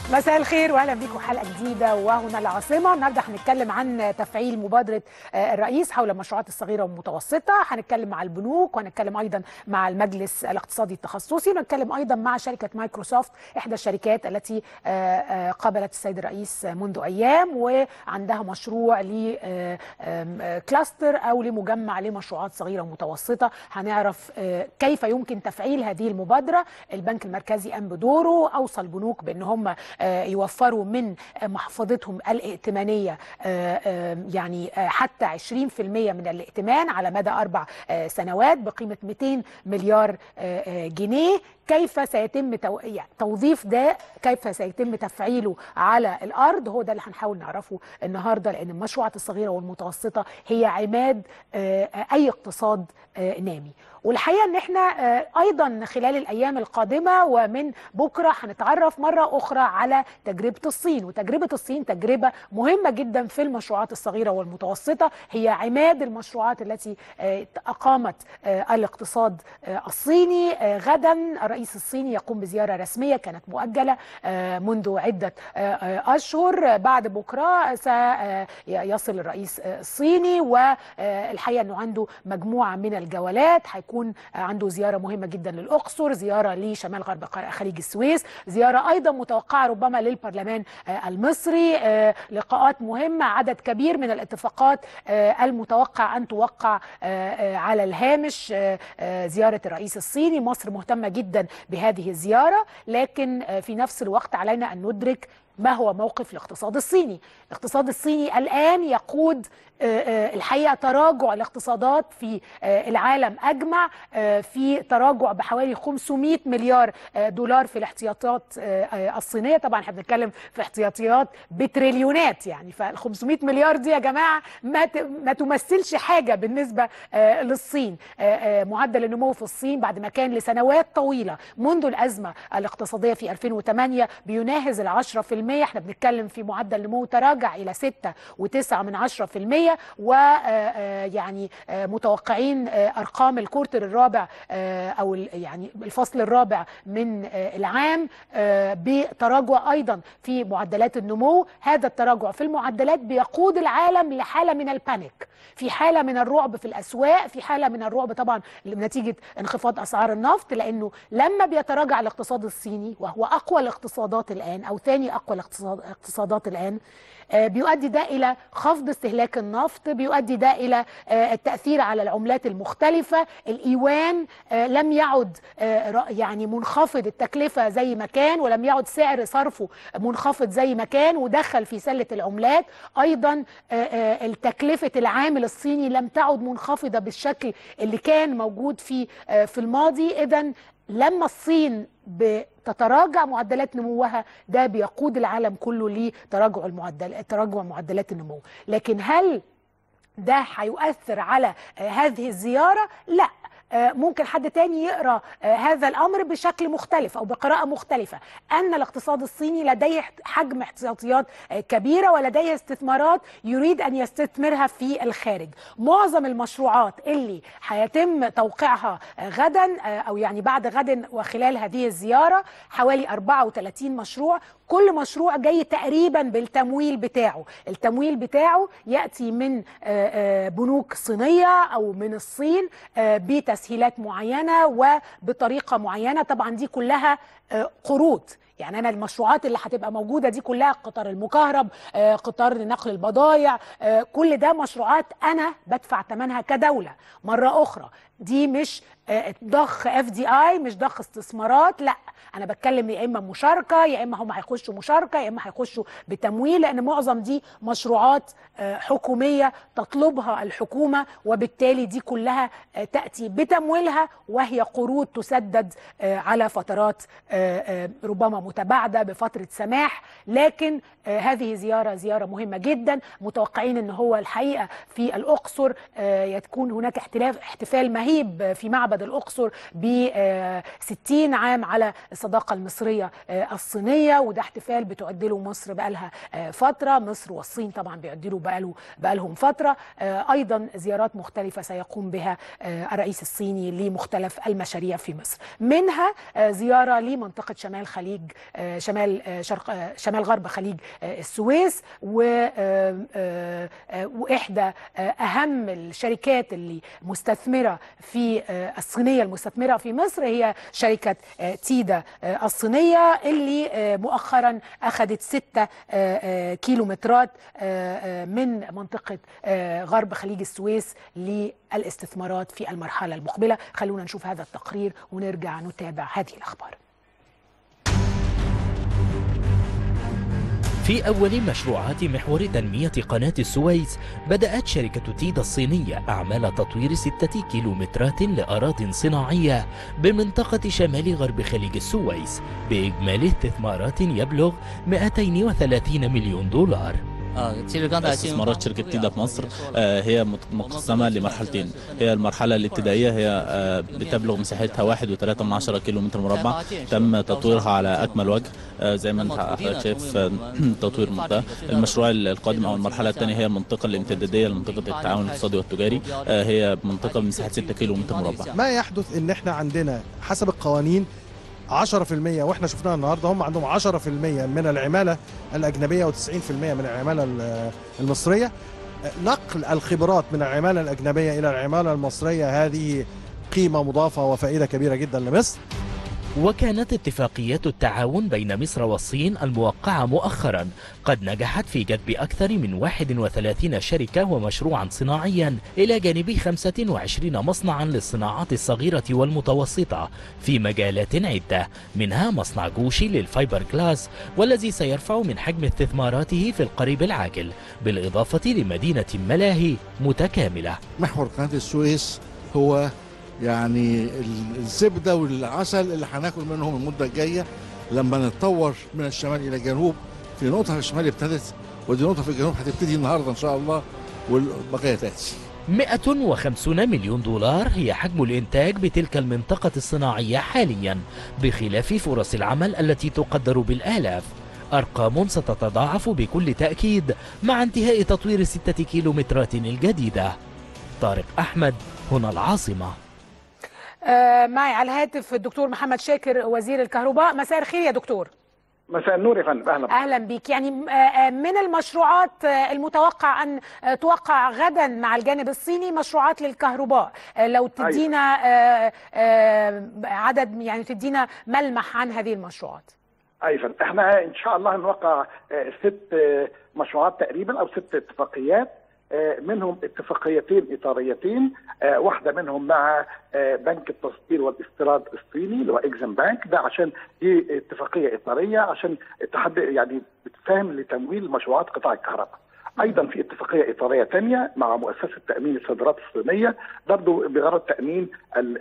مساء الخير واهلا بيكم حلقه جديده وهنا العاصمه النهارده هنتكلم عن تفعيل مبادره آه، الرئيس حول المشروعات الصغيره والمتوسطه هنتكلم مع البنوك وهنتكلم ايضا مع المجلس الاقتصادي التخصصي ونتكلم ايضا مع شركه مايكروسوفت احدى الشركات التي آه، آه، قابلت السيد الرئيس منذ ايام وعندها مشروع لكلاستر او لمجمع لمشروعات صغيره ومتوسطه هنعرف آه، كيف يمكن تفعيل هذه المبادره البنك المركزي قام بدوره اوصى البنوك بان هم آه، يوفروا من محفظتهم الائتمانيه آه، آه، يعني آه، حتى 20% من الائتمان على مدى اربع آه، سنوات بقيمه 200 مليار آه، آه، جنيه كيف سيتم تو... يعني توظيف ده كيف سيتم تفعيله على الارض هو ده اللي هنحاول نعرفه النهارده لان المشروعات الصغيره والمتوسطه هي عماد آه، اي اقتصاد آه، نامي والحقيقه ان احنا آه، ايضا خلال الايام القادمه ومن بكره هنتعرف مره اخرى على تجربه الصين وتجربه الصين تجربه مهمه جدا في المشروعات الصغيره والمتوسطه هي عماد المشروعات التي آه، اقامت آه، الاقتصاد آه، الصيني آه، غدا الرئيس الصيني يقوم بزياره رسميه كانت مؤجله آه، منذ عده آه، آه، اشهر بعد بكره سيصل الرئيس آه، الصيني والحقيقه انه عنده مجموعه من الجولات هيكون عنده زياره مهمه جدا للاقصر زياره لشمال غرب قار- خليج السويس زياره ايضا متوقعه ربما للبرلمان آه، المصري آه، لقاءات مهمه عدد كبير من الاتفاقات آه، المتوقع ان توقع آه، آه، على الهامش آه، آه، زياره الرئيس الصيني مصر مهتمه جدا بهذه الزياره لكن آه، في نفس الوقت علينا ان ندرك ما هو موقف الاقتصاد الصيني الاقتصاد الصيني الآن يقود آه، آه، الحقيقة تراجع الاقتصادات في آه، العالم أجمع آه، في تراجع بحوالي 500 مليار آه، دولار في الاحتياطات آه، آه، الصينية طبعا احنا بنتكلم في احتياطيات بتريليونات يعني فال 500 مليار دي يا جماعة ما ت- ما تمثلش حاجة بالنسبة آه، للصين آه، آه، معدل النمو في الصين بعد ما كان لسنوات طويلة منذ الأزمة الاقتصادية في 2008 بيناهز العشرة في المية احنا بنتكلم في معدل نمو تراجع إلى ستة وتسعة من عشرة في المية ويعني متوقعين آه، أرقام الكورتر الرابع آه، أو ال- يعني الفصل الرابع من آه، العام آه، بتراجع أيضا في معدلات النمو هذا التراجع في المعدلات بيقود العالم لحالة من البانيك في حالة من الرعب في الأسواق في حالة من الرعب طبعا نتيجة انخفاض أسعار النفط لأنه لما بيتراجع الاقتصاد الصيني وهو أقوى الاقتصادات الآن أو ثاني أقوى الاقتصاد- الاقتصادات الآن آه، بيؤدي ده إلى خفض استهلاك النفط بيؤدي ده إلى آه، التأثير على العملات المختلفة الإيوان آه، لم يعد آه، ر- يعني منخفض التكلفة زي ما كان ولم يعد سعر صرفه منخفض زي ما كان ودخل في سلة العملات أيضا آه، آه، التكلفة العامل الصيني لم تعد منخفضة بالشكل اللي كان موجود في آه، في الماضي إذا لما الصين بتتراجع معدلات نموها ده بيقود العالم كله لتراجع المعدل تراجع معدلات النمو لكن هل ده هيؤثر على آه، هذه الزيارة؟ لا آه، ممكن حد تاني يقرا آه، هذا الامر بشكل مختلف او بقراءه مختلفه ان الاقتصاد الصيني لديه حجم احتياطيات آه، كبيره ولديه استثمارات يريد ان يستثمرها في الخارج معظم المشروعات اللي هيتم توقيعها آه، غدا آه، او يعني بعد غد وخلال هذه الزياره حوالي 34 مشروع كل مشروع جاي تقريبا بالتمويل بتاعه التمويل بتاعه ياتي من آه، آه، بنوك صينيه او من الصين آه، بتسهيلات معينه وبطريقه معينه طبعا دي كلها آه، قروض يعني انا المشروعات اللي هتبقى موجوده دي كلها قطار المكهرب آه، قطار نقل البضائع آه، كل ده مشروعات انا بدفع ثمنها كدوله مره اخرى دي مش آه، ضخ اف دي اي مش ضخ استثمارات لا انا بتكلم يا اما مشاركه يا اما هم هيخشوا مشاركه يا اما هيخشوا بتمويل لان معظم دي مشروعات آه، حكوميه تطلبها الحكومه وبالتالي دي كلها آه، تاتي بتمويلها وهي قروض تسدد آه، على فترات آه، آه، ربما متباعده بفتره سماح لكن آه، هذه زياره زياره مهمه جدا متوقعين ان هو الحقيقه في الاقصر آه، يكون هناك احتلاف احتفال مهيب نهيب في معبد الأقصر ب 60 عام على الصداقة المصرية الصينية وده احتفال بتعد له مصر بقالها فترة مصر والصين طبعا بيعدلوا بقاله بقالهم فترة أيضا زيارات مختلفة سيقوم بها الرئيس الصيني لمختلف المشاريع في مصر منها زيارة لمنطقة شمال خليج شمال شرق شمال غرب خليج السويس وإحدى أهم الشركات اللي مستثمرة في الصينية المستثمرة في مصر هي شركة تيدا الصينية اللي مؤخرا أخذت ستة كيلومترات من منطقة غرب خليج السويس للاستثمارات في المرحلة المقبلة خلونا نشوف هذا التقرير ونرجع نتابع هذه الأخبار في أول مشروعات محور تنمية قناة السويس بدأت شركة تيدا الصينية أعمال تطوير ستة كيلومترات لأراضٍ صناعية بمنطقة شمال غرب خليج السويس بإجمالي استثمارات يبلغ 230 مليون دولار استثمارات شركة تيدا في مصر هي مقسمة لمرحلتين هي المرحلة الابتدائية هي بتبلغ مساحتها واحد وثلاثة من عشرة كيلو متر مربع تم تطويرها على أكمل وجه زي ما انت حضرتك شايف تطوير منطقة المشروع القادم أو المرحلة الثانية هي المنطقة الامتدادية لمنطقة التعاون الاقتصادي والتجاري هي منطقة بمساحة 6 كيلو متر مربع ما يحدث ان احنا عندنا حسب القوانين 10% واحنا شفناها النهارده هم عندهم 10% من العماله الاجنبيه و90% من العماله المصريه نقل الخبرات من العماله الاجنبيه الى العماله المصريه هذه قيمه مضافه وفائده كبيره جدا لمصر وكانت اتفاقيات التعاون بين مصر والصين الموقعة مؤخرا قد نجحت في جذب أكثر من 31 شركة ومشروعا صناعيا إلى جانب 25 مصنعا للصناعات الصغيرة والمتوسطة في مجالات عدة منها مصنع جوشي للفايبر جلاس والذي سيرفع من حجم استثماراته في القريب العاجل بالإضافة لمدينة ملاهي متكاملة محور قناة السويس هو يعني الزبده والعسل اللي هناكل منهم المده الجايه لما نتطور من الشمال الى الجنوب في نقطه في الشمال ابتدت ودي نقطه في الجنوب هتبتدي النهارده ان شاء الله والبقيه تاتي 150 مليون دولار هي حجم الإنتاج بتلك المنطقة الصناعية حاليا بخلاف فرص العمل التي تقدر بالآلاف أرقام ستتضاعف بكل تأكيد مع انتهاء تطوير ستة كيلومترات الجديدة طارق أحمد هنا العاصمة آه معي على الهاتف الدكتور محمد شاكر وزير الكهرباء مساء الخير يا دكتور مساء النور يا فندم اهلا اهلا بيك يعني من المشروعات المتوقع ان توقع غدا مع الجانب الصيني مشروعات للكهرباء لو تدينا أيوة. عدد يعني تدينا ملمح عن هذه المشروعات ايوه احنا ان شاء الله هنوقع ست مشروعات تقريبا او ست اتفاقيات منهم اتفاقيتين اطاريتين واحده منهم مع بنك التصدير والاستيراد الصيني اللي هو اكزم بانك ده عشان دي اتفاقيه اطاريه عشان تحدد يعني بتساهم لتمويل مشروعات قطاع الكهرباء. ايضا في اتفاقيه اطاريه ثانيه مع مؤسسه تامين الصادرات الصينيه برضه بغرض تامين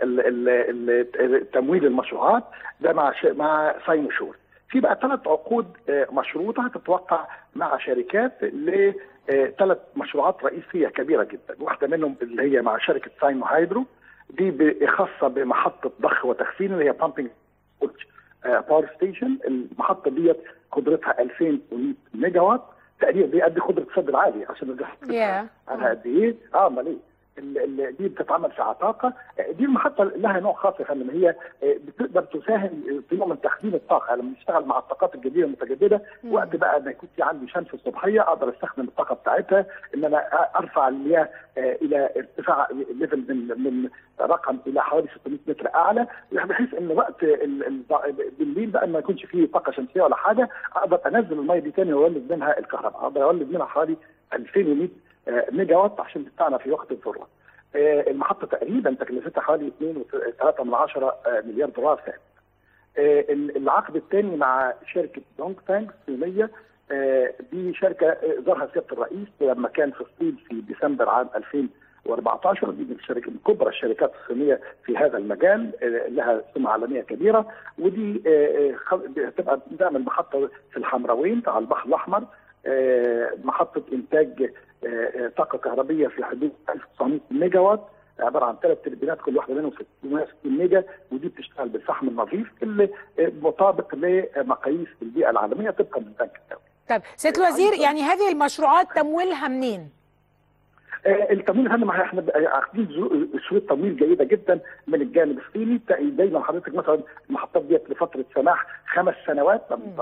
تمويل المشروعات ده مع مع ساينوشور. في بقى ثلاث عقود مشروطه هتتوقع مع شركات ل ثلاث مشروعات رئيسيه كبيره جدا، واحده منهم اللي هي مع شركه ساينو هايدرو دي خاصه بمحطه ضخ وتخزين اللي هي بامبنج باور ستيشن، المحطه ديت قدرتها 2100 ميجا وات تقريبا دي قد قدره السد العالي عشان yeah. عنها قد ايه؟ اه امال ايه؟ دي بتتعمل في عتاقه دي المحطه لها نوع خاص يا فندم هي بتقدر تساهم في نوع من تخزين الطاقه لما نشتغل مع الطاقات الجديده المتجدده مم. وقت بقى ما يكون في عندي شمس الصبحيه اقدر استخدم الطاقه بتاعتها ان انا ارفع المياه الى ارتفاع ليفل من من رقم الى حوالي 600 متر اعلى بحيث ان وقت بالليل بقى ما يكونش فيه طاقه شمسيه ولا حاجه اقدر انزل الميه دي تاني واولد منها الكهرباء اقدر اولد منها حوالي 2100 ميجا وات عشان تستعمل في وقت الذروه. المحطه تقريبا تكلفتها حوالي 2.3 من عشرة مليار دولار سنه. العقد الثاني مع شركه دونج تانج الصينيه دي شركه ظهرها سياده الرئيس لما كان في الصين في ديسمبر عام 2014 دي من الشركات من كبرى الشركات الصينيه في هذا المجال لها سمعه عالميه كبيره ودي هتبقى تعمل محطه في الحمراوين على البحر الاحمر محطه انتاج طاقه كهربيه في حدود 1900 ميجا وات عباره عن ثلاث تربينات كل واحده منهم 660 ميجا ودي بتشتغل بالفحم النظيف اللي مطابق لمقاييس البيئه العالميه طبقا للبنك الدولي. طيب سياده الوزير يعني هذه المشروعات تمويلها منين؟ التمويل هنا ما احنا عاقدين شروط تمويل جيده جدا من الجانب الصيني دايما حضرتك مثلا المحطات ديت لفتره سماح خمس سنوات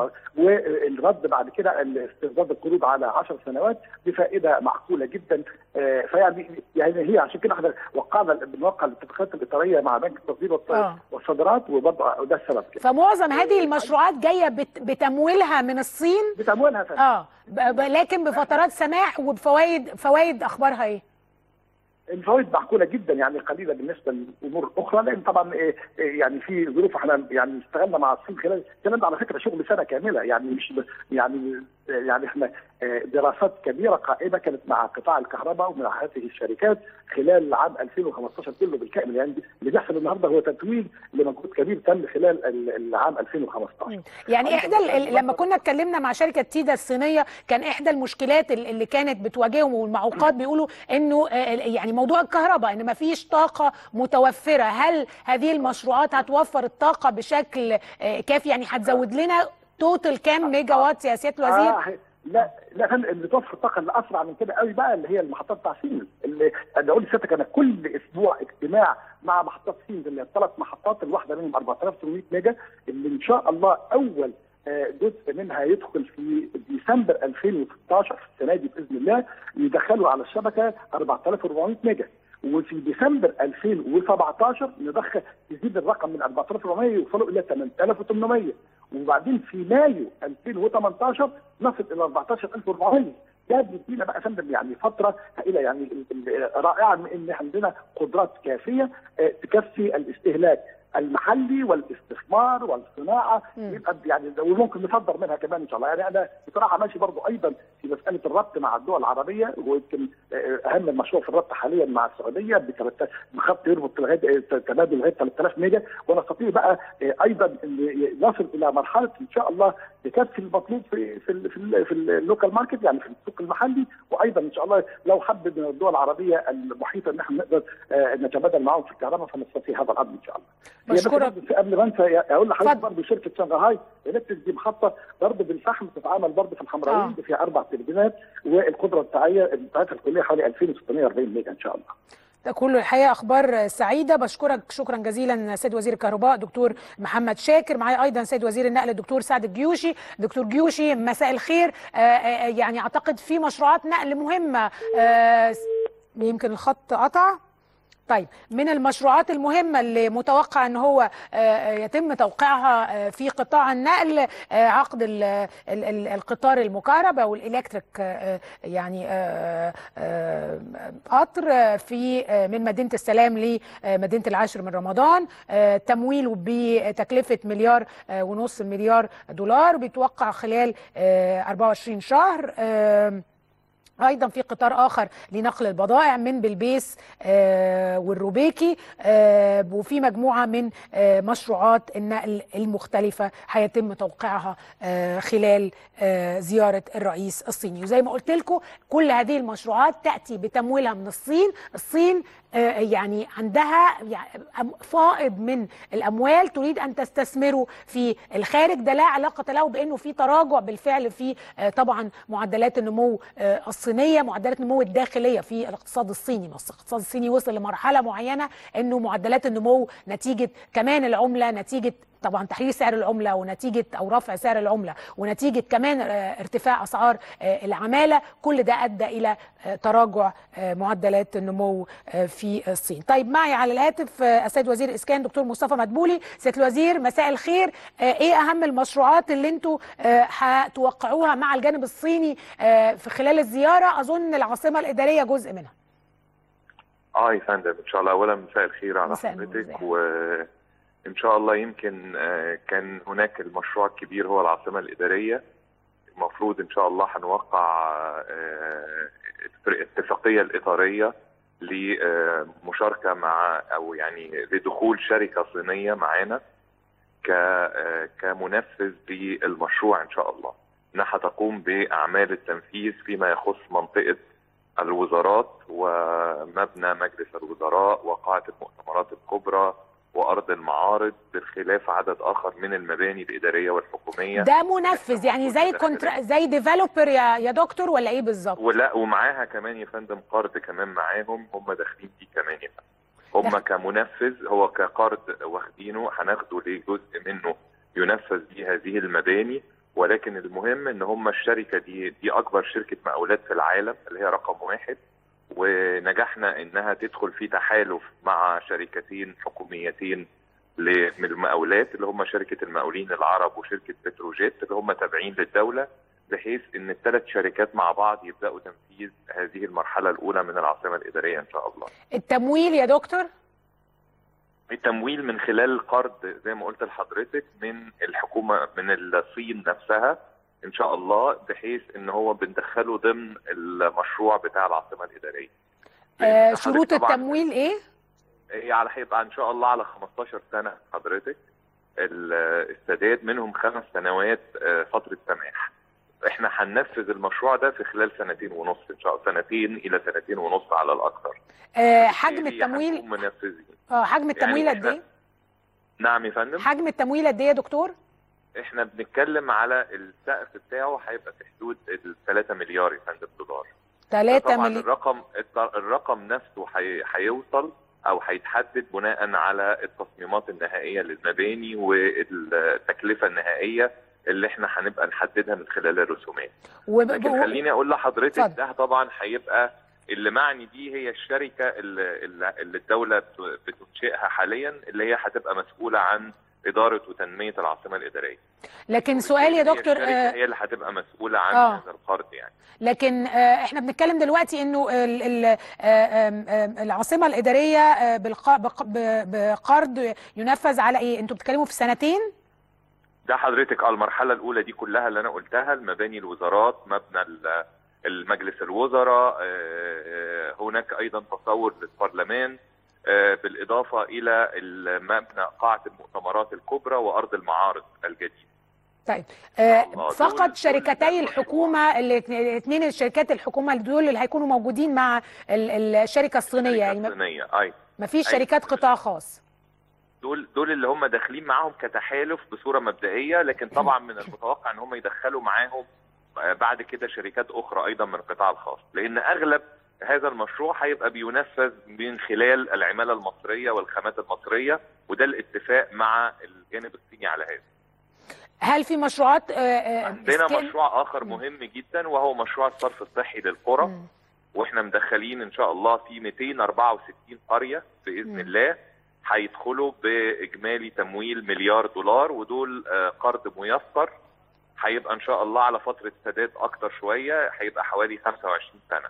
والرد بعد كده استرداد القروض على 10 سنوات بفائده معقوله جدا فيعني يعني هي عشان كده احنا وقعنا بنوقع الاتفاقات الاطاريه مع بنك التصدير والصادرات وبرضه ده السبب كده فمعظم هذه المشروعات جايه بتمويلها من الصين بتمويلها فعلا اه لكن بفترات سماح وبفوائد فوائد اخبارها ايه؟ الفوائد معقوله جدا يعني قليله بالنسبه للامور الاخرى لان طبعا يعني في ظروف احنا يعني اشتغلنا مع الصين خلال الكلام ده على فكره شغل سنه كامله يعني مش يعني يعني احنا دراسات كبيره قائمه كانت مع قطاع الكهرباء ومع هذه الشركات خلال عام 2015 كله بالكامل يعني اللي بيحصل النهارده هو تتويج لمجهود كبير تم خلال العام 2015 يعني احدى لما كنا اتكلمنا مع شركه تيدا الصينيه كان احدى المشكلات اللي كانت بتواجههم والمعوقات بيقولوا انه يعني موضوع الكهرباء ان ما فيش طاقه متوفره هل هذه المشروعات هتوفر الطاقه بشكل كافي يعني هتزود لنا توتال كام ميجا وات يا سياده الوزير؟ آه لا لا اللي توفر الطاقه اللي اسرع من كده قوي بقى اللي هي المحطات بتاع سيمنز اللي انا اقول لسيادتك انا كل اسبوع اجتماع مع محطات سيمنز اللي هي الثلاث محطات الواحده منهم 4800 ميجا اللي ان شاء الله اول جزء منها يدخل في ديسمبر 2016 في السنه دي باذن الله يدخلوا على الشبكه 4400 ميجا وفي ديسمبر 2017 ندخل يزيد الرقم من 4400 يوصلوا الى 8800 وبعدين في مايو 2018 نصل الى 14400 ده بيدينا بقى فندم يعني فتره هائله يعني رائعه ان عندنا قدرات كافيه تكفي الاستهلاك المحلي والاستثمار والصناعه يبقى يعني وممكن نصدر منها كمان ان شاء الله يعني انا بصراحه ماشي برضو ايضا في مساله الربط مع الدول العربيه ويمكن اهم المشروع في الربط حاليا مع السعوديه بخط يربط لغايه تبادل لغايه 3000 ميجا ونستطيع بقى ايضا نصل الى مرحله ان شاء الله تكفي المطلوب في في ال في, ال في اللوكال ماركت يعني في السوق المحلي وايضا ان شاء الله لو حب من الدول العربيه المحيطه ان احنا نقدر نتبادل معهم في الكهرباء فنستطيع هذا الامر ان شاء الله. بشكرك قبل ما انسى اقول لحضرتك برضه شركه شنغهاي الكتريك دي محطه برضه بالفحم بتتعامل برضه في الحمراويين آه. فيها اربع تربينات والقدره بتاعتها بتاعتها الكليه حوالي 2640 ميجا ان شاء الله. ده كله الحقيقه اخبار سعيده بشكرك شكرا جزيلا سيد وزير الكهرباء دكتور محمد شاكر معايا ايضا سيد وزير النقل الدكتور سعد الجيوشي دكتور جيوشي مساء الخير آآ آآ يعني اعتقد في مشروعات نقل مهمه يمكن الخط قطع طيب من المشروعات المهمة اللي متوقع ان هو يتم توقيعها في قطاع النقل عقد القطار المكهرب او الالكتريك يعني قطر في من مدينة السلام لمدينة العاشر من رمضان تمويله بتكلفة مليار ونص مليار دولار بيتوقع خلال 24 شهر ايضا في قطار اخر لنقل البضائع من بلبيس آه والروبيكي آه وفي مجموعه من آه مشروعات النقل المختلفه هيتم توقيعها آه خلال آه زياره الرئيس الصيني وزي ما قلت لكم كل هذه المشروعات تاتي بتمويلها من الصين الصين يعني عندها فائض من الاموال تريد ان تستثمره في الخارج ده لا علاقه له بانه في تراجع بالفعل في طبعا معدلات النمو الصينيه معدلات النمو الداخليه في الاقتصاد الصيني الاقتصاد الصيني وصل لمرحله معينه انه معدلات النمو نتيجه كمان العمله نتيجه طبعا تحرير سعر العمله ونتيجه او رفع سعر العمله ونتيجه كمان ارتفاع اسعار العماله كل ده ادى الى تراجع معدلات النمو في الصين. طيب معي على الهاتف السيد وزير الاسكان دكتور مصطفى مدبولي، سياده الوزير مساء الخير، ايه اهم المشروعات اللي انتم هتوقعوها مع الجانب الصيني في خلال الزياره؟ اظن العاصمه الاداريه جزء منها. اه يا فندم ان شاء الله اولا مساء الخير على حضرتك و ان شاء الله يمكن كان هناك المشروع الكبير هو العاصمه الاداريه المفروض ان شاء الله هنوقع الاتفاقيه الاطاريه لمشاركه مع او يعني لدخول شركه صينيه معانا كمنفذ للمشروع ان شاء الله انها تقوم باعمال التنفيذ فيما يخص منطقه الوزارات ومبنى مجلس الوزراء وقاعة المؤتمرات الكبرى وارض المعارض بخلاف عدد اخر من المباني الاداريه والحكوميه ده منفذ يعني زي كونترا زي ديفلوبر يا يا دكتور ولا ايه بالظبط؟ ولا ومعاها كمان يا فندم قرض كمان معاهم هم داخلين فيه كمان يا فندم هم كمنفذ هو كقرض واخدينه هناخده لجزء منه ينفذ بيه هذه المباني ولكن المهم ان هم الشركه دي دي اكبر شركه مقاولات في العالم اللي هي رقم واحد ونجحنا انها تدخل في تحالف مع شركتين حكوميتين من المقاولات اللي هم شركه المقاولين العرب وشركه بتروجيت اللي هم تابعين للدوله بحيث ان الثلاث شركات مع بعض يبداوا تنفيذ هذه المرحله الاولى من العاصمه الاداريه ان شاء الله. التمويل يا دكتور؟ التمويل من خلال القرض زي ما قلت لحضرتك من الحكومه من الصين نفسها ان شاء الله بحيث ان هو بندخله ضمن المشروع بتاع العاصمه الاداريه. آه شروط التمويل ايه؟ هي على هيبقى ان شاء الله على 15 سنه حضرتك السداد منهم خمس سنوات فتره سماح. احنا هننفذ المشروع ده في خلال سنتين ونص ان شاء الله سنتين الى سنتين ونص على الاكثر. آه حجم التمويل منفذين. اه حجم التمويل قد يعني ايه؟ نعم يا فندم. حجم التمويل قد ايه يا دكتور؟ احنا بنتكلم على السقف بتاعه هيبقى في حدود ال 3 مليار يا فندم دولار 3 طبعا مليار الرقم الرقم نفسه هيوصل او هيتحدد بناء على التصميمات النهائيه للمباني والتكلفه النهائيه اللي احنا هنبقى نحددها من خلال الرسومات وب... لكن خليني اقول لحضرتك اتفضل. ده طبعا هيبقى اللي معني دي هي الشركه اللي, اللي الدوله بتنشئها حاليا اللي هي هتبقى مسؤوله عن اداره وتنميه العاصمه الاداريه لكن سؤال يا هي دكتور الشركة آه هي اللي هتبقى مسؤوله عن آه. هذا القرض يعني لكن آه احنا بنتكلم دلوقتي انه ال ال آه آم، آم، العاصمه الاداريه آه بالق- بق- ب- بقرض ينفذ على ايه؟ انتوا بتتكلموا في سنتين؟ ده حضرتك اه المرحله الاولى دي كلها اللي انا قلتها المباني الوزارات مبنى ال- المجلس الوزراء آه، آه، هناك ايضا تصور للبرلمان آه، بالاضافه الى المبنى قاعه المؤتمرات الكبرى وارض المعارض الجديده طيب آه الله، دول- فقط دول شركتي ده الحكومه الاثنين الشركات الحكومه دول اللي هيكونوا موجودين مع ال- الشركه الصينيه يعني ما- الصينيه اي ما فيش أي. شركات قطاع خاص دول دول اللي هم داخلين معاهم كتحالف بصوره مبدئيه لكن طبعا من المتوقع ان هم يدخلوا معاهم آه، بعد كده شركات اخرى ايضا من القطاع الخاص لان اغلب هذا المشروع هيبقى بينفذ من خلال العماله المصريه والخامات المصريه وده الاتفاق مع الجانب الصيني على هذا هل في مشروعات آه، آه، عندنا سكيل- مشروع اخر مهم جدا وهو مشروع الصرف الصحي للقرى مم. واحنا مدخلين ان شاء الله في 264 قريه باذن مم. الله هيدخلوا باجمالي تمويل مليار دولار ودول آه، قرض ميسر هيبقى ان شاء الله على فتره سداد اكتر شويه هيبقى حوالي 25 سنه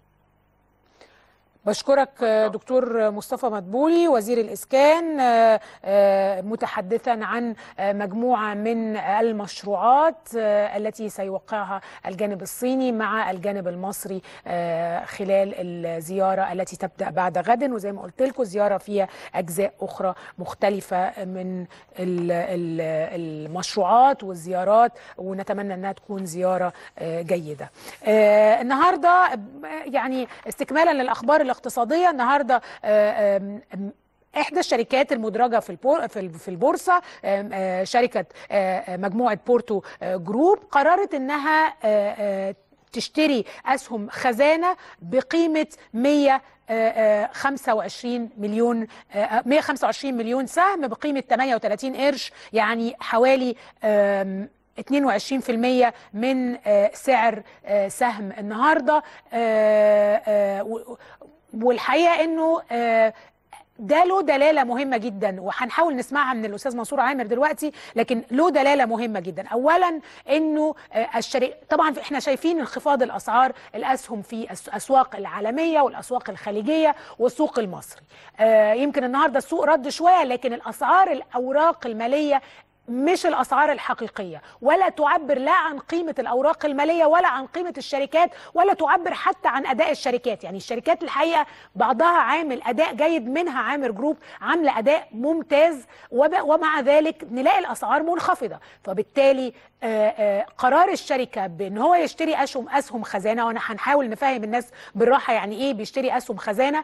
بشكرك آه، دكتور مصطفى مدبولي وزير الإسكان آه، آه، متحدثا عن آه، مجموعة من المشروعات آه، التي سيوقعها الجانب الصيني مع الجانب المصري آه، خلال الزيارة التي تبدأ بعد غد وزي ما قلت لكم زيارة فيها أجزاء أخرى مختلفة من ال- ال- المشروعات والزيارات ونتمنى أنها تكون زيارة آه، جيدة آه، النهاردة آه، يعني استكمالا للأخبار الاقتصادية النهاردة آه، آم، آم، احدى الشركات المدرجه في البور في ال- في البورصه آم، آه، شركه آه، آه، مجموعه بورتو آه، جروب قررت انها آه، آه، تشتري اسهم خزانه بقيمه 100 آه، آه، 25 مليون آه، 125 مليون سهم بقيمه 38 قرش يعني حوالي آم، 22% من آه، سعر آه، سهم النهارده آه، آه، و- والحقيقه انه آه، ده له دلاله مهمه جدا وهنحاول نسمعها من الاستاذ منصور عامر دلوقتي لكن له دلاله مهمه جدا اولا انه آه، الشري... طبعا احنا شايفين انخفاض الاسعار الاسهم في الاسواق العالميه والاسواق الخليجيه والسوق المصري آه، يمكن النهارده السوق رد شويه لكن الاسعار الاوراق الماليه مش الاسعار الحقيقيه ولا تعبر لا عن قيمه الاوراق الماليه ولا عن قيمه الشركات ولا تعبر حتى عن اداء الشركات يعني الشركات الحقيقه بعضها عامل اداء جيد منها عامر جروب عامله اداء ممتاز ومع ذلك نلاقي الاسعار منخفضه فبالتالي آآ آآ قرار الشركه بان هو يشتري اسهم اسهم خزانه وانا هنحاول نفهم الناس بالراحه يعني ايه بيشتري اسهم خزانه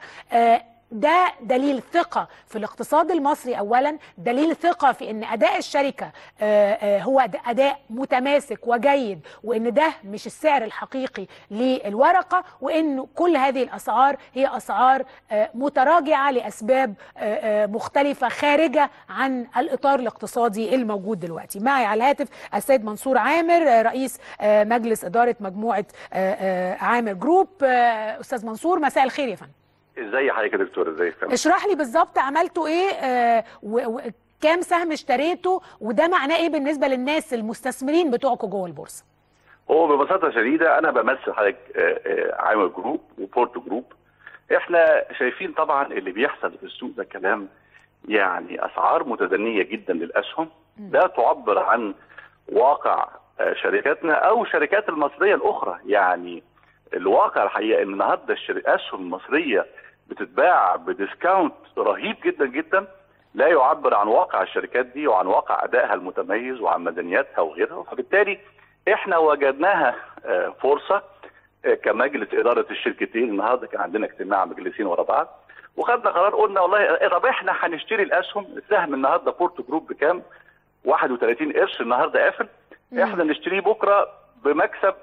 ده دليل ثقة في الاقتصاد المصري أولا دليل ثقة في أن أداء الشركة هو أداء متماسك وجيد وأن ده مش السعر الحقيقي للورقة وأن كل هذه الأسعار هي أسعار متراجعة لأسباب مختلفة خارجة عن الإطار الاقتصادي الموجود دلوقتي معي على الهاتف السيد منصور عامر رئيس مجلس إدارة مجموعة عامر جروب أستاذ منصور مساء الخير يا فندم ازاي حضرتك يا دكتور ازاي اشرح لي بالظبط عملتوا ايه آه وكام سهم اشتريته وده معناه ايه بالنسبه للناس المستثمرين بتوعكم جوه البورصه هو ببساطه شديده انا بمثل حضرتك عامل جروب وبورت جروب احنا شايفين طبعا اللي بيحصل في السوق ده كلام يعني اسعار متدنيه جدا للاسهم لا تعبر عن واقع شركاتنا او شركات المصريه الاخرى يعني الواقع الحقيقه ان النهارده الاسهم المصريه بتتباع بديسكاونت رهيب جدا جدا لا يعبر عن واقع الشركات دي وعن واقع ادائها المتميز وعن ميزانياتها وغيرها فبالتالي احنا وجدناها فرصه كمجلس اداره الشركتين النهارده كان عندنا اجتماع مجلسين ورا بعض وخدنا قرار قلنا والله طب احنا هنشتري الاسهم السهم النهارده بورتو جروب بكام؟ 31 قرش النهارده قافل احنا نشتريه بكره بمكسب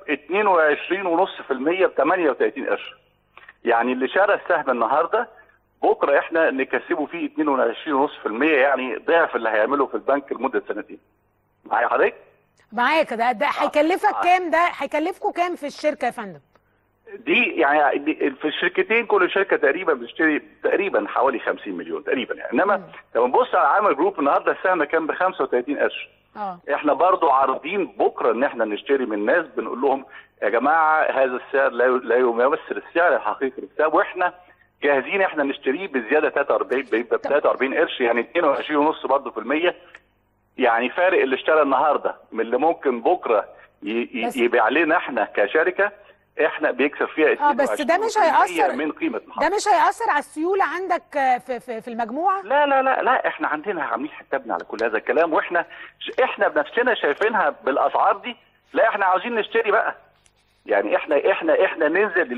22.5% ب 38 قرش. يعني اللي شرى السهم النهارده بكره احنا نكسبه فيه 22.5% يعني ضعف اللي هيعمله في البنك لمده سنتين. معايا حضرتك؟ معاك ده ده هيكلفك آه. كام ده؟ هيكلفكم كام في الشركه يا فندم؟ دي يعني دي في الشركتين كل شركه تقريبا بتشتري تقريبا حوالي 50 مليون تقريبا يعني انما لما نبص على عامل جروب النهارده السهم كان ب 35 قرش. اه احنا برضو عارضين بكره ان احنا نشتري من الناس بنقول لهم يا جماعه هذا السعر لا لا يمثل السعر الحقيقي للكتاب واحنا جاهزين احنا نشتريه بزياده 43 ب 43 قرش يعني 22 ونص برضه في المية يعني فارق اللي اشترى النهارده من اللي ممكن بكره يبيع لنا احنا كشركه احنا بيكسب فيها اه بس ده مش هيأثر من قيمه ده مش هيأثر على السيوله عندك في في, في المجموعه لا لا لا لا احنا عندنا عاملين حسابنا على كل هذا الكلام واحنا احنا بنفسنا شايفينها بالاسعار دي لا احنا عاوزين نشتري بقى يعني احنا احنا احنا ننزل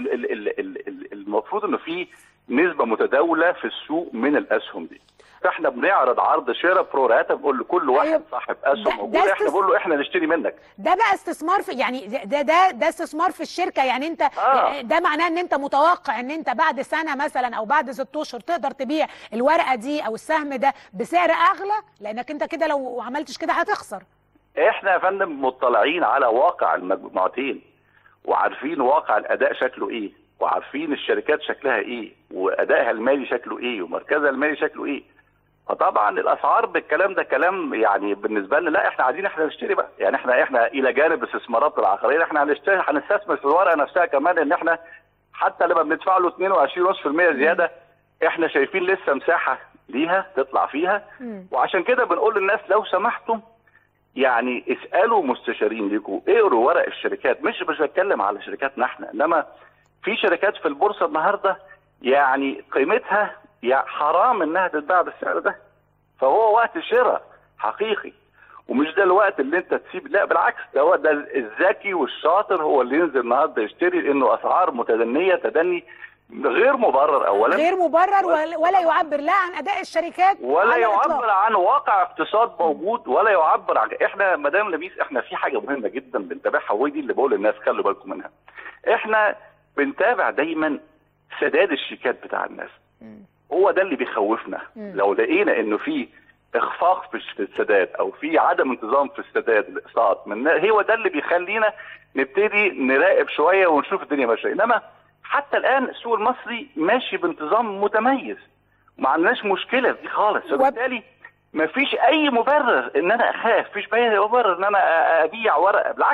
المفروض انه في نسبه متداوله في السوق من الاسهم دي فاحنا بنعرض عرض شراء برو راتا بنقول لكل واحد أيوة. صاحب اسهم موجود احنا بنقول له احنا نشتري منك ده بقى استثمار في يعني ده ده ده استثمار في الشركه يعني انت آه. ده معناه ان انت متوقع ان انت بعد سنه مثلا او بعد ست اشهر تقدر تبيع الورقه دي او السهم ده بسعر اغلى لانك انت كده لو عملتش كده هتخسر احنا يا فندم مطلعين على واقع المجموعتين وعارفين واقع الاداء شكله ايه وعارفين الشركات شكلها ايه وادائها المالي شكله ايه ومركزها المالي شكله ايه فطبعا الاسعار بالكلام ده كلام يعني بالنسبه لنا لا احنا عايزين احنا نشتري بقى يعني احنا احنا الى جانب الاستثمارات العقاريه احنا هنشتري هنستثمر في الورقه نفسها كمان ان احنا حتى لما بندفع له 22.5% زياده احنا شايفين لسه مساحه ليها تطلع فيها وعشان كده بنقول للناس لو سمحتم يعني اسالوا مستشارين ليكم اقروا ورق الشركات مش مش بتكلم على شركاتنا احنا انما في شركات في البورصه النهارده يعني قيمتها يعني حرام انها تتباع بالسعر ده فهو وقت شراء حقيقي ومش ده الوقت اللي انت تسيب لا بالعكس ده هو ده الذكي والشاطر هو اللي ينزل النهارده يشتري لانه اسعار متدنيه تدني غير مبرر اولا غير مبرر ولا يعبر لا عن اداء الشركات ولا يعبر عن واقع اقتصاد موجود ولا يعبر عن احنا مدام لبيس احنا في حاجه مهمه جدا بنتابعها ودي اللي بقول للناس خلوا بالكم منها احنا بنتابع دايما سداد الشيكات بتاع الناس هو ده اللي بيخوفنا لو لقينا انه في اخفاق في السداد او في عدم انتظام في السداد الاقساط من هو ده اللي بيخلينا نبتدي نراقب شويه ونشوف الدنيا ماشيه انما حتى الان السوق المصري ماشي بانتظام متميز ما عندناش مشكله في دي خالص وبالتالي ما فيش اي مبرر ان انا اخاف فيش اي مبرر ان انا ابيع ورقه بالعكس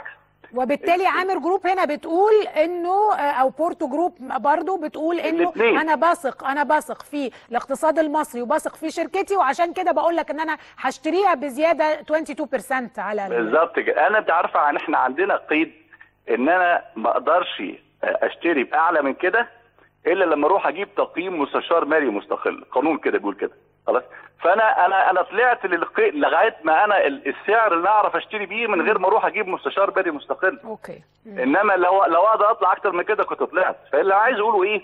وبالتالي عامر جروب هنا بتقول انه او بورتو جروب برضو بتقول انه الاتنين. انا بثق انا بثق في الاقتصاد المصري وبثق في شركتي وعشان كده بقول لك ان انا هشتريها بزياده 22% على ال- بالظبط كده انا انت عارفه عن احنا عندنا قيد ان انا ما اقدرش اشتري باعلى من كده الا لما اروح اجيب تقييم مستشار مالي مستقل قانون كده بيقول كده خلاص فانا انا انا طلعت للقي... لغايه ما انا ال- السعر اللي اعرف اشتري بيه من غير ما اروح اجيب مستشار مالي مستقل اوكي مم. انما لو لو اقدر اطلع اكتر من كده كنت طلعت فاللي عايز اقوله ايه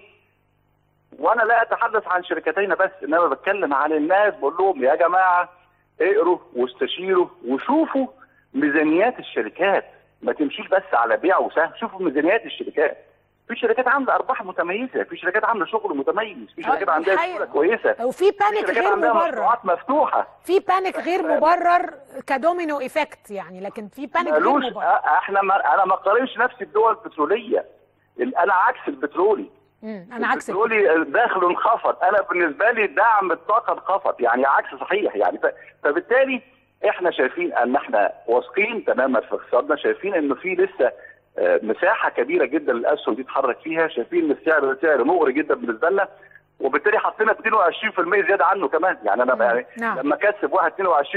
وانا لا اتحدث عن شركتين بس انما بتكلم عن الناس بقول لهم يا جماعه اقروا واستشيروا وشوفوا ميزانيات الشركات ما تمشيش بس على بيع وسهم شوفوا ميزانيات الشركات في شركات عامله ارباح متميزه في شركات عامله شغل متميز في شركات آه، عندها الحقيقة. سيوله كويسه وفي في بانيك شركات غير عندها مبرر مشروعات مفتوحه في بانيك غير مبرر كدومينو ايفكت يعني لكن في بانيك غير مالوش مبرر أ- احنا ما انا ما قارنش نفسي بدول بتروليه ال- انا عكس البترولي مم. انا عكسك البترولي دخله انخفض انا بالنسبه لي دعم الطاقه انخفض يعني عكس صحيح يعني ف... فبالتالي احنا شايفين ان احنا واثقين تماما في اقتصادنا شايفين انه في لسه آه، مساحه كبيره جدا للاسهم دي تتحرك فيها شايفين ان السعر ده سعر مغري جدا بالنسبه لنا وبالتالي حطينا 22% زياده عنه كمان يعني انا يعني نعم. لما كسب واحد 22%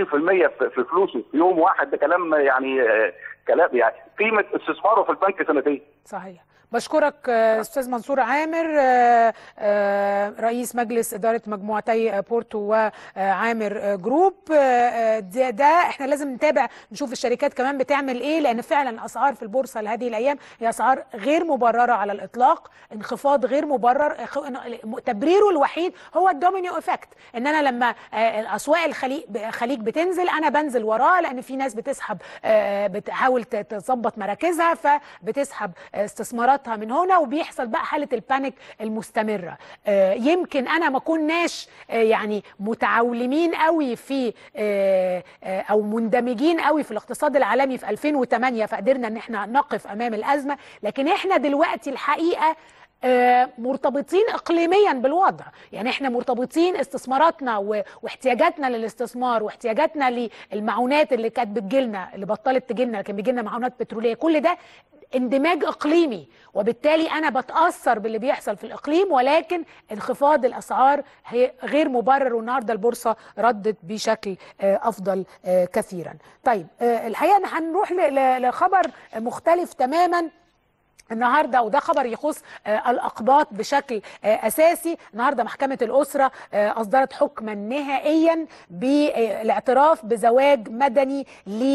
في في فلوسه في يوم واحد ده كلام يعني آه، كلام يعني قيمه استثماره في البنك سنتين صحيح بشكرك آه، استاذ منصور عامر آه، آه، رئيس مجلس اداره مجموعتي آه، بورتو وعامر آه، جروب آه، آه، ده, ده احنا لازم نتابع نشوف الشركات كمان بتعمل ايه لان فعلا الاسعار في البورصه لهذه الايام هي اسعار غير مبرره على الاطلاق انخفاض غير مبرر إخ- تبريره الوحيد هو الدومينو افكت ان انا لما آه، الاسواق الخليج الخليج بتنزل انا بنزل وراها لان في ناس بتسحب آه، بتحاول ت- تظبط مراكزها فبتسحب آه، استثماراتها من هنا وبيحصل بقى حاله البانيك المستمره آه، يمكن انا ما كناش آه، يعني متعولمين قوي في آه، آه، او مندمجين قوي في الاقتصاد العالمي في 2008 فقدرنا ان احنا نقف امام الازمه لكن احنا دلوقتي الحقيقه آه، مرتبطين اقليميا بالوضع يعني احنا مرتبطين استثماراتنا و- واحتياجاتنا للاستثمار واحتياجاتنا للمعونات اللي كانت بتجيلنا اللي بطلت تجيلنا لكن بيجيلنا معونات بتروليه كل ده اندماج اقليمي وبالتالي انا بتاثر باللي بيحصل في الاقليم ولكن انخفاض الاسعار هي غير مبرر والنهارده البورصه ردت بشكل آه، افضل آه، كثيرا طيب آه، الحقيقه إن هنروح ل- ل- لخبر مختلف تماما النهارده وده خبر يخص آه، الاقباط بشكل آه، اساسي النهارده محكمه الاسره آه، اصدرت حكما نهائيا بالاعتراف بزواج مدني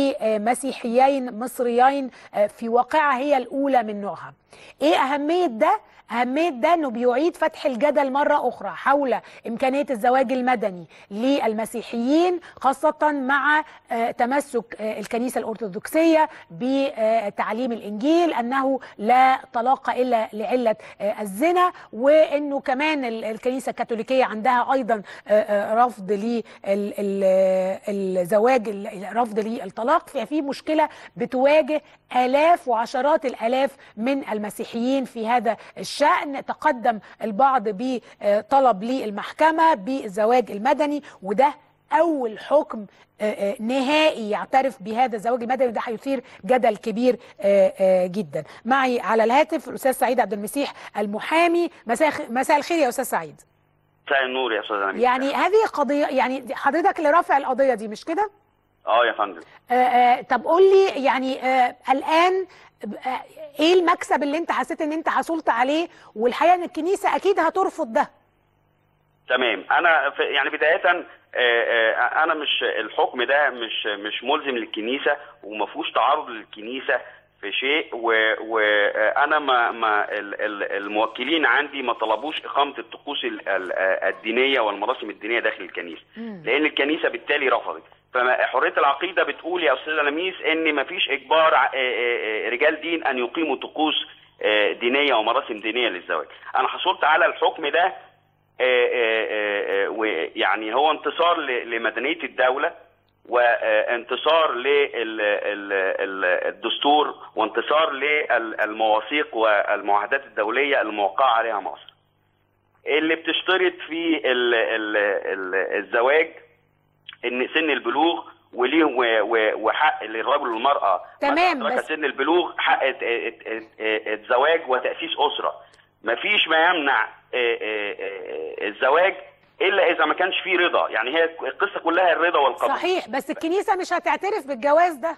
لمسيحيين مصريين آه، في واقعه هي الاولى من نوعها ايه اهميه ده أهمية ده أنه بيعيد فتح الجدل مرة أخرى حول إمكانية الزواج المدني للمسيحيين خاصة مع آه، تمسك آه، الكنيسة الأرثوذكسية بتعليم الإنجيل أنه لا طلاق إلا لعلة آه، الزنا وأنه كمان ال- الكنيسة الكاثوليكية عندها أيضا آه، آه، رفض للزواج رفض للطلاق ففي مشكلة بتواجه آلاف وعشرات الآلاف من المسيحيين في هذا الشأن تقدم البعض بطلب للمحكمة بالزواج المدني وده أول حكم آه، آه، نهائي يعترف بهذا الزواج المدني وده هيثير جدل كبير آه، آه، جدا معي على الهاتف الأستاذ سعيد عبد المسيح المحامي مساء مساء الخير يا أستاذ سعيد مساء النور يا استاذ امين يعني هذه قضية يعني حضرتك اللي رافع القضية دي مش كده؟ اه يا فندم آه، آه، طب قول لي يعني آه، الان آه، ايه المكسب اللي انت حسيت ان انت حصلت عليه والحقيقه ان الكنيسه اكيد هترفض ده تمام انا في يعني بدايه آه، آه، انا مش الحكم ده مش مش ملزم للكنيسه وما فيهوش تعارض للكنيسه في شيء وانا ما ما ال- ال- الموكلين عندي ما طلبوش اقامه الطقوس ال- ال- الدينيه والمراسم الدينيه داخل الكنيسه لان الكنيسه بالتالي رفضت فحريه العقيده بتقول يا استاذ لميس ان ما فيش اجبار ع- آه، آه، آه، رجال دين ان يقيموا طقوس آه، دينيه ومراسم دينيه للزواج انا حصلت على الحكم ده آه، آه، آه، آه، ويعني هو انتصار ل- لمدنيه الدوله وانتصار للدستور وانتصار للمواثيق والمعاهدات الدوليه الموقعه عليها مصر. اللي بتشترط في ال- ال- ال- الزواج ان سن البلوغ وليه و- و- وحق للرجل والمراه تمام، متى أدرك بس- سن البلوغ حق الت- الت- الت- الزواج وتاسيس اسره مفيش ما يمنع آه، آه، آه، الزواج الا اذا ما كانش فيه رضا يعني هي القصه كلها الرضا والقبول صحيح بس الكنيسه مش هتعترف بالجواز ده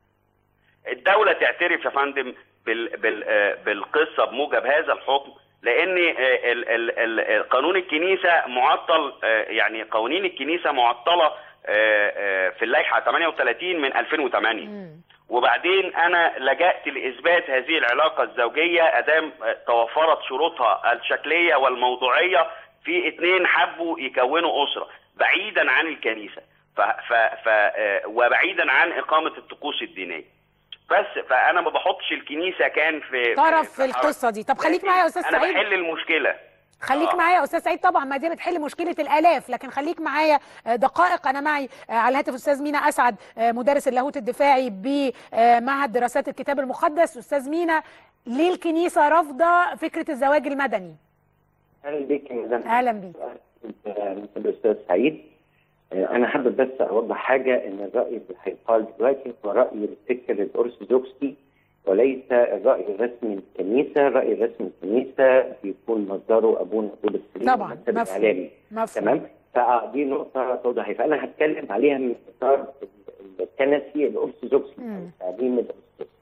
الدولة تعترف يا فندم بال بال آه، بالقصة بموجب هذا الحكم لأن آه، ال- ال- ال- قانون الكنيسة معطل آه، يعني قوانين الكنيسة معطلة آه، آه، في اللائحة 38 من 2008 وبعدين أنا لجأت لإثبات هذه العلاقة الزوجية أدام آه، توفرت شروطها الشكلية والموضوعية في اتنين حبوا يكونوا أسرة بعيدا عن الكنيسة ف ف ف آه، وبعيدا عن إقامة الطقوس الدينية بس فانا ما بحطش الكنيسه كان في طرف في القصه دي طب خليك معايا يا استاذ انا سعيد بحل المشكله خليك آه. معايا يا استاذ سعيد طبعا ما دي بتحل مشكله الالاف لكن خليك معايا آه، دقائق انا معي آه، على الهاتف استاذ مينا اسعد آه، مدرس اللاهوت الدفاعي بمعهد دراسات الكتاب المقدس استاذ مينا ليه الكنيسه رافضه فكره الزواج المدني اهلا بيك يا مدام اهلا بيك آه، الاستاذ سعيد آه، انا حابب بس اوضح حاجه ان الراي اللي هيقال دلوقتي هو راي الفكر الارثوذكسي وليس الراي الرسمي للكنيسه، الراي الرسمي للكنيسه بيكون مصدره ابونا بولس السليم طبعا المكتب مفهوم الاعلامي مفهوم تمام فدي نقطه توضح فانا هتكلم عليها من اطار الكنسي الارثوذكسي مم. التعليم الارثوذكسي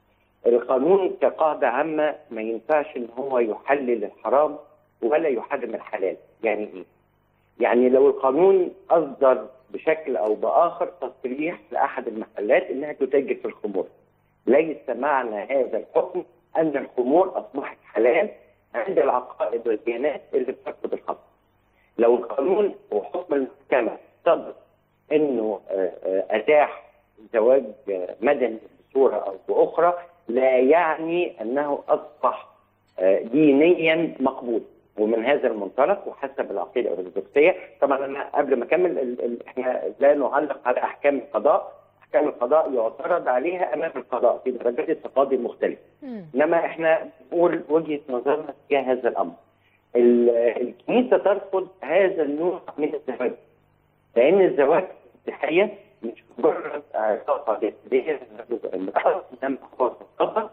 القانون كقاعده عامه ما ينفعش ان هو يحلل الحرام ولا يحرم الحلال يعني ايه يعني لو القانون اصدر بشكل او باخر تصريح لاحد المحلات انها تتاجر في الخمور ليس معنى هذا الحكم ان الخمور اصبحت حلال عند العقائد والديانات اللي بترفض الخمر لو القانون وحكم المحكمه صدر انه آه، آه، اتاح زواج آه، مدني بصوره او باخرى لا يعني انه اصبح آه، دينيا مقبول ومن هذا المنطلق وحسب العقيده الارثوذكسيه طبعا انا قبل ما اكمل ال- ال- احنا لا نعلق على احكام القضاء احكام القضاء يعترض عليها امام القضاء في درجات التقاضي المختلفه مم. انما احنا نقول وجهه نظرنا تجاه هذا الامر. ال- الكنيسه ترفض هذا النوع من الزواج لان الزواج الصحيه مش مجرد علاقه جسديه المرأة انما هو مرتبط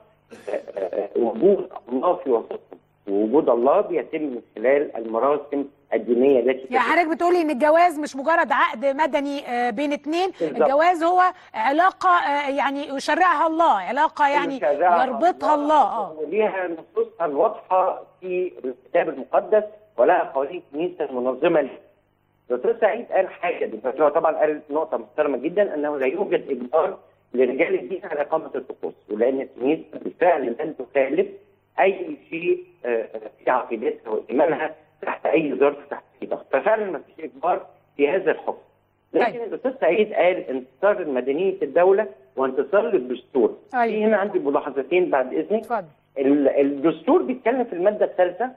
وجود الله في وسطهم ووجود الله بيتم من خلال المراسم الدينيه التي يعني حضرتك بتقولي ان الجواز مش مجرد عقد مدني آه، بين اتنين بالظبط. الجواز هو علاقه آه، يعني يشرعها الله علاقه يعني شرعها يربطها الله اه وليها نصوصها الواضحه في الكتاب المقدس ولها قوانين كنيسه منظمه لها. دكتور سعيد قال حاجه دلوقتي هو طبعا قال نقطه محترمه جدا انه لا يوجد اجبار لرجال الدين على اقامه الطقوس ولان الكنيسه بالفعل لن تخالف اي شيء آه، آه، في عقيدتها وايمانها تحت اي ظرف تحت اي ضغط ففعلا ما فيش اجبار في هذا الحكم لكن الدكتور سعيد قال انتصار مدنيه الدوله وانتصار للدستور أيوة. في هنا عندي ملاحظتين بعد اذنك اتفضل ال- الدستور بيتكلم في الماده الثالثه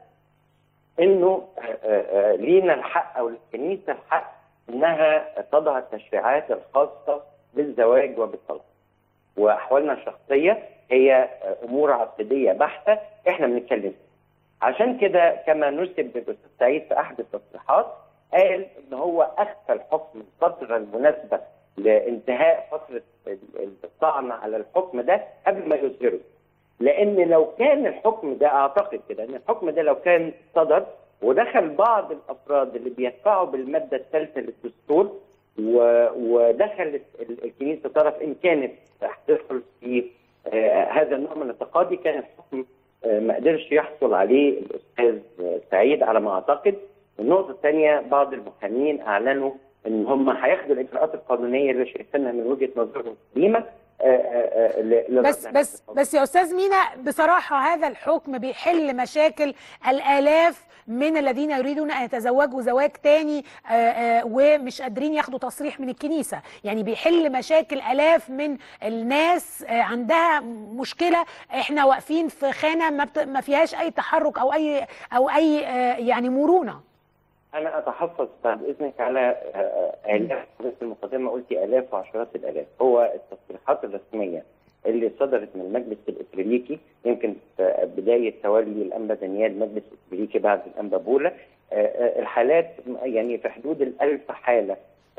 انه آه، آه، آه، لينا الحق او للكنيسه الحق انها تضع التشريعات الخاصه بالزواج وبالطلاق. واحوالنا الشخصيه هي آه، امور عقديه بحته احنا بنتكلم فيها. عشان كده كما نسب الاستاذ سعيد في احد التصريحات قال ان هو اخفى الحكم الفتره المناسبه لانتهاء فتره ال- الطعن على الحكم ده قبل ما يصدره. لان لو كان الحكم ده اعتقد كده ان الحكم ده لو كان صدر ودخل بعض الافراد اللي بيدفعوا بالماده الثالثه للدستور و- ودخلت ال- الكنيسه طرف ان كانت هتدخل في آه، هذا النوع من التقاضي كان الحكم آه، ما قدرش يحصل عليه الاستاذ آه، سعيد على ما اعتقد النقطه الثانيه بعض المحامين اعلنوا ان هم هياخدوا الاجراءات القانونيه اللي شايفينها من وجهه نظرهم سليمه آه، آه، آه، ل- لرد بس هذا بس بس يا استاذ مينا بصراحه هذا الحكم بيحل مشاكل الالاف من الذين يريدون ان يتزوجوا زواج تاني آه، آه، ومش قادرين ياخدوا تصريح من الكنيسه يعني بيحل مشاكل الاف من الناس آه، عندها مشكله احنا واقفين في خانه ما, بت... ما فيهاش اي تحرك او اي او اي آه، يعني مرونه انا اتحفظ بعد اذنك على آه، آه، الاف حضرتك في المقدمه قلتي الاف وعشرات الالاف هو التصريحات الرسميه اللي صدرت من المجلس الاسرائيلي يمكن في بدايه تولي الانبا دانيال مجلس اسرائيلي بعد الانبا بولا آه، آه، الحالات يعني في حدود الألف حاله آه،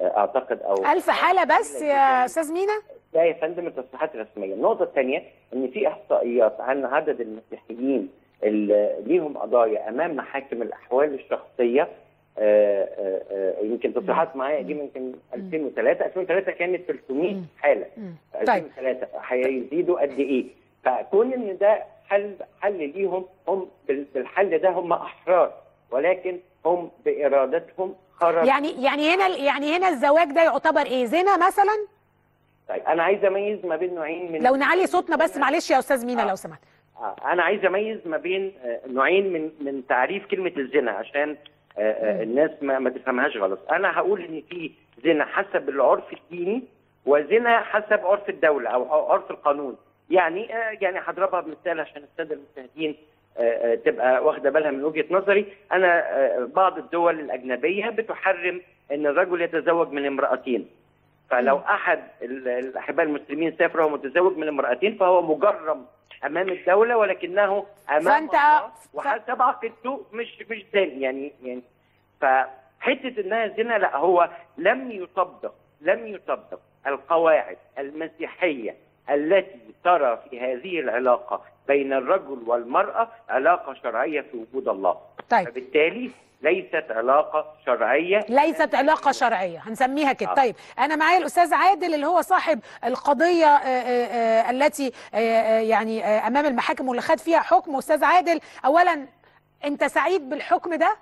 اعتقد او ألف حالة بس يا أستاذ مينا؟ لا يا فندم التصريحات الرسميه، النقطه الثانيه ان في احصائيات عن عدد المسيحيين اللي ليهم قضايا امام محاكم الاحوال الشخصيه آه، آه، آه، يمكن تصريحات معايا دي يمكن 2003 2003 كانت 300 حاله في طيب. 2003 هيزيدوا قد ايه؟ فكون ان ده حل حل ليهم هم بال- بالحل ده هم احرار ولكن هم بارادتهم خرجوا يعني يعني هنا يعني هنا الزواج ده يعتبر إيه؟ زنا مثلا؟ طيب انا عايز اميز ما بين نوعين من لو نعلي صوتنا بس معلش يا أستاذ مينا لو سمحت. آه، انا عايز اميز ما بين آه، نوعين من من تعريف كلمه الزنا عشان آه، آه، الناس ما, ما تفهمهاش غلط انا هقول ان في زنا حسب العرف الديني وزنا حسب عرف الدوله او أو عرف القانون يعني آه، يعني هضربها بمثال عشان الساده المشاهدين آه، آه، تبقى واخده بالها من وجهه نظري انا آه، بعض الدول الاجنبيه بتحرم ان الرجل يتزوج من امراتين فلو احد ال- الاحباء المسلمين سافر وهو متزوج من امراتين فهو مجرم امام الدوله ولكنه امام فأنت الله وحسب عقيدته مش مش زاني يعني يعني فحته انها زنا لا هو لم يطبق لم يطبق القواعد المسيحيه التي ترى في هذه العلاقه بين الرجل والمراه علاقه شرعيه في وجود الله طيب. فبالتالي ليست علاقه شرعيه ليست علاقة شرعية هنسميها كده آه. طيب أنا معايا الأستاذ عادل اللي هو صاحب القضية آه، آه، آه، التي آه، آه، يعني آه، أمام المحاكم واللي خد فيها حكم أستاذ عادل أولا أنت سعيد بالحكم ده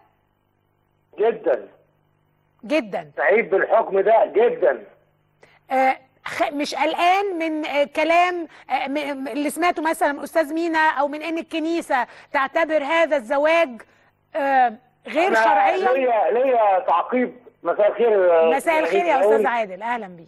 جدا جدا سعيد بالحكم ده جدا آه، خ- مش قلقان من آه، كلام آه، م- م- اللي سمعته مثلا من استاذ مينا او من ان الكنيسه تعتبر هذا الزواج آه، غير أنا شرعيا ليا ليا تعقيب مساء الخير مساء الخير يا استاذ عادل اهلا بيك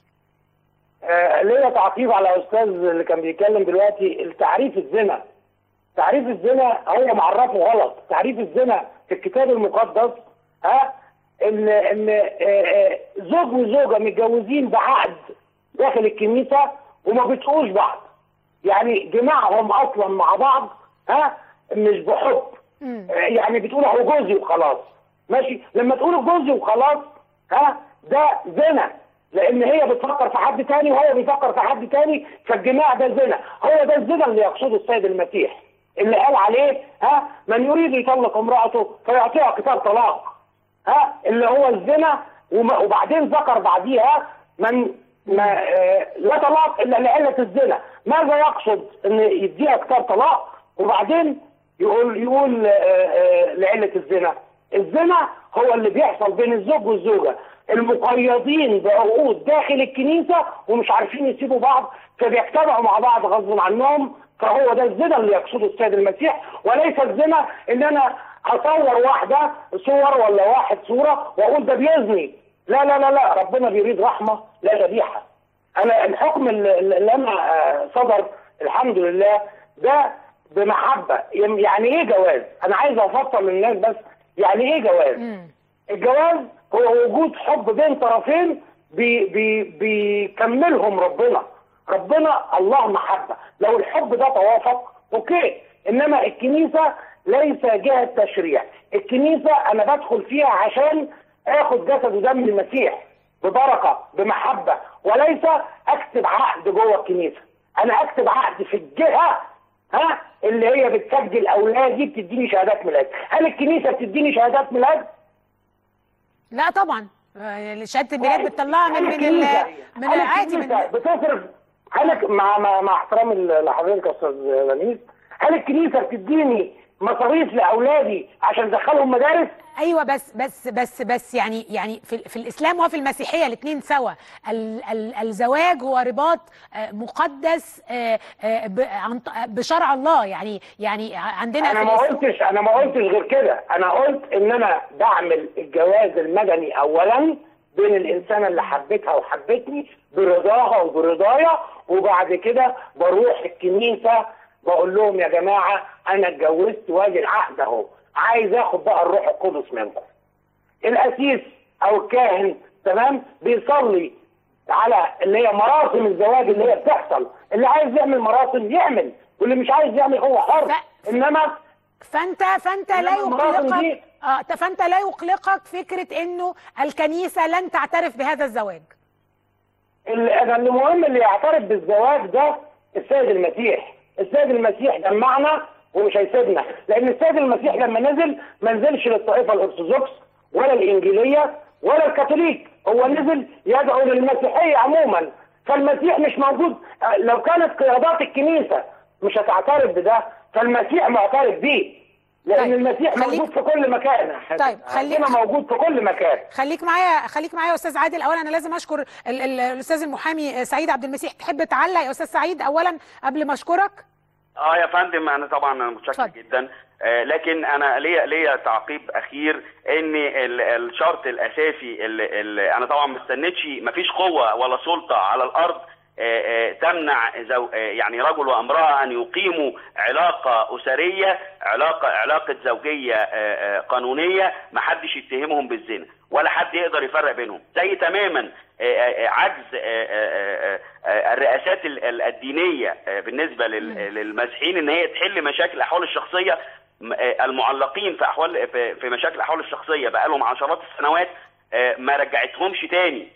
آه، ليا تعقيب على استاذ اللي كان بيتكلم دلوقتي التعريف الزنا تعريف الزنا هو معرفه غلط تعريف الزنا في الكتاب المقدس ها ان ان آه، آه، زوج وزوجه متجوزين بعقد داخل الكنيسه وما بيتقوش بعض يعني جماعهم اصلا مع بعض ها مش بحب آه، يعني بتقول اهو جوزي وخلاص ماشي لما تقول جوزي وخلاص ها ده زنا لان هي بتفكر في حد تاني وهو بيفكر في حد تاني فالجماع ده زنا هو ده الزنا اللي يقصده السيد المسيح اللي قال عليه ها من يريد يطلق امراته فيعطيها كتاب طلاق ها اللي هو الزنا وما- وبعدين ذكر بعديها من ما آه لا طلاق الا لعله الزنا ماذا يقصد ان يديها كتاب طلاق وبعدين يقول يقول آه آه لعله الزنا الزنا هو اللي بيحصل بين الزوج والزوجه المقيدين بعقود داخل الكنيسه ومش عارفين يسيبوا بعض فبيجتمعوا مع بعض غصب عنهم فهو ده الزنا اللي يقصده السيد المسيح وليس الزنا ان انا اصور واحده صور ولا واحد صوره واقول ده بيزني لا لا لا لا ربنا بيريد رحمه لا ذبيحه انا الحكم اللي اللي انا آه، صدر الحمد لله ده بمحبه يعني ايه جواز انا عايز افصل للناس بس يعني ايه جواز الجواز هو وجود حب بين طرفين بي بي بيكملهم ربنا ربنا الله محبة لو الحب ده توافق اوكي انما الكنيسة ليس جهة تشريع الكنيسة انا بدخل فيها عشان اخد جسد ودم المسيح ببركة بمحبة وليس اكتب عقد جوه الكنيسة انا اكتب عقد في الجهة ها اللي هي بتسجل اولادي بتديني شهادات ميلاد هل الكنيسة بتديني شهادات ميلاد لا طبعا آه، شهاده الميلاد بتطلعها من من ال- من هل عادي من الكنيسة بتصرف هل مع مع, مع احترامي لحضرتك يا استاذ لميس هل الكنيسه بتديني مصاريف لاولادي عشان ادخلهم مدارس؟ ايوه بس بس بس بس يعني يعني في, في الاسلام وفي المسيحيه الاثنين سوا ال ال الزواج هو رباط آه، مقدس آه، آه، ب- عن ط- بشرع الله يعني يعني عندنا انا في ما الإس- قلتش انا ما قلتش غير كده انا قلت ان انا بعمل الجواز المدني اولا بين الانسانه اللي حبيتها وحبتني برضاها وبرضايا وبعد كده بروح الكنيسه بقول لهم يا جماعه انا اتجوزت وادي العقد اهو عايز اخد بقى الروح القدس منكم القسيس او الكاهن تمام بيصلي على اللي هي مراسم الزواج اللي هي بتحصل اللي عايز يعمل مراسم يعمل واللي مش عايز يعمل هو حر انما فانت فانت لا إنما المراسم يقلقك دي اه فانت لا يقلقك فكره انه الكنيسه لن تعترف بهذا الزواج انا اللي مهم اللي يعترف بالزواج ده السيد المسيح السيد المسيح جمعنا ومش هيسيبنا لان السيد المسيح لما نزل ما نزلش للطائفه الارثوذكس ولا الانجيليه ولا الكاثوليك هو نزل يدعو للمسيحيه عموما فالمسيح مش موجود لو كانت قيادات الكنيسه مش هتعترف بده فالمسيح معترف بيه لان طيب. المسيح خليك... موجود في كل مكان طيب خلينا موجود في كل مكان خليك معايا خليك معايا يا استاذ عادل اولا انا لازم اشكر ال... ال... الاستاذ المحامي سعيد عبد المسيح تحب تعلق يا استاذ سعيد اولا قبل ما اشكرك اه يا فندم انا طبعا انا متشكر جدا آه لكن انا ليا ليا تعقيب اخير ان ال... الشرط الاساسي اللي, اللي انا طبعا ما استنيتش ما فيش قوه ولا سلطه على الارض تمنع زو يعني رجل وامراه ان يقيموا علاقه اسريه علاقه علاقه زوجيه قانونيه ما حدش يتهمهم بالزنا ولا حد يقدر يفرق بينهم زي تماما عجز الرئاسات الدينيه بالنسبه للمسيحيين ان هي تحل مشاكل الاحوال الشخصيه المعلقين في احوال في مشاكل الاحوال الشخصيه بقالهم عشرات السنوات ما رجعتهمش تاني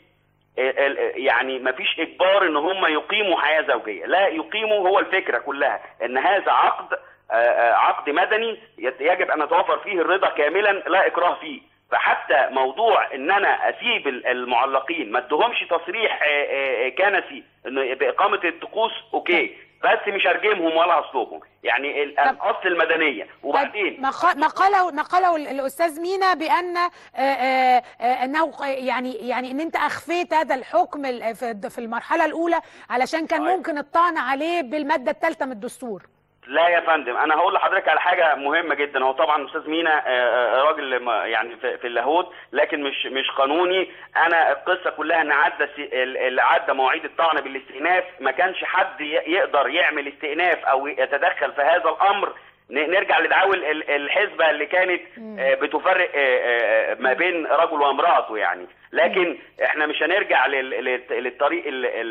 يعني ما فيش اجبار ان هم يقيموا حياه زوجيه لا يقيموا هو الفكره كلها ان هذا عقد عقد مدني يجب ان يتوفر فيه الرضا كاملا لا اكراه فيه فحتى موضوع ان انا اسيب المعلقين ما ادهمش تصريح كنسي انه باقامه الطقوس اوكي بس مش هرجمهم ولا اصلهم يعني الاصل المدنيه وبعدين ما قاله ما قاله الاستاذ مينا بان آآ آآ انه يعني يعني ان انت اخفيت هذا الحكم في المرحله الاولى علشان كان ممكن الطعن عليه بالماده الثالثه من الدستور لا يا فندم انا هقول لحضرتك على حاجه مهمه جدا هو طبعا استاذ مينا راجل يعني في اللاهوت لكن مش مش قانوني انا القصه كلها ان عدى اللي عدى مواعيد الطعن بالاستئناف ما كانش حد يقدر يعمل استئناف او يتدخل في هذا الامر نرجع لدعاوى الحزبه اللي كانت بتفرق ما بين رجل وامراته يعني لكن احنا مش هنرجع للطريق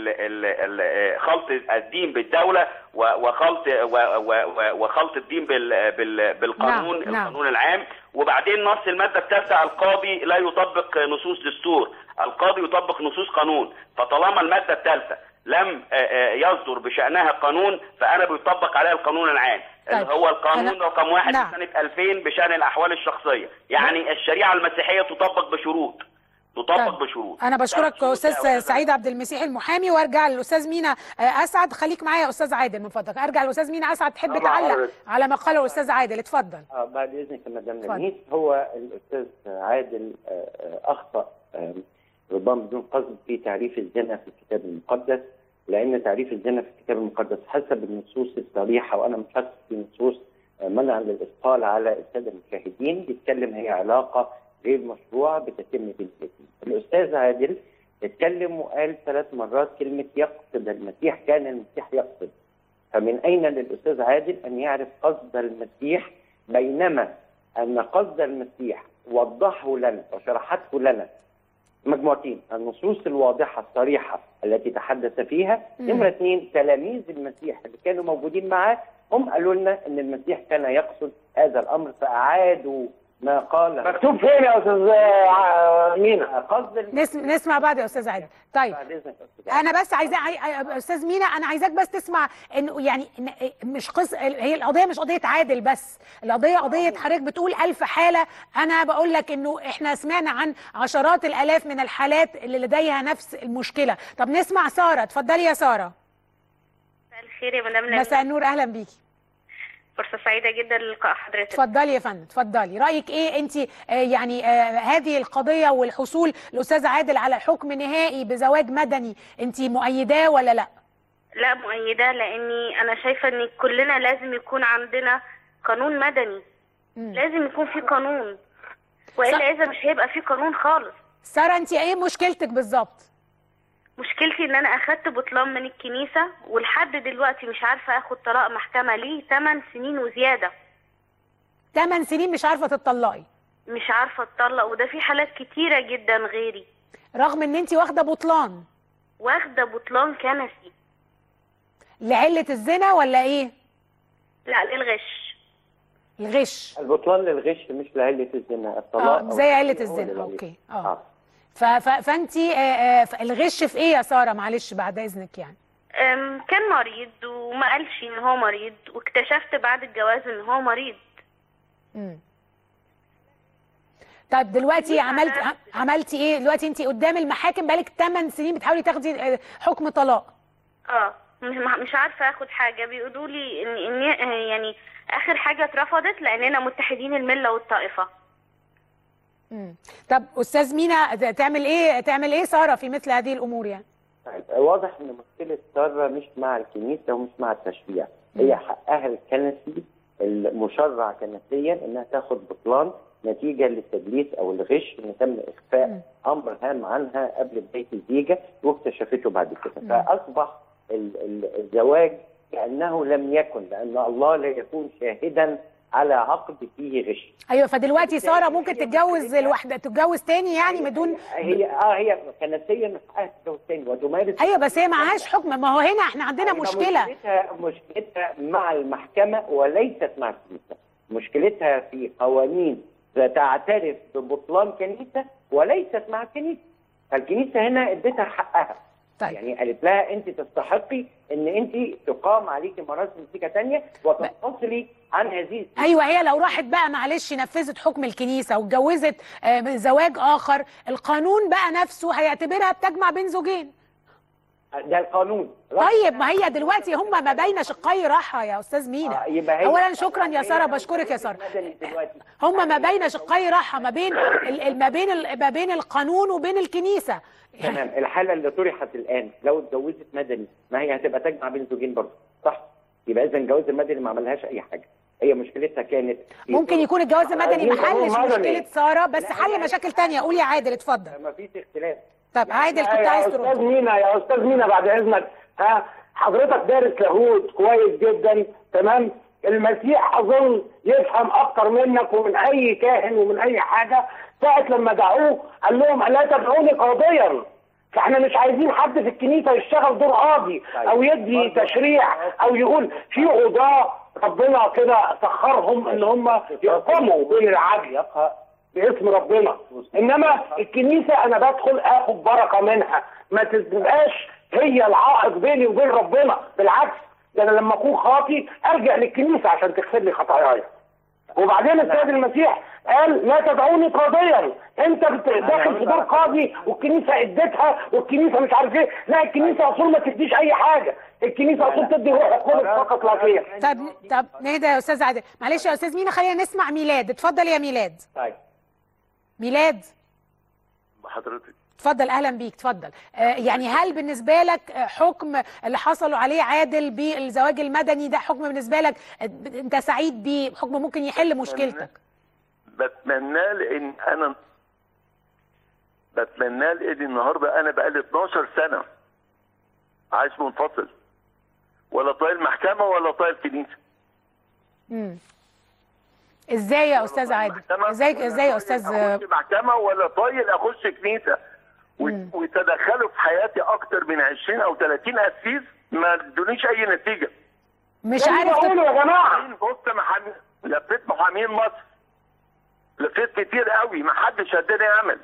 خلط الدين بالدوله وخلط وخلط الدين بالقانون نعم. القانون العام وبعدين نص الماده الثالثه القاضي لا يطبق نصوص دستور القاضي يطبق نصوص قانون فطالما الماده الثالثه لم يصدر بشأنها قانون فأنا بيطبق عليها القانون العام طيب. اللي هو القانون أنا... رقم واحد نعم. سنة 2000 بشأن الأحوال الشخصية يعني الشريعة المسيحية تطبق بشروط تطبق طيب. بشروط انا بشكرك استاذ سعيد عبد المسيح المحامي وارجع للاستاذ مينا اسعد خليك معايا يا استاذ عادل من فضلك ارجع للاستاذ مينا اسعد تحب تعلق على ما قاله الاستاذ عادل اتفضل اه بعد اذنك يا مدام لميس هو الاستاذ عادل اخطا ربما بدون قصد في تعريف الزنا في الكتاب المقدس لان تعريف الزنا في الكتاب المقدس حسب النصوص الصريحه وانا مش حاسس في نصوص منع للاثقال على الساده المشاهدين بيتكلم هي علاقه غير مشروعه بتتم بالاسم. الاستاذ عادل اتكلم وقال ثلاث مرات كلمه يقصد المسيح كان المسيح يقصد. فمن اين للاستاذ عادل ان يعرف قصد المسيح بينما ان قصد المسيح وضحه لنا وشرحته لنا مجموعتين النصوص الواضحة الصريحة التي تحدث فيها نمرة اثنين تلاميذ المسيح اللي كانوا موجودين معاه هم قالوا لنا ان المسيح كان يقصد هذا الامر فاعادوا ما قال مكتوب فين يا استاذ مينا قصد نسمع, نسمع بعد يا استاذ عادل طيب انا بس عايزاه استاذ مينا انا عايزاك بس تسمع انه يعني مش قص هي القضيه مش قضيه عادل بس القضيه قضيه حضرتك بتقول ألف حاله انا بقول لك انه احنا سمعنا عن عشرات الالاف من الحالات اللي لديها نفس المشكله طب نسمع ساره اتفضلي يا ساره مساء الخير يا مدام مساء النور اهلا بيكي فرصه سعيده جدا للقاء حضرتك اتفضلي يا فندم اتفضلي رايك ايه انت آه يعني آه هذه القضيه والحصول الاستاذ عادل على حكم نهائي بزواج مدني انت مؤيداه ولا لا لا مؤيداه لاني انا شايفه ان كلنا لازم يكون عندنا قانون مدني م. لازم يكون في قانون والا اذا مش هيبقى في قانون خالص ساره انت ايه مشكلتك بالظبط مشكلتي ان انا اخدت بطلان من الكنيسة ولحد دلوقتي مش عارفة اخد طلاق محكمة ليه 8 سنين وزيادة 8 سنين مش عارفة تطلقي مش عارفة اتطلق وده في حالات كتيرة جدا غيري رغم ان انت واخدة بطلان واخدة بطلان كنسي لعلة الزنا ولا ايه لا للغش الغش البطلان للغش مش لعله الزنا الطلاق اه أو زي عله الزنا هو الزنا للغش. اوكي اه ف- ف- فانت الغش في ايه يا ساره معلش بعد اذنك يعني أم، كان مريض وما قالش ان هو مريض واكتشفت بعد الجواز ان هو مريض مم. طيب دلوقتي عملت عملتي ايه دلوقتي انت قدام المحاكم بقالك 8 سنين بتحاولي تاخدي آه، حكم طلاق اه مش مش عارفه اخد حاجه بيقولوا لي ان ان يعني اخر حاجه اترفضت لاننا متحدين المله والطائفه مم. طب استاذ مينا ت- تعمل ايه تعمل ايه ساره في مثل هذه الامور يعني طيب، واضح ان مشكله ساره مش مع الكنيسه ومش مع التشريع هي حقها الكنسي المشرع كنسيا انها تاخد بطلان نتيجه للتدليس او الغش ان تم اخفاء امر هام عنها قبل بدايه الزيجه واكتشفته بعد كده فاصبح ال- ال- الزواج كانه لم يكن لان الله لا يكون شاهدا على عقد فيه غش ايوه فدلوقتي ساره ممكن تتجوز الواحده تتجوز تاني يعني بدون هي اه هي كنسيا من حقها تتجوز تاني وتمارس ايوه بس هي معهاش حكم ما هو هنا احنا عندنا يبقى مشكله مشكلتها مشكلتها مع المحكمة وليست مع الكنيسة مشكلتها في قوانين تعترف ببطلان كنيسة وليست مع الكنيسة فالكنيسة هنا اديتها حقها طيب. يعني قالت لها انت تستحقي ان انت تقام عليكي مراسم زيجة تانية وتنفصلي عن هذه ايوه هي لو راحت بقى معلش نفذت حكم الكنيسه واتجوزت آه، زواج اخر القانون بقى نفسه هيعتبرها بتجمع بين زوجين ده القانون طيب ما هي دلوقتي هم ما بين شقي راحه يا استاذ مينا آه، يبقى هي- اولا شكرا يا ساره بشكرك يا ساره مدني دلوقتي هم ما بين شقي راحه ما بين ال- ال- ما بين ال- ما بين القانون وبين الكنيسه تمام الحاله اللي طرحت الان لو اتجوزت مدني ما هي هتبقى تجمع بين زوجين برضه صح يبقى اذا الجواز المدني ما عملهاش اي حاجه هي مشكلتها كانت في ممكن يكون الجواز المدني عايزين ما حلش قانون مدني. مشكله ساره بس لا، حل هي- مشاكل تانية قول يا عادل اتفضل ما فيش اختلاف طب عادل كنت يا عايز استاذ ترد مينا يا استاذ مينا بعد اذنك ها حضرتك دارس لاهوت كويس جدا تمام المسيح اظن يفهم اكتر منك ومن اي كاهن ومن اي حاجه ساعه لما دعوه قال لهم لا تدعوني قاضيا فاحنا مش عايزين حد في الكنيسه يشتغل دور قاضي او يدي تشريع او يقول في قضاه ربنا كده سخرهم ان هم يحكموا بين العدل باسم ربنا انما الكنيسه انا بدخل اخد بركه منها ما تبقاش هي العائق بيني وبين ربنا بالعكس ده انا لما اكون خاطي ارجع للكنيسه عشان تغفر لي خطاياي وبعدين السيد المسيح قال لا تدعوني قاضيا انت بت- داخل في دور قاضي والكنيسه اديتها والكنيسه مش عارف ايه لا الكنيسه اصول ما تديش اي حاجه الكنيسه اصول تدي روح القدس فقط لا غير طب طب نهدى يا استاذ عادل معلش يا استاذ مينا خلينا نسمع ميلاد اتفضل يا ميلاد طيب ميلاد حضرتك اتفضل اهلا بيك اتفضل آه يعني هل بالنسبه لك آه، حكم اللي حصلوا عليه عادل بالزواج المدني ده حكم بالنسبه لك آه، انت سعيد بيه حكم ممكن يحل مشكلتك بتمناه لان انا بتمناه لان النهارده انا بقالي 12 سنه عايش منفصل ولا طايل المحكمه ولا طايل الكنيسه امم ازاي يا استاذ عادل ازاي ازاي يا استاذ اخش محكمه ولا طايل اخش كنيسه و- وتدخلوا في حياتي اكتر من 20 او 30 اسيس ما ادونيش اي نتيجه مش ده اللي عارف بقوله يا جماعه بص محامي لفيت محامين مصر لفيت كتير قوي ما حدش اداني امل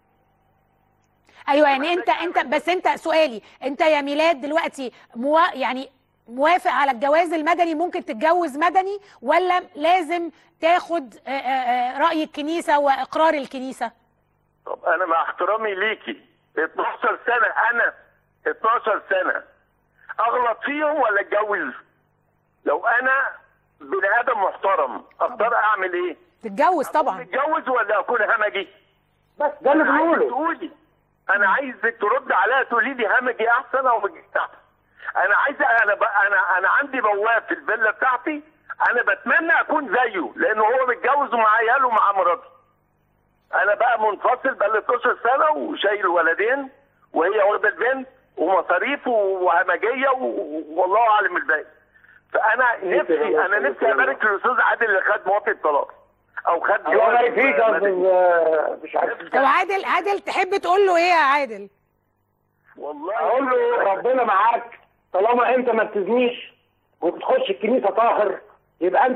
ايوه يعني انت انت بس انت سؤالي انت يا ميلاد دلوقتي موا يعني موافق على الجواز المدني ممكن تتجوز مدني ولا لازم تاخد آه، آه، آه، رأي الكنيسة واقرار الكنيسة طب انا مع احترامي ليكي 12 سنه انا 12 سنه اغلط فيهم ولا اتجوز لو انا بني ادم محترم اختار اعمل ايه تتجوز طبعا اتجوز ولا اكون همجي بس ده اللي أنا عايزك بنقوله تقولي انا عايزك ترد عليا تقولي لي همجي احسن او مجي احسن انا عايز انا ب... انا انا عندي بواب في الفيلا بتاعتي انا بتمنى اكون زيه لانه هو متجوز ومع عياله ومع مراته انا بقى منفصل بقى لي 12 سنه وشايل ولدين وهي واخده البنت ومصاريف وهمجيه و- والله اعلم الباقي فانا نفسي انا نفسي ابارك للاستاذ عادل اللي خد موافقه طلاق او خد الله يبارك فيك يا مدني. استاذ آه، مش عارف طب عادل عادل تحب تقول له ايه يا عادل والله اقول له ربنا معاك طالما انت ما بتزنيش وبتخش الكنيسه طاهر يبقى انت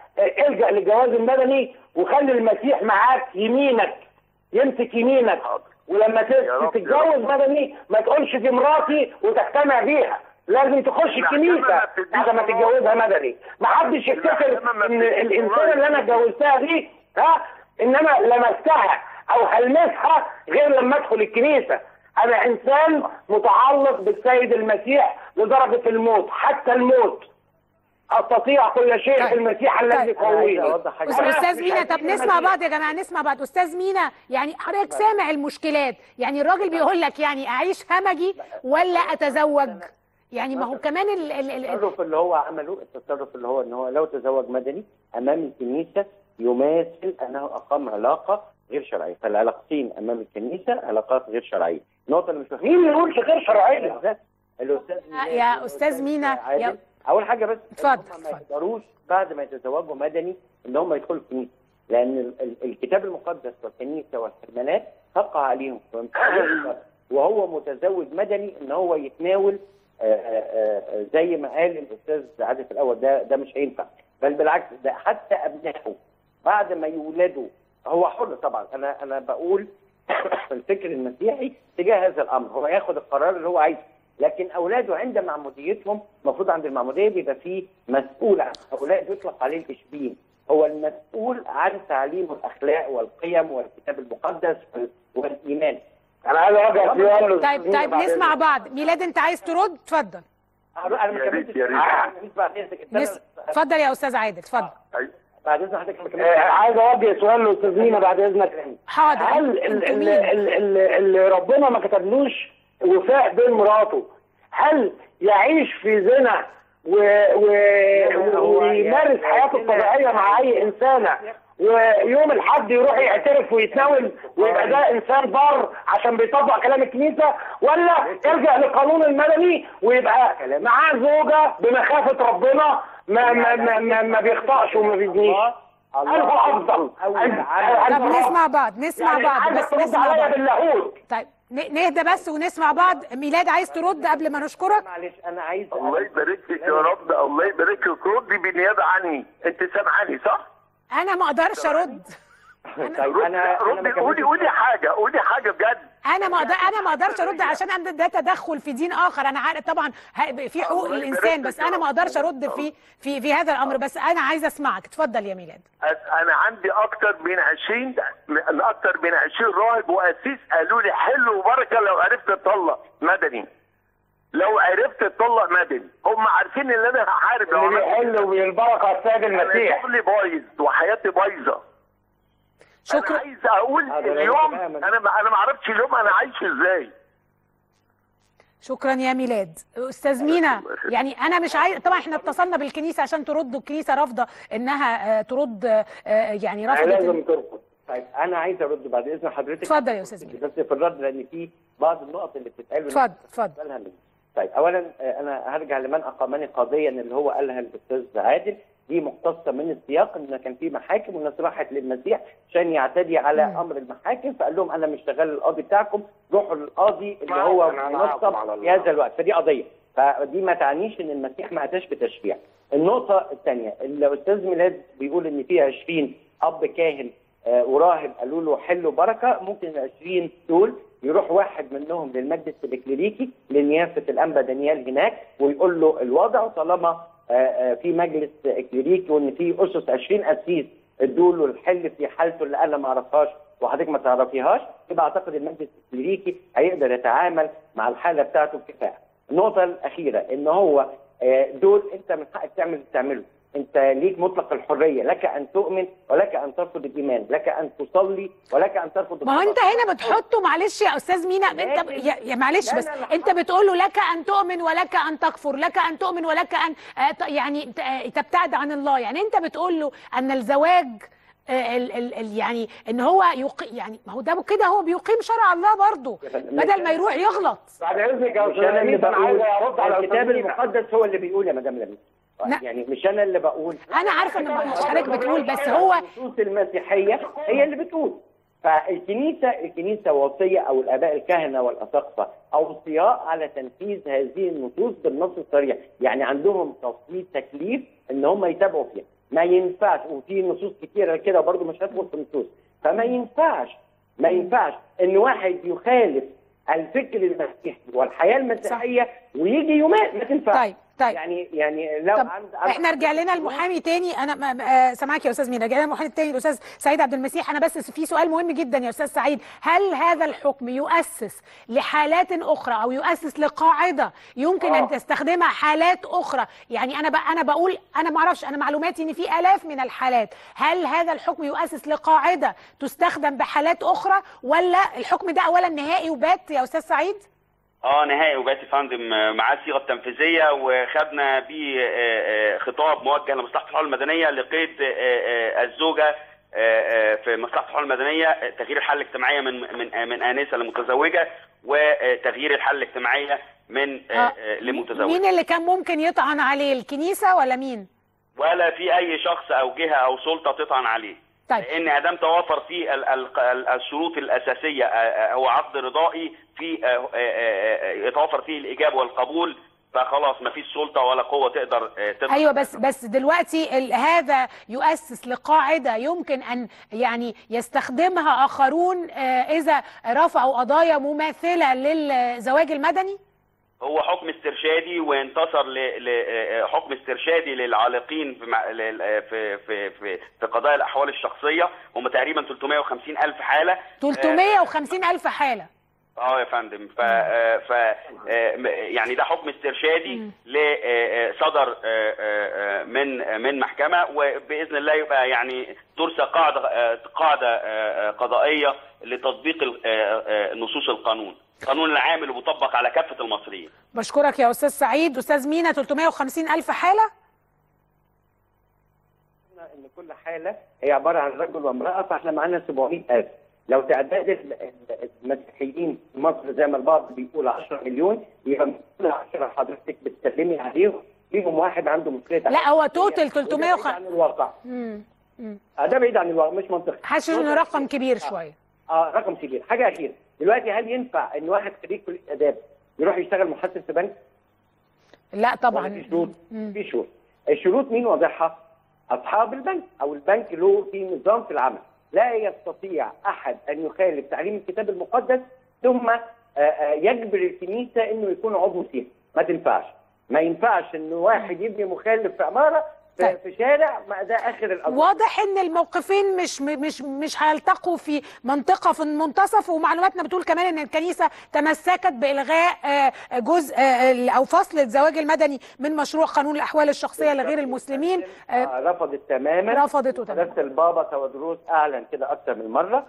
آه، الجا للجواز المدني وخلي المسيح معاك يمينك يمسك يمينك ولما ت- رب، يا تتجوز مدني ما تقولش دي مراتي وتجتمع بيها لازم تخش الكنيسه بعد ما تتجوزها مدني ما حدش يفتكر ان الانسان اللي انا اتجوزتها دي ها ان انا لمستها او هلمسها غير لما ادخل الكنيسه انا انسان متعلق بالسيد المسيح لدرجه الموت حتى الموت استطيع كل شيء في المسيح الذي يقويني أس- استاذ مينا طب نسمع بعض يا جماعه نسمع بعض استاذ مينا يعني حضرتك سامع المشكلات يعني الراجل بيقول لك يعني اعيش همجي ولا اتزوج يعني ما هو كمان ال ال ال التصرف اللي هو عمله التصرف اللي هو ان هو لو تزوج مدني امام الكنيسه يماثل انه اقام علاقه غير شرعيه فالعلاقتين امام الكنيسه علاقات غير شرعيه النقطه اللي مش مين اللي يقولش غير شرعيه الاستاذ يا استاذ مينا يا عادل اول حاجه بس اتفضل هم ما يقدروش بعد ما يتزوجوا مدني ان هم يدخلوا الكنيسه لان ال- ال- الكتاب المقدس والكنيسه والحرمانات تقع عليهم وهو متزوج مدني ان هو يتناول آه، آه، آه، زي ما قال الاستاذ عادل في الاول ده ده مش هينفع بل بالعكس ده حتى ابنائه بعد ما يولدوا هو حر طبعا انا انا بقول في الفكر المسيحي تجاه هذا الامر هو ياخد القرار اللي هو عايزه لكن اولاده عند معموديتهم المفروض عند المعموديه بيبقى فيه مسؤول عن اولاد يطلق عليه الاشبين هو المسؤول عن تعليم الاخلاق والقيم والكتاب المقدس وال- والايمان انا عايز اوجه سؤال طيب طيب نسمع بعض ميلاد انت عايز ترد اتفضل انا ما يا كملتش ريت- يا ريت. نسمع نفسك. نس... اتفضل يا استاذ عادل اتفضل بعد اذن حضرتك ما كملتش. آه، عايز اوجه سؤال لاستاذ مينا بعد اذنك حاضر هل ال- انتوا ال- مين؟ ال- ال- اللي ربنا ما كتبلوش وفاء بين مراته هل يعيش في زنا و... و... ويمارس حياته الطبيعيه مع اي انسانه ويوم الحد يروح يعترف ويتناول ويبقى ده انسان بار عشان بيطبق كلام الكنيسه ولا يرجع للقانون المدني ويبقى معاه زوجه بمخافه ربنا ما ما ما, ما, ما بيخطأش وما بيزنيش أنه افضل طب نسمع بعض نسمع يعني بعض عايزك بس ترد نسمع عليا بعض باللاهوت طيب ن- نهدى بس ونسمع بعض ميلاد عايز ترد قبل ما نشكرك معلش انا عايز الله يبارك لك يا رب الله يبارك لك ردي بالنيابه عني انت سامعاني صح؟ انا ما اقدرش ارد طيب انا انا ما ردي قولي قولي حاجه قولي حاجه بجد انا ما أقدر انا ما اقدرش ارد عشان أنا ده تدخل في دين اخر انا عارف طبعا ه- في حقوق الله يبارك الانسان لك بس يا انا رب. ما اقدرش ارد في في في هذا الامر بس انا عايزه اسمعك اتفضل يا ميلاد أ- انا عندي اكتر من 20 من اكتر من 20 راهب واسيس قالوا لي حلو وبركه لو عرفت تطلق مدني لو عرفت تطلق مدني هم عارفين ان انا هحارب لو اللي عملت بيحل وبالبركه السيد انا المسيح شغلي بايظ وحياتي بايظه شكرا انا عايز اقول هذا لا اليوم يتفهم. انا ما انا ما اعرفش اليوم انا عايش ازاي شكرا يا ميلاد استاذ مينا يعني انا مش عايز طبعا احنا اتصلنا بالكنيسه عشان ترد الكنيسه رافضه انها آه، ترد آه، يعني رفضت لازم ترفض طيب انا عايز ارد بعد اذن حضرتك اتفضل يا استاذ ميلاد بس في الرد لان في بعض النقط اللي بتتقال اتفضل اتفضل بالها مني. طيب اولا آه، انا هرجع لمن اقامني قاضيا اللي هو قالها الاستاذ عادل دي مقتصه من السياق ان كان في محاكم والناس راحت للمسيح عشان يعتدي على مم. امر المحاكم فقال لهم انا مش شغال القاضي بتاعكم روحوا للقاضي اللي هو أنا معاكم منصب على في هذا الوقت فدي قضيه فدي ما تعنيش ان المسيح ما اتاش بتشريع النقطه الثانيه الاستاذ ميلاد بيقول ان في 20 اب كاهن آه، وراهب قالوا له حلوا بركه ممكن ال 20 دول يروح واحد منهم للمجلس الإكليريكي لنيافة الأنبا دانيال هناك ويقول له الوضع طالما آه، آه، في مجلس إكليريكي وإن في أسس 20 أسيس ادوا له الحل في حالته اللي أنا ما أعرفهاش وحضرتك ما تعرفيهاش يبقى أعتقد المجلس الإكليريكي هيقدر يتعامل مع الحالة بتاعته بكفاءة. النقطة الأخيرة إن هو آه، دول أنت من حقك تعمل اللي تعمله انت ليك مطلق الحريه لك ان تؤمن ولك ان ترفض الايمان لك ان تصلي ولك ان ترفض ما هو انت الصلاة. هنا بتحطه معلش يا استاذ مينا انت ب- لكن- يا, يا معلش لا، بس لا، لا، انت بتقول له لك ان تؤمن ولك ان تكفر لك ان تؤمن ولك ان آه، ت- يعني ت- آه، تبتعد عن الله يعني انت بتقول له ان الزواج آه، ال ال ال يعني ان هو يقي يعني ما هو ده كده هو بيقيم شرع الله برضه بدل ما يروح يغلط بعد اذنك يا مش استاذ انا اللي لميس انا عايز بقول ارد على الكتاب أستاذ مينا. المقدس هو اللي بيقول يا مدام لميس لا. يعني مش انا اللي بقول انا عارفه ان مش حضرتك بتقول بس هو النصوص المسيحيه هي اللي بتقول فالكنيسه الكنيسه وصيه او الاباء الكهنه والاساقفه اوصياء على تنفيذ هذه النصوص بالنص الصريح يعني عندهم تصميم تكليف ان هم يتابعوا فيها ما ينفعش وفي نصوص كتيره كده برضه مش هدخل في النصوص فما ينفعش ما ينفعش ان واحد يخالف الفكر المسيحي والحياه المسيحيه ويجي يومين ما تنفعش طيب طيب يعني يعني لو طب عند احنا رجع لنا المحامي تاني انا م- م- آه، سامعك يا استاذ مين رجع لنا المحامي التاني الاستاذ سعيد عبد المسيح انا بس في سؤال مهم جدا يا استاذ سعيد هل هذا الحكم يؤسس لحالات اخرى او يؤسس لقاعده يمكن ان آه. تستخدمها حالات اخرى يعني انا ب... انا بقول انا ما اعرفش انا معلوماتي ان في الاف من الحالات هل هذا الحكم يؤسس لقاعده تستخدم بحالات اخرى ولا الحكم ده اولا نهائي وبات يا استاذ سعيد اه نهائي وبات يا فندم آه، معاه الصيغه التنفيذيه وخدنا بيه آه، آه، خطاب موجه لمصلحه الحقوق المدنيه لقيد آه، آه، الزوجه آه، آه، في مصلحه الحقوق المدنيه آه، تغيير الحاله الاجتماعيه من من آه، من انسه لمتزوجه وتغيير الحاله الاجتماعيه من آه، آه، آه، لمتزوجه مين اللي كان ممكن يطعن عليه الكنيسه ولا مين ولا في اي شخص او جهه او سلطه تطعن عليه طيب. لان ادام توافر فيه ال- ال- ال- الشروط الاساسيه آه، آه، هو عقد رضائي في آه، آه، آه، يتوافر فيه الاجابه والقبول فخلاص ما فيش سلطه ولا قوه تقدر آه، تطعن ايوه بس بس دلوقتي ال- هذا يؤسس لقاعده يمكن ان يعني يستخدمها اخرون آه، اذا رفعوا قضايا مماثله للزواج المدني هو حكم استرشادي وانتصر ل- ل- حكم استرشادي للعالقين في مع- لل- في في في, في قضايا الاحوال الشخصيه هم تقريبا 350 الف حاله 350 الف حاله اه يا فندم ف ف آه، م- يعني ده حكم استرشادي ل آه، آه، صدر آه، آه، من من محكمه وباذن الله يبقى يعني ترسى قاعده آه، قاعده آه، آه، قضائيه لتطبيق ال- آه، آه، نصوص القانون القانون العام اللي بيطبق على كافه المصريين بشكرك يا استاذ سعيد استاذ مينا 350 الف حاله ان كل حاله هي عباره عن رجل وامراه فاحنا معانا 700000 لو تعداد ال- ال- المسيحيين في مصر زي ما البعض بيقول 10 مليون يبقى من كل 10 حضرتك بتسلمي عليهم فيهم واحد عنده مشكله لا هو توتال وده 300 بعيد عن الواقع امم امم آه، ده بعيد عن الواقع مش منطقي حاسس انه رقم كبير شويه اه رقم كبير حاجه اخيره دلوقتي هل ينفع ان واحد خريج كليه اداب يروح يشتغل محاسب في بنك؟ لا ولا طبعا في شروط في شروط الشروط مين وضعها؟ اصحاب البنك او البنك له في نظام في العمل لا يستطيع احد ان يخالف تعليم الكتاب المقدس ثم آه، آه، يجبر الكنيسه انه يكون عضو فيها ما تنفعش ما ينفعش ان واحد يبني مخالف في عماره في, في شارع ما ده اخر الامر واضح ان الموقفين مش مش مش هيلتقوا في منطقه في المنتصف ومعلوماتنا بتقول كمان ان الكنيسه تمسكت بالغاء آه، جزء آه، او فصل الزواج المدني من مشروع قانون الاحوال الشخصيه لغير المسلمين آه، آه، رفضت تماما رفضت تماما قداسه البابا تودروس اعلن كده اكثر من مره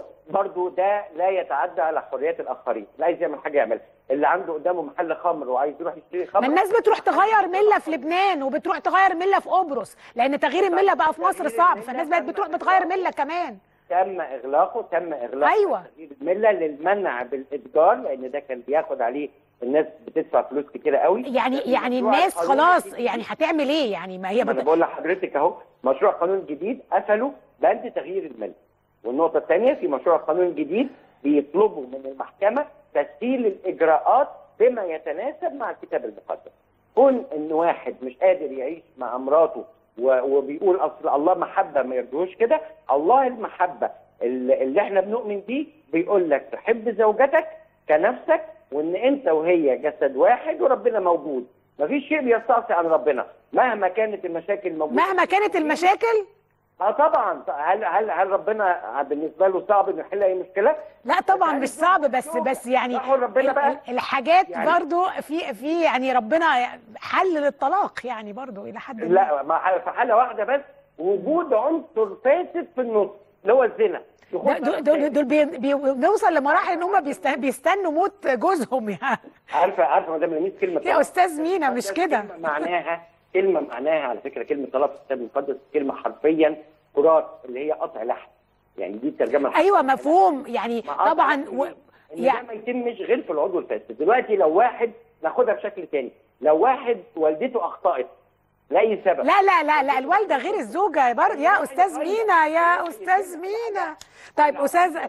وبرضه ده لا يتعدى على حريات الاخرين لا عايز يعمل حاجه يعملها اللي عنده قدامه محل خمر وعايز يروح يشتري خمر ما الناس بتروح تغير مله في لبنان وبتروح تغير مله في قبرص لان تغيير المله بقى في مصر صعب فالناس بقت بتروح بتغير مله كمان تم اغلاقه تم اغلاقه أيوة. تغيير المله للمنع بالاتجار لان ده كان بياخد عليه الناس بتدفع فلوس كتيره قوي يعني يعني مشروع الناس القانون خلاص الجديد- يعني هتعمل ايه يعني ما هي ما انا بت... بقول لحضرتك اهو مشروع قانون جديد قفلوا بند تغيير الملك والنقطه الثانيه في مشروع قانون جديد بيطلبوا من المحكمه تسهيل الاجراءات بما يتناسب مع الكتاب المقدس كون ان واحد مش قادر يعيش مع مراته و- وبيقول اصل الله محبه ما يرضوش كده الله المحبه اللي اللي احنا بنؤمن بيه بيقول لك تحب زوجتك كنفسك وان انت وهي جسد واحد وربنا موجود مفيش شيء بيستعصي عن ربنا مهما كانت المشاكل موجوده مهما كانت المشاكل اه طبعا هل هل هل ربنا بالنسبه له صعب انه يحل اي مشكله؟ لا طبعا مش صعب بس بس يعني راحوا ربنا ال- بقى. ال- الحاجات يعني- برضو في في يعني ربنا حل للطلاق يعني برضو الى حد ما لا ما في حاله واحده بس وجود عنصر فاسد في النص اللي هو الزنا ده- دول دول, دول بي بي بنوصل لمراحل ان هم بيست- بيستنوا موت جوزهم يعني عارفه عارفه مدام لميس كلمه يا استاذ مينا مش كده كلمه معناها كلمه معناها على فكره كلمه طلاق في الكتاب المقدس كلمه حرفيا قراط اللي هي قطع لحم يعني دي الترجمه ايوه مفهوم يعني مع قطع طبعا لحم و... ان ده ما يتمش غير في العضو الفاسد دلوقتي لو واحد ناخدها بشكل تاني لو واحد والدته اخطات لاي سبب لا لا لا لا الوالده غير الزوجه برضه يا استاذ مينا يا استاذ مينا طيب استاذ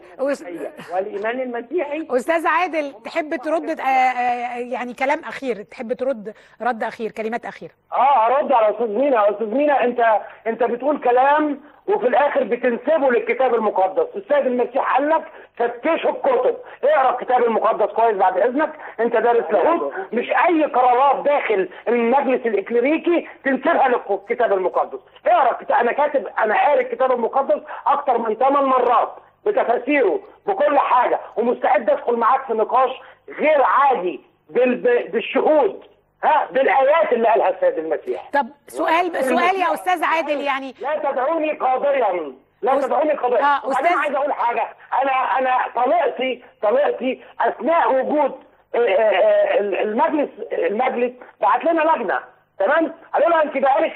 والايمان المسيحي استاذ عادل تحب ترد آه، آه، يعني كلام اخير تحب ترد رد اخير كلمات اخيره اه ارد على استاذ مينا يا استاذ مينا انت انت بتقول كلام وفي الاخر بتنسبه للكتاب المقدس السيد المسيح قال لك فتشوا الكتب اقرا الكتاب المقدس كويس بعد اذنك انت دارس لاهوت مش اي قرارات داخل المجلس الاكليريكي تنسبها للكتاب المقدس اقرا الكتاب انا كاتب انا قاري الكتاب المقدس اكتر من 8 مرات بتفاسيره بكل حاجه ومستعد ادخل معاك في نقاش غير عادي بال- بالشهود ها بالايات اللي قالها السيد المسيح طب سؤال سؤال يا استاذ عادل يعني لا تدعوني قاضيا لا أست- تدعوني قاضيا آه، وبعدين أستاذ- عايز اقول حاجه انا انا طليقتي طليقتي اثناء وجود آه، آه، المجلس المجلس بعت لنا لجنه تمام قالوا لها انت بقالك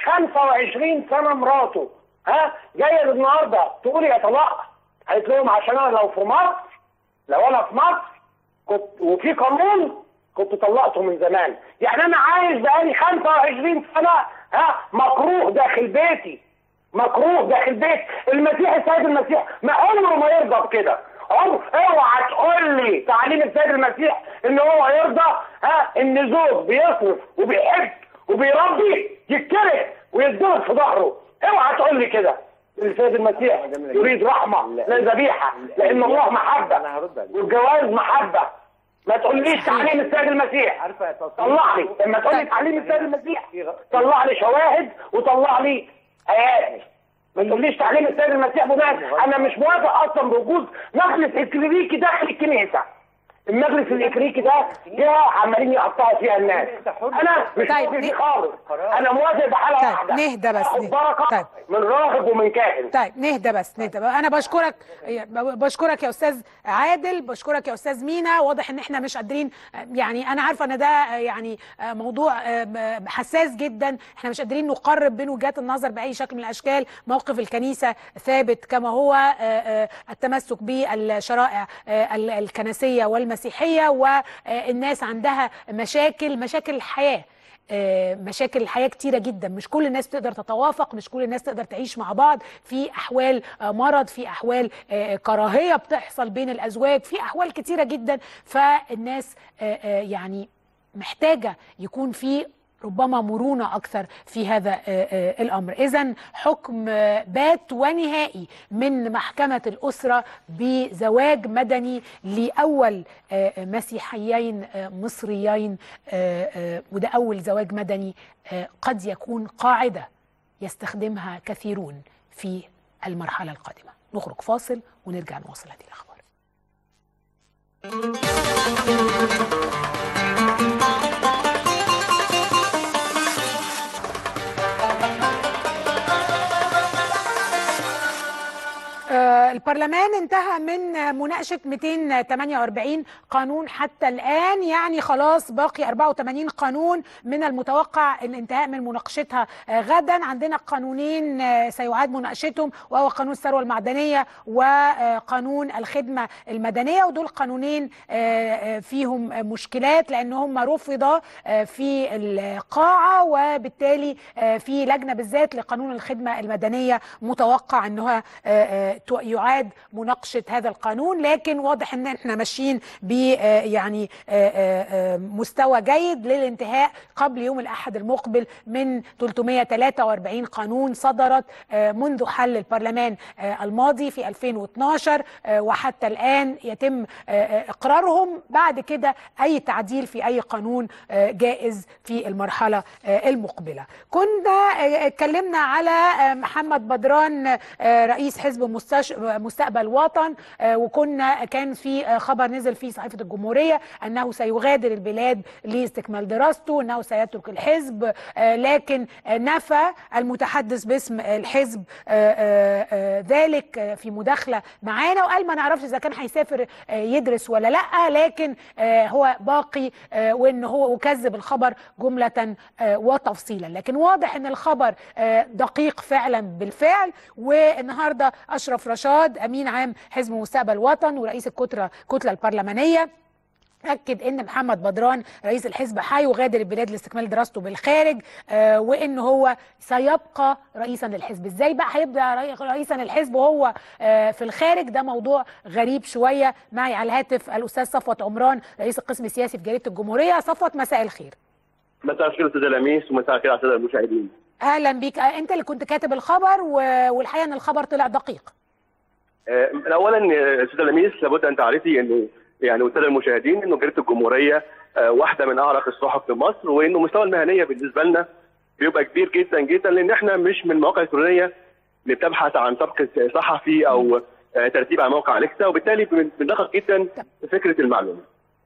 25 سنه مراته ها جايه النهارده تقولي يا طلاق قالت لهم عشان انا لو في مصر لو انا في مصر كنت وفي قانون كنت طلقته من زمان يعني انا عايش بقالي 25 سنه ها مكروه داخل بيتي مكروه داخل بيت المسيح السيد المسيح ما عمره ما يرضى بكده عمر اوعى تقول لي تعليم السيد المسيح ان هو يرضى ها ان زوج بيصرف وبيحب وبيربي يتكره ويتضرب في ظهره اوعى تقول لي كده السيد المسيح يريد رحمه لا ذبيحه لان الله محبه والجواز محبه ما تقوليش تعليم السيد المسيح طلع لي لما تقول لي تعليم السيد المسيح طلع لي شواهد وطلع لي ايات ما تقوليش تعليم السيد المسيح بناء انا مش موافق اصلا بوجود مجلس اكليريكي داخل الكنيسه المجلس الاكليريكي ده جه عمالين يقطعوا فيها الناس انا مش طيب، موافق ن- فيه خالص انا موافق بحاله طيب، واحده نهدى بس، آخد نهدى. بركه طيب. من راهب ومن كاهن طيب نهدى بس نهدى بقى. انا بشكرك بشكرك يا استاذ عادل بشكرك يا استاذ مينا واضح ان احنا مش قادرين يعني انا عارفه ان ده يعني موضوع حساس جدا احنا مش قادرين نقرب بين وجهات النظر باي شكل من الاشكال موقف الكنيسه ثابت كما هو التمسك بالشرائع الكنسيه والمسيحيه والناس عندها مشاكل مشاكل الحياه آه، مشاكل الحياه كتيره جدا مش كل الناس تقدر تتوافق مش كل الناس تقدر تعيش مع بعض في احوال آه، مرض في احوال آه، كراهيه بتحصل بين الازواج في احوال كتيره جدا فالناس آه، آه، يعني محتاجه يكون في ربما مرونة أكثر في هذا آه، آه، الأمر إذا حكم آه، بات ونهائي من محكمة الأسرة بزواج مدني لأول آه، آه، مسيحيين آه، مصريين آه، آه، وده أول زواج مدني آه، قد يكون قاعدة يستخدمها كثيرون في المرحلة القادمة نخرج فاصل ونرجع نواصل هذه الأخبار آه، البرلمان انتهى من مناقشة 248 قانون حتى الآن يعني خلاص باقي 84 قانون من المتوقع الانتهاء من مناقشتها آه، غدا عندنا قانونين آه، سيعاد مناقشتهم وهو قانون الثروة المعدنية وقانون الخدمة المدنية ودول قانونين آه، آه، فيهم مشكلات لأن هم رفض آه، في القاعة وبالتالي آه، في لجنة بالذات لقانون الخدمة المدنية متوقع أنها آه، آه، تو- يعاد مناقشة هذا القانون لكن واضح ان احنا ماشيين ب آه، يعني آه، آه، آه، مستوى جيد للانتهاء قبل يوم الاحد المقبل من 343 قانون صدرت آه، منذ حل البرلمان آه، الماضي في 2012 آه، وحتى الان يتم آه، آه، اقرارهم بعد كده اي تعديل في اي قانون آه، جائز في المرحله آه، المقبله كنا آه، اتكلمنا على آه، محمد بدران آه، رئيس حزب مستش... مستقبل وطن آه، وكنا كان في آه، خبر نزل في صحيفه الجمهوريه انه سيغادر البلاد لاستكمال دراسته انه سيترك الحزب آه، لكن آه، نفى المتحدث باسم الحزب آه، آه، آه، ذلك آه، في مداخله معانا وقال ما نعرفش اذا كان هيسافر آه، يدرس ولا لا لكن آه، هو باقي آه، وان هو وكذب الخبر جمله آه، وتفصيلا لكن واضح ان الخبر آه، دقيق فعلا بالفعل والنهارده اشرف رشاد امين عام حزب مستقبل وطن ورئيس الكتله الكتله البرلمانيه اكد ان محمد بدران رئيس الحزب هيغادر البلاد لاستكمال دراسته بالخارج آه وان هو سيبقى رئيسا للحزب ازاي بقى هيبقى رئي- رئيسا للحزب وهو آه في الخارج ده موضوع غريب شويه معي على الهاتف الاستاذ صفوت عمران رئيس القسم السياسي في جريده الجمهوريه صفوت مساء الخير مساء الخير استاذ لميس ومساء الخير على الساده المشاهدين. اهلا بيك آه انت اللي كنت كاتب الخبر و- والحقيقه ان الخبر طلع دقيق آه، اولا آه، استاذ لميس لابد ان تعرفي انه يعني والساده المشاهدين انه جريده الجمهوريه آه، واحده من اعرق الصحف في مصر وانه مستوى المهنيه بالنسبه لنا بيبقى كبير جدا جدا لان احنا مش من المواقع الالكترونيه اللي بتبحث عن سبق صحفي او آه، ترتيب على موقع اليكسا وبالتالي بن- بندقق جدا في فكره المعلومه.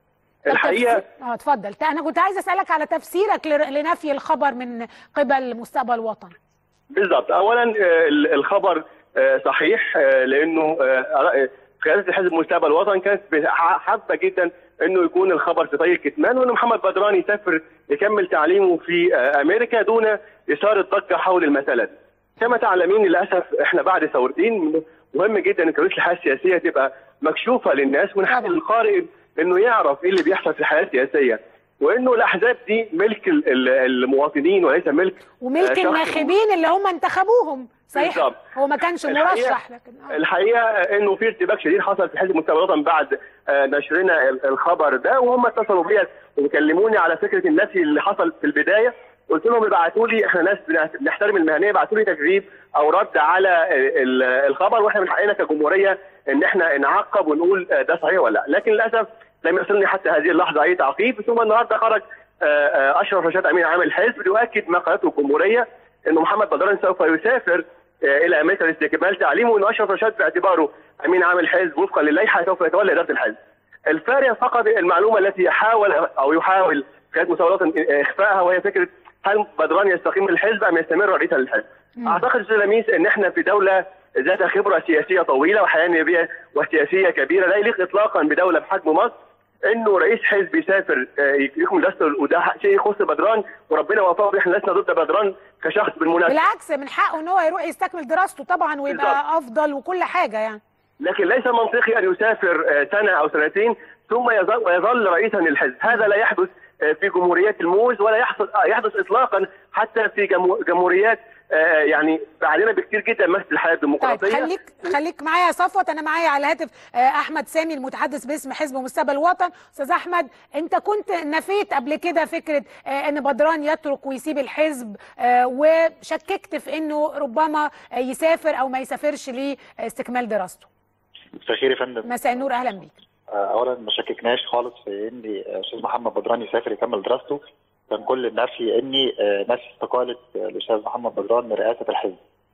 الحقيقه اه اتفضل تا- انا كنت عايزه اسالك على تفسيرك لر- لنفي الخبر من قبل مستقبل وطن بالضبط اولا آه، ال- الخبر آه، صحيح آه، لانه آه، قياده الحزب مستقبل الوطن كانت بح- حابه جدا انه يكون الخبر في طريق الكتمان وان محمد بدران يسافر يكمل تعليمه في آه، امريكا دون اثاره ضجه حول المساله دي. كما تعلمين للاسف احنا بعد ثورتين مهم جدا ان كراسي الحياه السياسيه تبقى مكشوفه للناس ومن حق القارئ انه يعرف ايه اللي بيحصل في الحياه السياسيه وانه الاحزاب دي ملك ال- ال- المواطنين وليس ملك آه، وملك شخص الناخبين اللي هم انتخبوهم صحيح بالظبط. هو ما كانش الحقيقة- مرشح لكن الحقيقه انه في ارتباك شديد حصل في حزب مستقبل الوطن بعد آه، نشرنا ال- الخبر ده وهم اتصلوا بيا وكلموني على فكره النفي اللي حصل في البدايه قلت لهم ابعتوا لي احنا ناس بنعت- بنحترم المهنيه ابعتوا لي تجريب او رد على ال- الخبر واحنا من حقنا كجمهوريه ان احنا نعقب ونقول آه، ده صحيح ولا لا لكن للاسف لم يصلني حتى هذه اللحظه اي تعقيب ثم النهارده خرج آه، آه، اشرف رشاد امين عام الحزب ليؤكد ما قالته الجمهوريه انه محمد بدران سوف يسافر آه، الى امريكا لاستكمال تعليمه وان اشرف رشاد باعتباره امين عام الحزب وفقا للائحه سوف يتولى اداره الحزب. الفارق فقط المعلومه التي حاول او يحاول قياده مستوى الوطن اخفائها وهي فكره هل بدران يستقيم الحزب ام يستمر رئيسا للحزب؟ اعتقد استاذ لميس ان احنا في دوله ذات خبره سياسيه طويله وحياه نيابيه وسياسيه كبيره لا يليق اطلاقا بدوله بحجم مصر انه رئيس حزب يسافر آه، يكمل دراسته وده شيء يخص بدران وربنا وفقه احنا لسنا ضد بدران كشخص بالمناسبه بالعكس من حقه ان هو يروح يستكمل دراسته طبعا ويبقى افضل وكل حاجه يعني لكن ليس منطقي ان يسافر آه، سنه او سنتين ثم يظل ويظل رئيسا للحزب، هذا لا يحدث آه، في جمهوريات الموز ولا يحدث آه، يحدث اطلاقا حتى في جمو- جمهوريات آه، يعني بعدنا بكثير جدا مثل الحياه طيب الديمقراطيه خليك خليك معايا يا صفوت انا معايا على الهاتف آه، احمد سامي المتحدث باسم حزب مستقبل الوطن استاذ احمد انت كنت نفيت قبل كده فكره آه، ان بدران يترك ويسيب الحزب آه، وشككت في انه ربما آه، يسافر او ما يسافرش لاستكمال دراسته مساء الخير يا فندم مساء النور اهلا بيك آه، اولا ما شككناش خالص في ان استاذ محمد بدران يسافر يكمل دراسته كان كل النفي اني آه، نفي استقاله آه، الاستاذ محمد بدران من رئاسه الحزب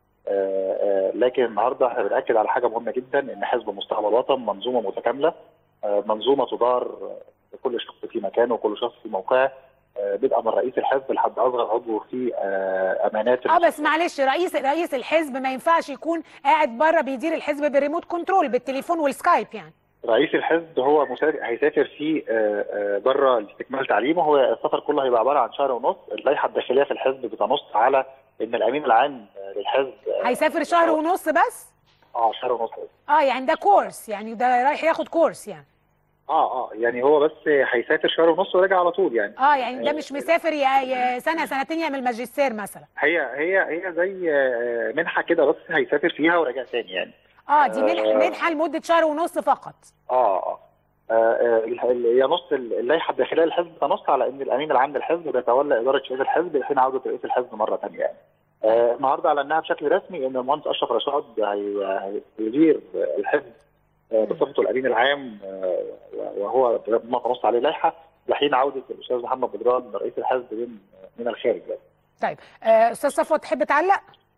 آه، آه، لكن النهارده احنا بناكد على حاجه مهمه جدا ان حزب مستقبل الوطن منظومه متكامله آه، منظومه تدار آه، كل شخص في مكانه وكل شخص في موقعه آه، بدءا من رئيس الحزب لحد اصغر عضو في آه، امانات اه بس معلش رئيس رئيس الحزب ما ينفعش يكون قاعد بره بيدير الحزب بالريموت كنترول بالتليفون والسكايب يعني رئيس الحزب هو مسافر هيسافر في آه، آه، بره لاستكمال تعليمه هو السفر كله هيبقى عباره عن شهر ونص اللائحه الداخليه في الحزب بتنص على ان الامين العام آه، للحزب آه، هيسافر شهر ونص بس اه شهر ونص اه يعني ده كورس يعني ده رايح ياخد كورس يعني اه اه يعني هو بس هيسافر شهر ونص وراجع على طول يعني اه يعني ده مش مسافر يا يا سنه سنتين يعمل ماجستير مثلا هي هي هي زي آه، منحه كده بس هيسافر فيها وراجع تاني يعني اه دي منحه آه. منحه لمده شهر ونص فقط اه اه آه، آه، ال- ينص اللائحه الداخليه للحزب تنص على ان الامين العام للحزب بيتولى اداره شؤون الحزب لحين عوده رئيس الحزب مره ثانيه يعني. آه، النهارده اعلناها بشكل رسمي ان المهندس اشرف رشاد هي- هيدير الحزب آه، بصفته الامين العام آه، وهو ما تنص عليه لائحه لحين عوده الاستاذ محمد بدران رئيس الحزب من من الخارج يعني. طيب آه، استاذ صفوت تحب تعلق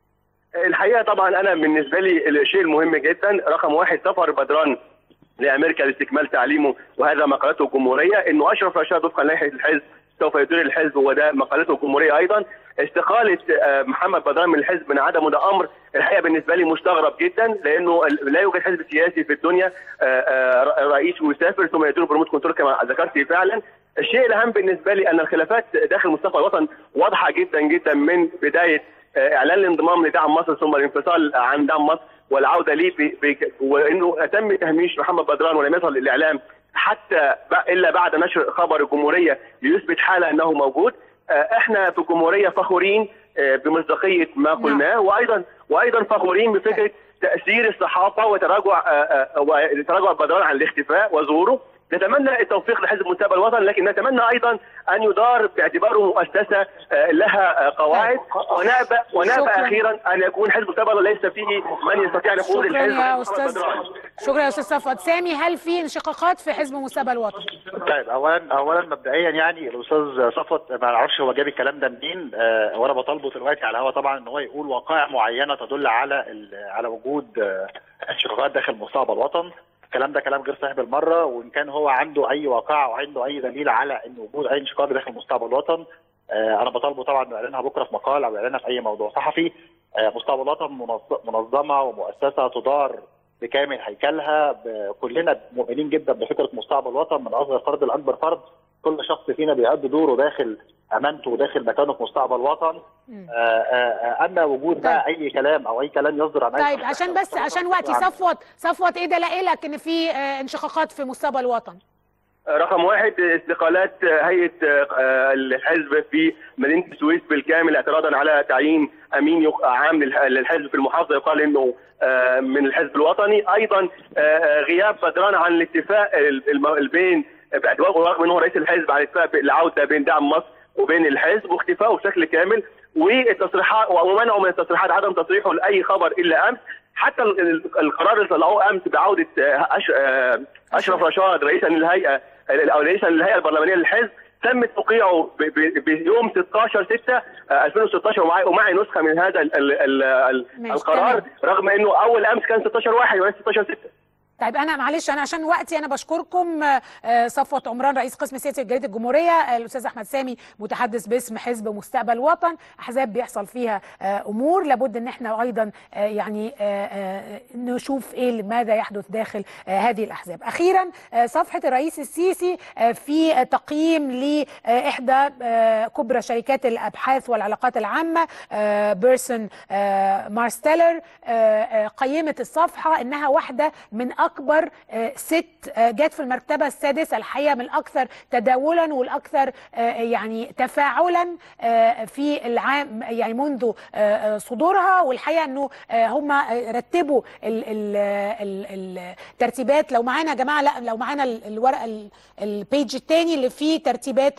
الحقيقه طبعا انا بالنسبه لي الشيء المهم جدا رقم واحد سفر بدران لامريكا لاستكمال تعليمه وهذا ما قالته الجمهوريه انه اشرف رشاد وفقا لائحه الحزب سوف يدير الحزب وده ما قالته الجمهوريه ايضا استقاله آه، محمد بدران من الحزب من عدمه ده امر الحقيقه بالنسبه لي مستغرب جدا لانه ال- لا يوجد حزب سياسي في الدنيا آه، آه، رئيس ويسافر ثم يدير بريموت كنترول كما ذكرت فعلا الشيء الاهم بالنسبه لي ان الخلافات داخل مستقبل الوطن واضحه جدا جدا من بدايه آه، اعلان الانضمام لدعم مصر ثم الانفصال عن دعم مصر والعوده ليه ب- ب- وانه تم تهميش محمد بدران ولم يظهر الاعلام حتى الا بعد نشر خبر الجمهوريه ليثبت حاله انه موجود احنا في الجمهوريه فخورين بمصداقيه ما قلناه وايضا وايضا فخورين بفكره تاثير الصحافه وتراجع وتراجع بدران عن الاختفاء وظهوره نتمنى التوفيق لحزب مستقبل الوطن لكن نتمنى ايضا ان يدار باعتباره مؤسسه لها قواعد ونأبى ونأبى اخيرا ان يكون حزب مستقبل ليس فيه من يستطيع ان يقول شكرا يا استاذ شكرا يا استاذ صفوت سامي هل في انشقاقات في حزب مستقبل الوطن؟ طيب اولا اولا مبدئيا يعني الاستاذ صفوت ما اعرفش هو جاب الكلام ده منين آه وانا بطالبه دلوقتي على الهواء طبعا ان هو يقول وقائع معينه تدل على على وجود آه انشقاقات داخل مستقبل الوطن الكلام ده كلام غير صحيح بالمره وان كان هو عنده اي واقع او عنده اي دليل على ان وجود اي انشقاق داخل مستقبل الوطن آه انا بطالبه طبعا انه يعلنها بكره في مقال او يعلنها في اي موضوع صحفي آه مستقبل الوطن منظمه ومؤسسه تدار بكامل هيكلها كلنا مؤمنين جدا بفكره مستقبل الوطن من اصغر فرد لاكبر فرد كل شخص فينا بيأدي دوره داخل امانته وداخل مكانه في مستقبل الوطن اما وجود بقى اي كلام او اي كلام يصدر عن طيب عشان بس عشان وقتي صفوت صفوت ايه دلائلك ان في انشقاقات في مستقبل الوطن؟ رقم واحد استقالات هيئه الحزب في مدينه السويس بالكامل اعتراضا على تعيين امين عام للحزب في المحافظه يقال انه من الحزب الوطني ايضا غياب بدران عن الاتفاق بين رغم انه رئيس الحزب على اتفاق العوده بين دعم مصر وبين الحزب واختفائه بشكل كامل والتصريحات ومنعه من التصريحات عدم تصريحه لاي خبر الا امس حتى القرار اللي طلعوه امس بعوده اشرف رشاد رئيسا للهيئه او رئيسا للهيئه البرلمانيه للحزب تم توقيعه بيوم 16 6 2016 ومعي ومعي نسخه من هذا ال ال ال القرار رغم انه اول امس كان 16 1 وليس 16 6 طيب انا معلش انا عشان وقتي انا بشكركم صفوت عمران رئيس قسم سياسي جريده الجمهوريه الاستاذ احمد سامي متحدث باسم حزب مستقبل وطن احزاب بيحصل فيها امور لابد ان احنا ايضا يعني نشوف ايه ماذا يحدث داخل هذه الاحزاب اخيرا صفحه الرئيس السيسي في تقييم لاحدى كبرى شركات الابحاث والعلاقات العامه بيرسون مارستيلر قيمت الصفحه انها واحده من اكبر ست جت في المرتبه السادسه الحقيقه من الاكثر تداولا والاكثر يعني تفاعلا في العام يعني منذ صدورها والحقيقه انه هم رتبوا الترتيبات لو معانا يا جماعه لا لو معانا الورقه البيج الثاني اللي فيه ترتيبات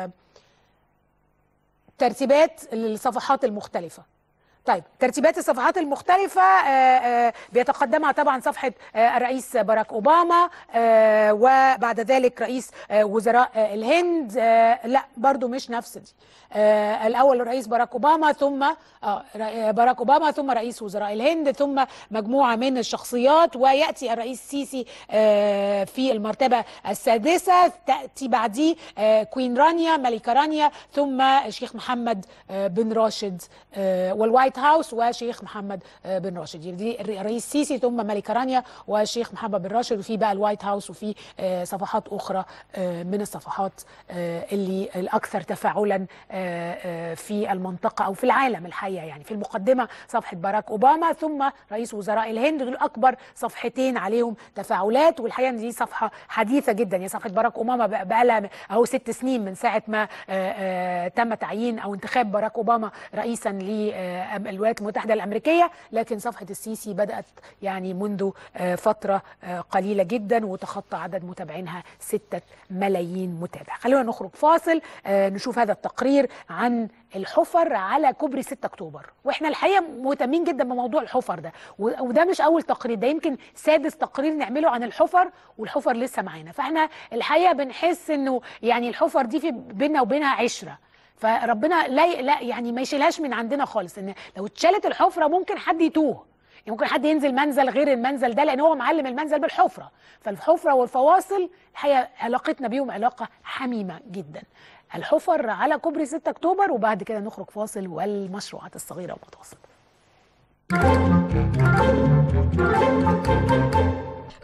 ترتيبات الصفحات المختلفه طيب ترتيبات الصفحات المختلفة آآ آآ بيتقدمها طبعا صفحة الرئيس باراك أوباما وبعد ذلك رئيس وزراء الهند لا برضو مش نفس دي الأول الرئيس باراك أوباما ثم باراك أوباما ثم رئيس وزراء الهند ثم مجموعة من الشخصيات ويأتي الرئيس السيسي في المرتبة السادسة تأتي بعديه كوين رانيا ملكة رانيا ثم الشيخ محمد بن راشد والوايت هاوس وشيخ محمد بن راشد دي الرئيس السيسي ثم ملكة رانيا وشيخ محمد بن راشد وفي بقى الوايت هاوس وفي صفحات أخرى من الصفحات اللي الأكثر تفاعلا في المنطقة أو في العالم الحقيقة يعني في المقدمة صفحة باراك أوباما ثم رئيس وزراء الهند دول أكبر صفحتين عليهم تفاعلات والحقيقة دي صفحة حديثة جدا يعني صفحة باراك أوباما بقى لها أهو ست سنين من ساعة ما تم تعيين أو انتخاب باراك أوباما رئيسا للولايات المتحدة الأمريكية لكن صفحة السيسي بدأت يعني منذ فترة قليلة جدا وتخطى عدد متابعينها ستة ملايين متابع خلونا نخرج فاصل نشوف هذا التقرير عن الحفر على كوبري 6 اكتوبر واحنا الحقيقه مهتمين جدا بموضوع الحفر ده وده مش اول تقرير ده يمكن سادس تقرير نعمله عن الحفر والحفر لسه معانا فاحنا الحقيقه بنحس انه يعني الحفر دي في بيننا وبينها عشره فربنا لا لا يعني ما يشيلهاش من عندنا خالص ان لو اتشالت الحفره ممكن حد يتوه يعني ممكن حد ينزل منزل غير المنزل ده لان هو معلم المنزل بالحفره فالحفره والفواصل الحقيقه علاقتنا بيهم علاقه حميمه جدا الحفر على كوبري 6 اكتوبر وبعد كده نخرج فاصل والمشروعات الصغيره والمتوسطه الطرق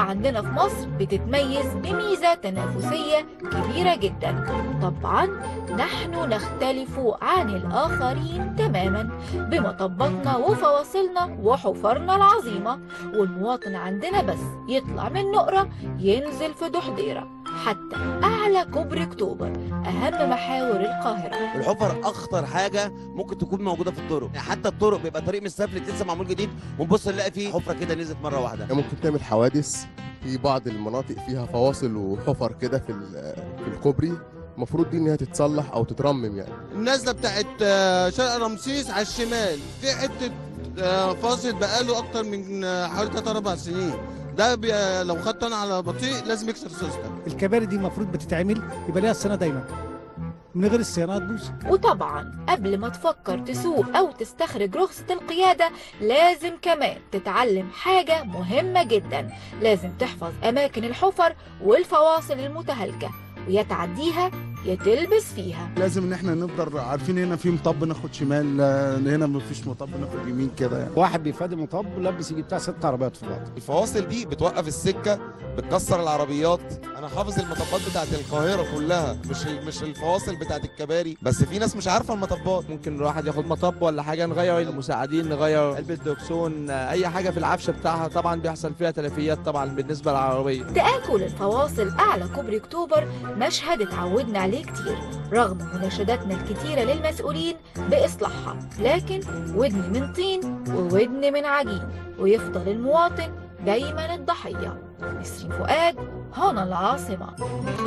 عندنا في مصر بتتميز بميزة تنافسية كبيرة جدا طبعا نحن نختلف عن الآخرين تماما بمطباتنا وفواصلنا وحفرنا العظيمة والمواطن عندنا بس يطلع من نقرة ينزل في دحضيرة حتى أعلى كوبري أكتوبر أهم محاور القاهرة الحفر اخطر حاجه ممكن تكون موجوده في الطرق يعني حتى الطرق بيبقى طريق مش سفلت لسه معمول جديد ونبص نلاقي فيه حفره كده نزلت مره واحده ممكن تعمل حوادث في بعض المناطق فيها فواصل وحفر كده في ال- في الكوبري المفروض دي ان هي تتصلح او تترمم يعني النازله بتاعت آه، شرق رمسيس على الشمال في حته آه، فاصل بقاله اكتر من آه، حوالي 3 4 سنين ده بي- لو خدت انا على بطيء لازم يكسر سيستم الكباري دي المفروض بتتعمل يبقى ليها صيانه دايما من غير الصيانه هتبوظ وطبعا قبل ما تفكر تسوق أو تستخرج رخصة القيادة لازم كمان تتعلم حاجة مهمة جدا لازم تحفظ أماكن الحفر والفواصل المتهالكة ويا تعديها يا تلبس فيها لازم ان احنا نفضل عارفين هنا في مطب ناخد شمال آه، هنا مفيش مطب ناخد يمين كده يعني واحد بيفادي مطب لبس يجي بتاع ست عربيات في بعض الفواصل دي بتوقف السكه بتكسر العربيات انا حافظ المطبات بتاعت القاهره كلها مش ال- مش الفواصل بتاعت الكباري بس في ناس مش عارفه المطبات ممكن الواحد ياخد مطب ولا حاجه نغير المساعدين نغير علبه دوكسون اي حاجه في العفشه بتاعها طبعا بيحصل فيها تلفيات طبعا بالنسبه للعربيه تآكل الفواصل أعلى كوبري أكتوبر مشهد اتعودنا عليه كتير رغم مناشداتنا الكتيرة للمسؤولين بإصلاحها لكن ودن من طين وودن من عجين ويفضل المواطن دايما الضحية نسرين فؤاد هنا العاصمة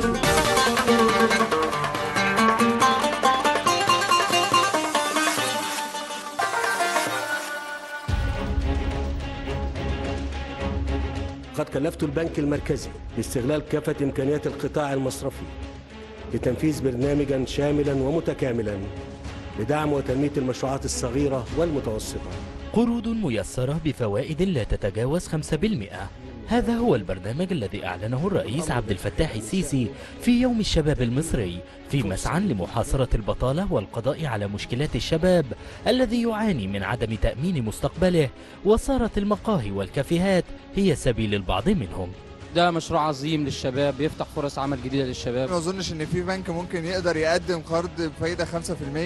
قد كلفت البنك المركزي باستغلال كافة إمكانيات القطاع المصرفي لتنفيذ برنامجا شاملا ومتكاملا لدعم وتنمية المشروعات الصغيرة والمتوسطة قروض ميسرة بفوائد لا تتجاوز 5% هذا هو البرنامج الذي أعلنه الرئيس عبد الفتاح السيسي في يوم الشباب المصري في مسعى لمحاصرة البطالة والقضاء على مشكلات الشباب الذي يعاني من عدم تأمين مستقبله وصارت المقاهي والكافيهات هي سبيل البعض منهم ده مشروع عظيم للشباب يفتح فرص عمل جديده للشباب ما اظنش ان في بنك ممكن يقدر يقدم قرض بفايده 5%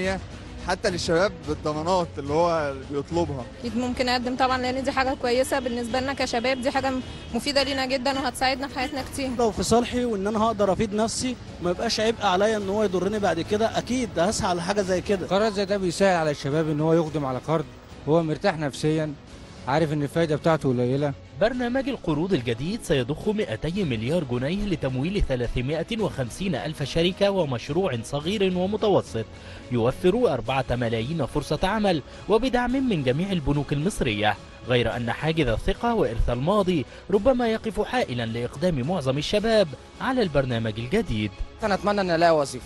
حتى للشباب بالضمانات اللي هو بيطلبها اكيد ممكن اقدم طبعا لان دي حاجه كويسه بالنسبه لنا كشباب دي حاجه مفيده لينا جدا وهتساعدنا في حياتنا كتير لو في صالحي وان انا هقدر افيد نفسي ما يبقاش عبء عليا ان هو يضرني بعد كده اكيد هسعى على حاجه زي كده قرار زي ده بيسهل على الشباب ان هو يقدم على قرض هو مرتاح نفسيا عارف ان الفايده بتاعته قليله برنامج القروض الجديد سيضخ 200 مليار جنيه لتمويل 350 ألف شركة ومشروع صغير ومتوسط يوفر 4 ملايين فرصة عمل وبدعم من جميع البنوك المصرية غير أن حاجز الثقة وإرث الماضي ربما يقف حائلا لإقدام معظم الشباب على البرنامج الجديد انا اتمنى ان الاقي وظيفه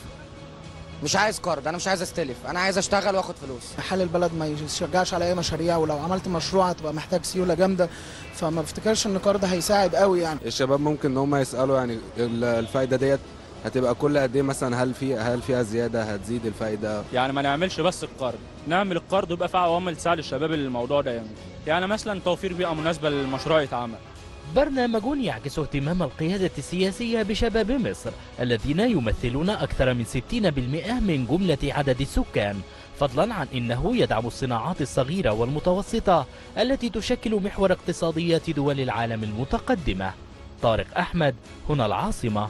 مش عايز قرض انا مش عايز استلف انا عايز اشتغل واخد فلوس حال البلد ما يشجعش على اي مشاريع ولو عملت مشروع هتبقى محتاج سيوله جامده فما بفتكرش ان القرض هيساعد قوي يعني الشباب ممكن ان هم يسالوا يعني ال- الفايده ديت هتبقى كل قد ايه مثلا هل في هل فيها زياده هتزيد الفايده يعني ما نعملش بس القرض نعمل القرض ويبقى في عوامل تساعد الشباب الموضوع ده يعني يعني مثلا توفير بيئه مناسبه للمشروع يتعمل برنامج يعكس اهتمام القيادة السياسية بشباب مصر الذين يمثلون أكثر من 60% من جملة عدد السكان فضلا عن أنه يدعم الصناعات الصغيرة والمتوسطة التي تشكل محور اقتصاديات دول العالم المتقدمة طارق أحمد هنا العاصمة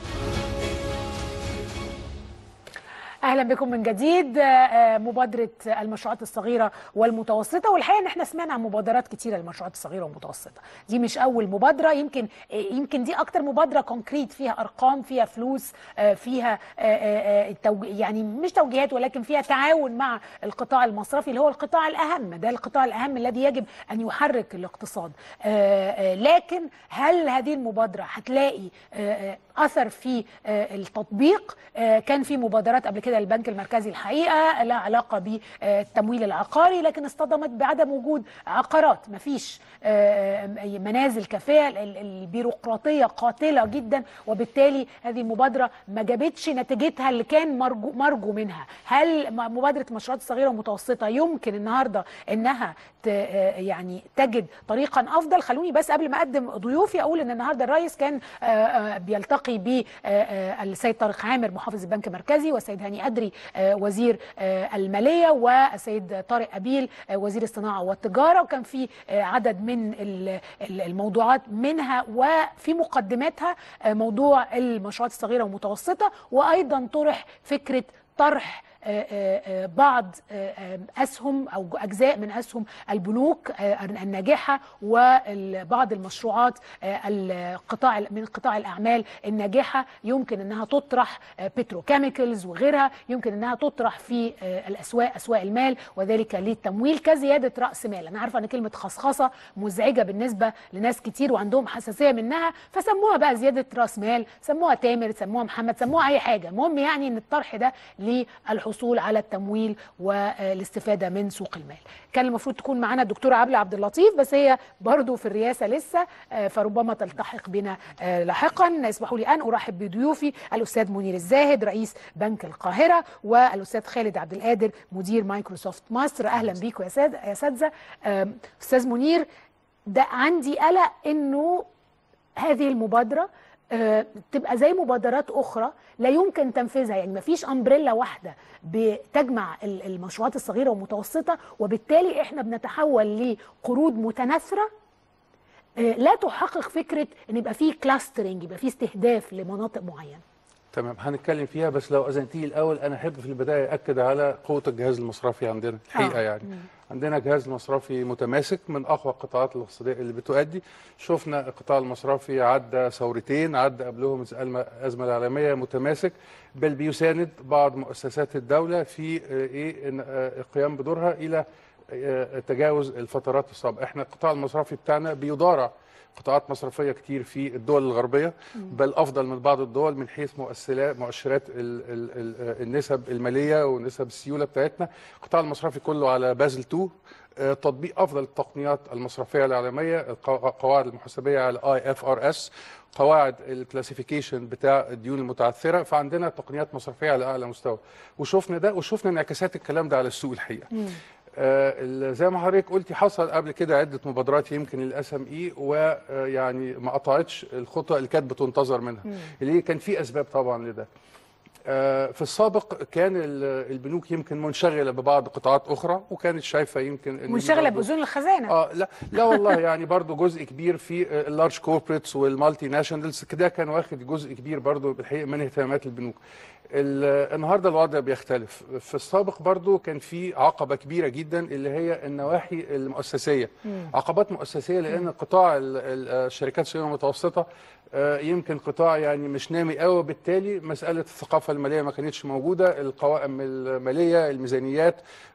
اهلا بكم من جديد آه، آه، مبادره المشروعات الصغيره والمتوسطه والحقيقه ان احنا سمعنا عن مبادرات كتيره للمشروعات الصغيره والمتوسطه دي مش اول مبادره يمكن آه، يمكن دي اكتر مبادره كونكريت فيها ارقام فيها فلوس آه، فيها آه، آه، آه، توج- يعني مش توجيهات ولكن فيها تعاون مع القطاع المصرفي اللي هو القطاع الاهم ده القطاع الاهم الذي يجب ان يحرك الاقتصاد آه، آه، لكن هل هذه المبادره هتلاقي آه، آه، اثر في آه، التطبيق آه، كان في مبادرات قبل كده للبنك المركزي الحقيقه لها علاقه بالتمويل العقاري لكن اصطدمت بعدم وجود عقارات مفيش آه، منازل كافيه ال- ال- البيروقراطيه قاتله جدا وبالتالي هذه المبادره ما جابتش نتيجتها اللي كان مرجو مرجو منها هل م- مبادره المشروعات الصغيره والمتوسطه يمكن النهارده انها ت- آه، يعني تجد طريقا افضل خلوني بس قبل ما اقدم ضيوفي اقول ان النهارده الرئيس كان آه، آه، بيلتقي بالسيد طارق عامر محافظ البنك المركزي والسيد هاني ادري آه، وزير آه، الماليه والسيد طارق ابيل آه، وزير الصناعه والتجاره وكان في آه، عدد من ال- ال- الموضوعات منها وفي مقدماتها آه، موضوع المشروعات الصغيره والمتوسطه وايضا طرح فكره طرح آه، آه، آه، بعض آه، آه، اسهم او اجزاء من اسهم البنوك آه، الناجحه وبعض المشروعات آه، القطاع من قطاع الاعمال الناجحه يمكن انها تطرح بتروكيميكالز وغيرها يمكن انها تطرح في آه، الاسواق اسواق المال وذلك للتمويل كزياده راس مال انا عارفه ان كلمه خصخصه مزعجه بالنسبه لناس كتير وعندهم حساسيه منها فسموها بقى زياده راس مال سموها تامر سموها محمد سموها اي حاجه المهم يعني ان الطرح ده للحصول على التمويل والاستفاده من سوق المال كان المفروض تكون معانا الدكتوره عبله عبد اللطيف بس هي برضو في الرئاسه لسه آه، فربما تلتحق بنا آه، لاحقا اسمحوا لي ان ارحب بضيوفي الاستاذ منير الزاهد رئيس بنك القاهره والاستاذ خالد عبد القادر مدير مايكروسوفت مصر اهلا بيكم يا ساد يا اساتذه آم، استاذ منير ده عندي قلق انه هذه المبادره آه، تبقى زي مبادرات اخرى لا يمكن تنفيذها يعني مفيش امبريلا واحده بتجمع ال- المشروعات الصغيره والمتوسطه وبالتالي احنا بنتحول لقروض متناثره آه، لا تحقق فكره ان يبقى فيه كلاسترنج يبقى فيه استهداف لمناطق معينه تمام هنتكلم فيها بس لو اذنتي الاول انا احب في البدايه اكد على قوه الجهاز المصرفي عندنا الحقيقه آه. يعني عندنا جهاز مصرفي متماسك من اقوى القطاعات الاقتصاديه اللي بتؤدي شفنا القطاع المصرفي عدى ثورتين عدى قبلهم الازمه الازمه العالميه متماسك بل بيساند بعض مؤسسات الدوله في آه، ايه إن- آه، القيام بدورها الى آه، تجاوز الفترات الصعبه احنا القطاع المصرفي بتاعنا بيضارع قطاعات مصرفيه كتير في الدول الغربيه بل افضل من بعض الدول من حيث مؤثرات مؤشرات ال ال ال النسب الماليه ونسب السيوله بتاعتنا القطاع المصرفي كله على بازل 2 آه، تطبيق افضل التقنيات المصرفيه العالميه القوا- القواعد المحاسبيه على اي اف ار اس قواعد الكلاسيفيكيشن بتاع الديون المتعثره فعندنا تقنيات مصرفيه على اعلى مستوى وشفنا ده وشفنا انعكاسات الكلام ده على السوق الحقيقه آه، ال- زي ما حضرتك قلتي حصل قبل كده عده مبادرات يمكن الاس ام اي ويعني ما قطعتش الخطى اللي كانت بتنتظر منها مم. اللي هي كان في اسباب طبعا لده آه، في السابق كان ال- البنوك يمكن منشغله ببعض قطاعات اخرى وكانت شايفه يمكن ان منشغله برضو- باذون الخزانه اه لا لا والله يعني برضو جزء كبير في اللارج كوربريتس والمالتي ناشونالز كده كان واخد جزء كبير برضو بالحقيقه من اهتمامات البنوك ال- النهارده الوضع بيختلف في السابق برضو كان في عقبه كبيره جدا اللي هي النواحي المؤسسيه مم. عقبات مؤسسيه لان قطاع ال- ال- الشركات الصغيره والمتوسطه آه، يمكن قطاع يعني مش نامي قوي وبالتالي مساله الثقافه الماليه ما كانتش موجوده القوائم الماليه الميزانيات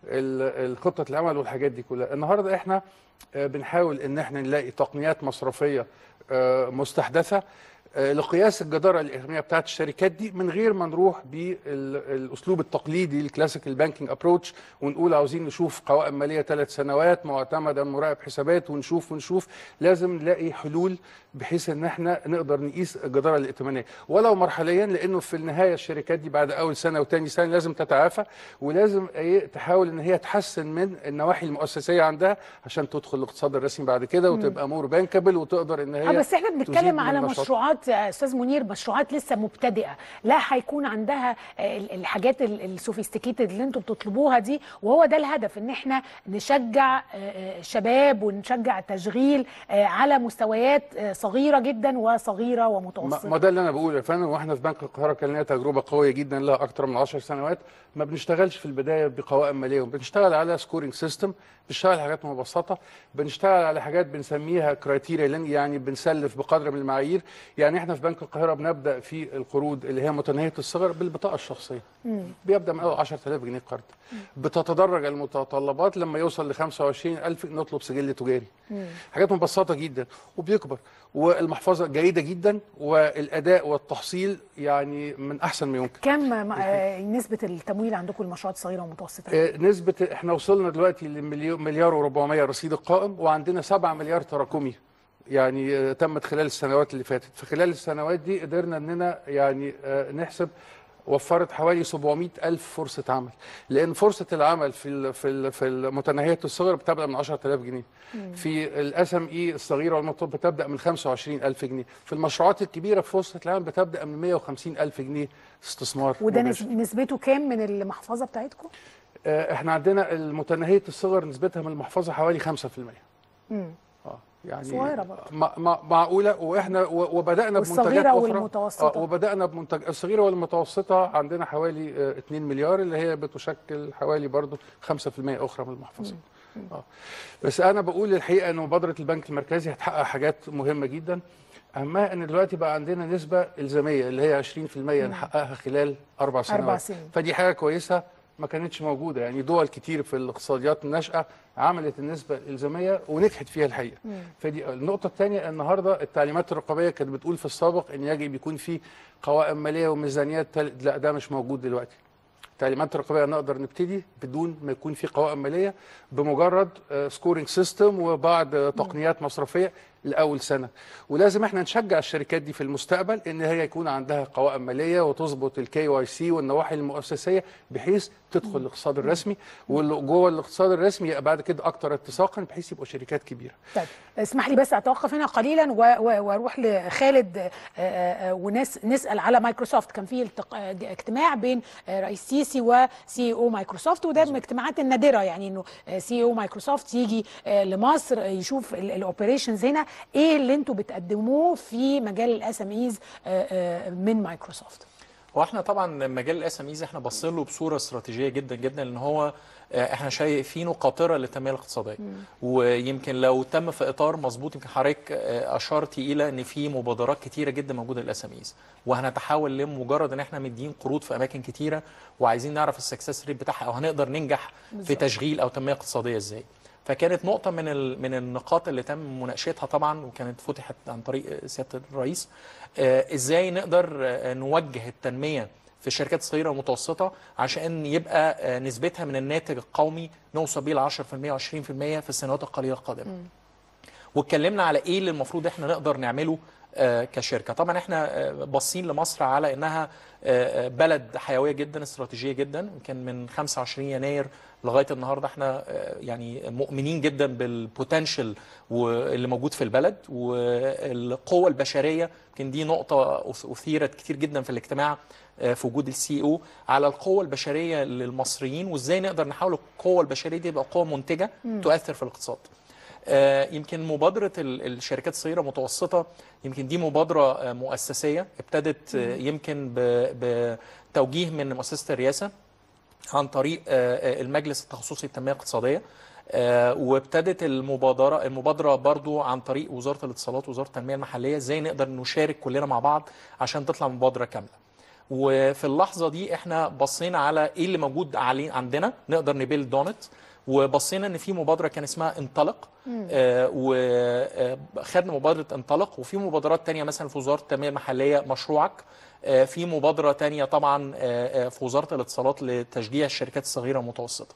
ال- الخطه العمل والحاجات دي كلها النهارده احنا آه، بنحاول ان احنا نلاقي تقنيات مصرفيه آه، مستحدثه آه، لقياس الجداره الائتمانيه بتاعت الشركات دي من غير ما نروح بالاسلوب التقليدي الكلاسيكال بانكينج ابروتش ونقول عاوزين نشوف قوائم ماليه ثلاث سنوات معتمده من مراقب حسابات ونشوف ونشوف لازم نلاقي حلول بحيث ان احنا نقدر نقيس الجداره الائتمانيه ولو مرحليا لانه في النهايه الشركات دي بعد اول سنه وثاني سنه لازم تتعافى ولازم ايه تحاول ان هي تحسن من النواحي المؤسسيه عندها عشان تدخل الاقتصاد الرسمي بعد كده مم. وتبقى مور بانكابل وتقدر ان هي اه بس احنا تزيد بنتكلم من على النشاط. مشروعات يا استاذ منير مشروعات لسه مبتدئه لا هيكون عندها آه، ال- الحاجات السوفيستيكيتد اللي انتم بتطلبوها دي وهو ده الهدف ان احنا نشجع آه، آه، شباب ونشجع تشغيل آه، على مستويات آه، صغيره جدا وصغيره ما ومتوسطه ما ده اللي انا بقوله يا فندم واحنا في بنك القاهره كان لنا تجربه قويه جدا لها اكثر من 10 سنوات ما بنشتغلش في البدايه بقوائم ماليه بنشتغل على سكورينج سيستم بنشتغل على حاجات مبسطه بنشتغل على حاجات بنسميها كرايتيريا يعني بنسلف بقدر من المعايير يعني احنا في بنك القاهره بنبدا في القروض اللي هي متناهيه الصغر بالبطاقه الشخصيه بيبدا من اول 10000 جنيه قرض بتتدرج المتطلبات لما يوصل ل 25000 نطلب سجل تجاري حاجات مبسطه جدا وبيكبر والمحفظه جيده جدا والاداء والتحصيل يعني من احسن ما يمكن كم آه، نسبه التمويل عندكم المشروعات الصغيره والمتوسطه آه، نسبة احنا وصلنا دلوقتي لمليار و400 رصيد القائم وعندنا 7 مليار تراكمي يعني آه، تمت خلال السنوات اللي فاتت في خلال السنوات دي قدرنا اننا يعني آه، نحسب وفرت حوالي 700 ألف فرصة عمل لأن فرصة العمل في ال- في ال- في المتناهيات الصغر بتبدأ من 10000 جنيه مم. في الاس ام اي الصغيره والمتوسطه بتبدا من 25000 جنيه في المشروعات الكبيره فرصه العمل بتبدا من 150000 جنيه استثمار وده مباشر. نس- نسبته كام من المحفظه بتاعتكم؟ آه، احنا عندنا المتناهيه الصغر نسبتها من المحفظه حوالي 5% امم اه يعني صغيرة برضه. ما- ما- معقوله واحنا و- وبدانا بمنتجات والصغيرة اخرى والمتوسطة. آه، وبدانا بمنتج الصغيره والمتوسطه عندنا حوالي آه، 2 مليار اللي هي بتشكل حوالي برضه 5% اخرى من المحفظه اه بس انا بقول الحقيقه ان مبادره البنك المركزي هتحقق حاجات مهمه جدا اهمها ان دلوقتي بقى عندنا نسبه الزاميه اللي هي 20% نحققها خلال اربع سنوات سنين. فدي حاجه كويسه ما كانتش موجوده يعني دول كتير في الاقتصاديات الناشئه عملت النسبه الالزاميه ونجحت فيها الحقيقه مم. فدي النقطه الثانيه النهارده التعليمات الرقابيه كانت بتقول في السابق ان يجب يكون في قوائم ماليه وميزانيات تل... لا ده مش موجود دلوقتي التعليمات الرقابيه نقدر نبتدي بدون ما يكون في قوائم ماليه بمجرد سكورينج سيستم وبعض آه، تقنيات مصرفيه لاول سنه ولازم احنا نشجع الشركات دي في المستقبل ان هي يكون عندها قوائم ماليه وتظبط الكي واي سي والنواحي المؤسسيه بحيث تدخل الاقتصاد الرسمي وجوه الاقتصاد الرسمي يبقى بعد كده اكتر اتساقا بحيث يبقوا شركات كبيره طيب اسمح لي بس اتوقف هنا قليلا و- و- واروح لخالد آه، آه، وناس نسال على مايكروسوفت كان في التق- آه، اجتماع بين آه، رئيس سيسي وسي او مايكروسوفت وده من الاجتماعات النادره يعني انه سي او مايكروسوفت يجي آه، لمصر آه، يشوف الاوبريشنز هنا ايه اللي انتم بتقدموه في مجال الاس ام ايز من مايكروسوفت هو احنا طبعا مجال الاس ام ايز احنا باصين له بصوره استراتيجيه جدا جدا لان هو آه، احنا شايفينه قاطره للتنميه الاقتصاديه ويمكن لو تم في اطار مظبوط يمكن حضرتك آه، اشرتي الى ان في مبادرات كتيره جدا موجوده للاس ام ايز وهنتحول لمجرد ان احنا مدين قروض في اماكن كتيره وعايزين نعرف السكسس ريت بتاعها او هنقدر ننجح في بالظبط. تشغيل او تنميه اقتصاديه ازاي فكانت نقطة من ال- من النقاط اللي تم مناقشتها طبعا وكانت فتحت عن طريق سيادة الرئيس آه، ازاي نقدر آه، نوجه التنمية في الشركات الصغيرة والمتوسطة عشان يبقى آه، نسبتها من الناتج القومي نوصل بيه ل 10% و20% في السنوات القليلة القادمة. واتكلمنا على ايه اللي المفروض احنا نقدر نعمله آه، كشركه طبعا احنا آه، باصين لمصر على انها آه، آه، بلد حيويه جدا استراتيجيه جدا يمكن من 25 يناير لغايه النهارده احنا آه، يعني مؤمنين جدا بالبوتنشال اللي موجود في البلد والقوه البشريه يمكن دي نقطه أث- اثيرت كتير جدا في الاجتماع آه، في وجود السي او على القوه البشريه للمصريين وازاي نقدر نحول القوه البشريه دي تبقى قوه منتجه مم. تؤثر في الاقتصاد آه، يمكن مبادرة ال- الشركات الصغيرة المتوسطة يمكن دي مبادرة آه، مؤسسية ابتدت آه، يمكن ب- بتوجيه من مؤسسة الرئاسة عن طريق آه، آه، المجلس التخصصي للتنمية الاقتصادية آه، وابتدت المبادرة المبادرة برضو عن طريق وزارة الاتصالات ووزارة التنمية المحلية ازاي نقدر نشارك كلنا مع بعض عشان تطلع مبادرة كاملة وفي اللحظه دي احنا بصينا على ايه اللي موجود عليه عندنا نقدر نبيل دونت وبصينا ان في مبادره كان اسمها انطلق مم. آه وخدنا مبادره انطلق وفي مبادرات تانية مثلا في وزاره التنميه المحليه مشروعك آه في مبادره تانية طبعا آه آه، في وزاره الاتصالات لتشجيع الشركات الصغيره والمتوسطه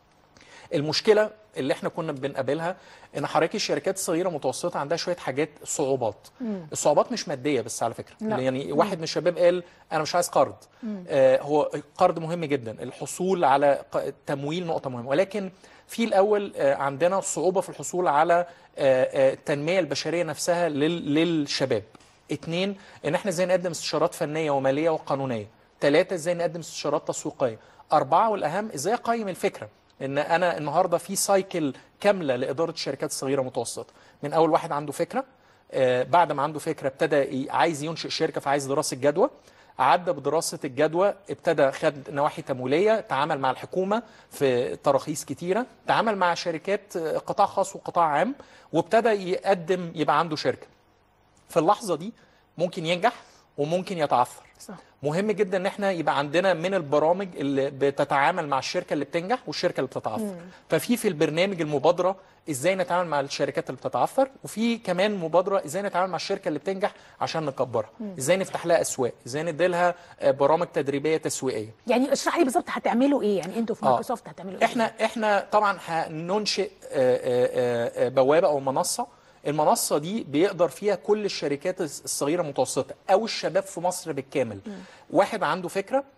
المشكله اللي احنا كنا بنقابلها ان حضرتك الشركات الصغيره والمتوسطه عندها شويه حاجات صعوبات مم. الصعوبات مش ماديه بس على فكره لا. يعني مم. واحد من الشباب قال انا مش عايز قرض مم. آه هو قرض مهم جدا الحصول على ق- تمويل نقطه مهمه ولكن في الاول آه عندنا صعوبه في الحصول على آه آه التنميه البشريه نفسها لل- للشباب اتنين ان احنا ازاي نقدم استشارات فنيه وماليه وقانونيه ثلاثه ازاي نقدم استشارات تسويقيه اربعه والاهم ازاي اقيم الفكره ان انا النهارده في سايكل كامله لاداره الشركات الصغيره والمتوسطه من اول واحد عنده فكره آه، بعد ما عنده فكره ابتدى ي- عايز ينشئ شركه فعايز دراسه جدوى عدى بدراسه الجدوى ابتدى خد نواحي تمويليه تعامل مع الحكومه في تراخيص كتيره تعامل مع شركات آه، قطاع خاص وقطاع عام وابتدى يقدم يبقى عنده شركه في اللحظه دي ممكن ينجح وممكن يتعثر صح. مهم جدا ان احنا يبقى عندنا من البرامج اللي بتتعامل مع الشركه اللي بتنجح والشركه اللي بتتعثر مم. ففي في البرنامج المبادره ازاي نتعامل مع الشركات اللي بتتعثر وفي كمان مبادره ازاي نتعامل مع الشركه اللي بتنجح عشان نكبرها مم. ازاي نفتح لها اسواق ازاي نديلها آه، برامج تدريبيه تسويقيه يعني اشرح لي بالظبط هتعملوا ايه يعني انتوا في آه. مايكروسوفت هتعملوا ايه احنا احنا طبعا هننشئ آه، آه، آه، بوابه او منصه المنصه دي بيقدر فيها كل الشركات الصغيره المتوسطه او الشباب في مصر بالكامل واحد عنده فكره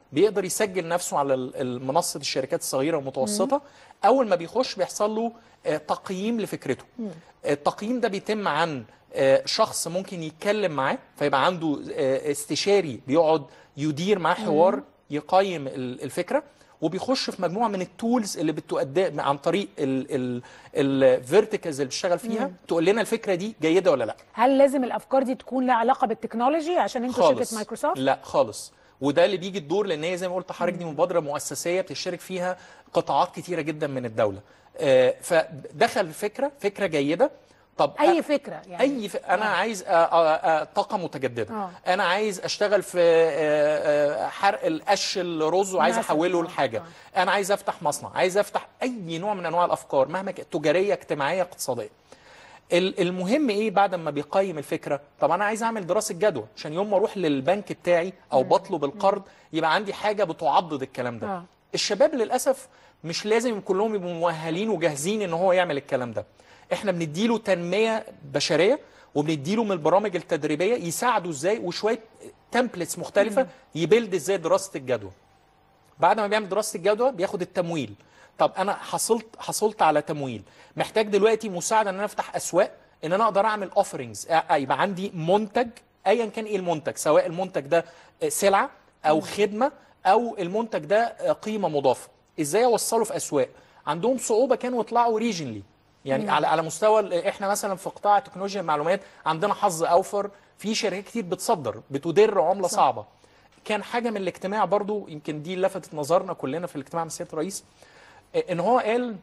بيقدر يسجل نفسه على ال- ال- منصه الشركات الصغيره والمتوسطه اول ما بيخش بيحصل له آه، تقييم لفكرته التقييم ده بيتم عن آه، شخص ممكن يتكلم معاه فيبقى عنده آه، استشاري بيقعد يدير معاه حوار يقيم ال- الفكره وبيخش في مجموعه من التولز اللي بتؤدي عن طريق الفيرتيكالز اللي بيشتغل فيها تقول لنا الفكره دي جيده ولا لا هل لازم الافكار دي تكون لها علاقه بالتكنولوجي عشان انتوا خالص شركه مايكروسوفت لا خالص وده اللي بيجي الدور لان هي زي ما قلت لحضرتك دي مبادره مؤسسيه بتشترك فيها قطاعات كتيره جدا من الدوله آه، فدخل فكره فكره جيده طب اي فكره يعني اي ف... انا عايز آه، آه، آه، طاقه متجدده آه. انا عايز اشتغل في آه، آه، حرق القش الرز وعايز مثلاً. احوله آه، لحاجه انا عايز افتح مصنع عايز افتح اي نوع من انواع الافكار مهما كانت تجاريه اجتماعيه اقتصاديه ال- المهم ايه بعد ما بيقيم الفكره طب انا عايز اعمل دراسه جدوى عشان يوم ما اروح للبنك بتاعي او بطلب القرض يبقى عندي حاجه بتعضد الكلام ده آه. الشباب للاسف مش لازم كلهم يبقوا مؤهلين وجاهزين ان هو يعمل الكلام ده احنا بنديله تنميه بشريه وبنديله من البرامج التدريبيه يساعده ازاي وشويه تمبلتس مختلفه يبيلد ازاي دراسه الجدوى بعد ما بيعمل دراسه الجدوى بياخد التمويل طب انا حصلت حصلت على تمويل محتاج دلوقتي مساعده ان انا افتح اسواق ان انا اقدر اعمل اوفرنجز يبقى عندي منتج ايا كان ايه المنتج سواء المنتج ده سلعه او خدمه او المنتج ده قيمه مضافه ازاي اوصله في اسواق عندهم صعوبه كانوا يطلعوا ريجنلي يعني مم. على على مستوى ال- احنا مثلا في قطاع تكنولوجيا المعلومات عندنا حظ اوفر في شركات كتير بتصدر بتدر عمله صح. صعبه كان حاجه من الاجتماع برضو يمكن دي اللي لفتت نظرنا كلنا في الاجتماع مع سياده الرئيس ان هو قال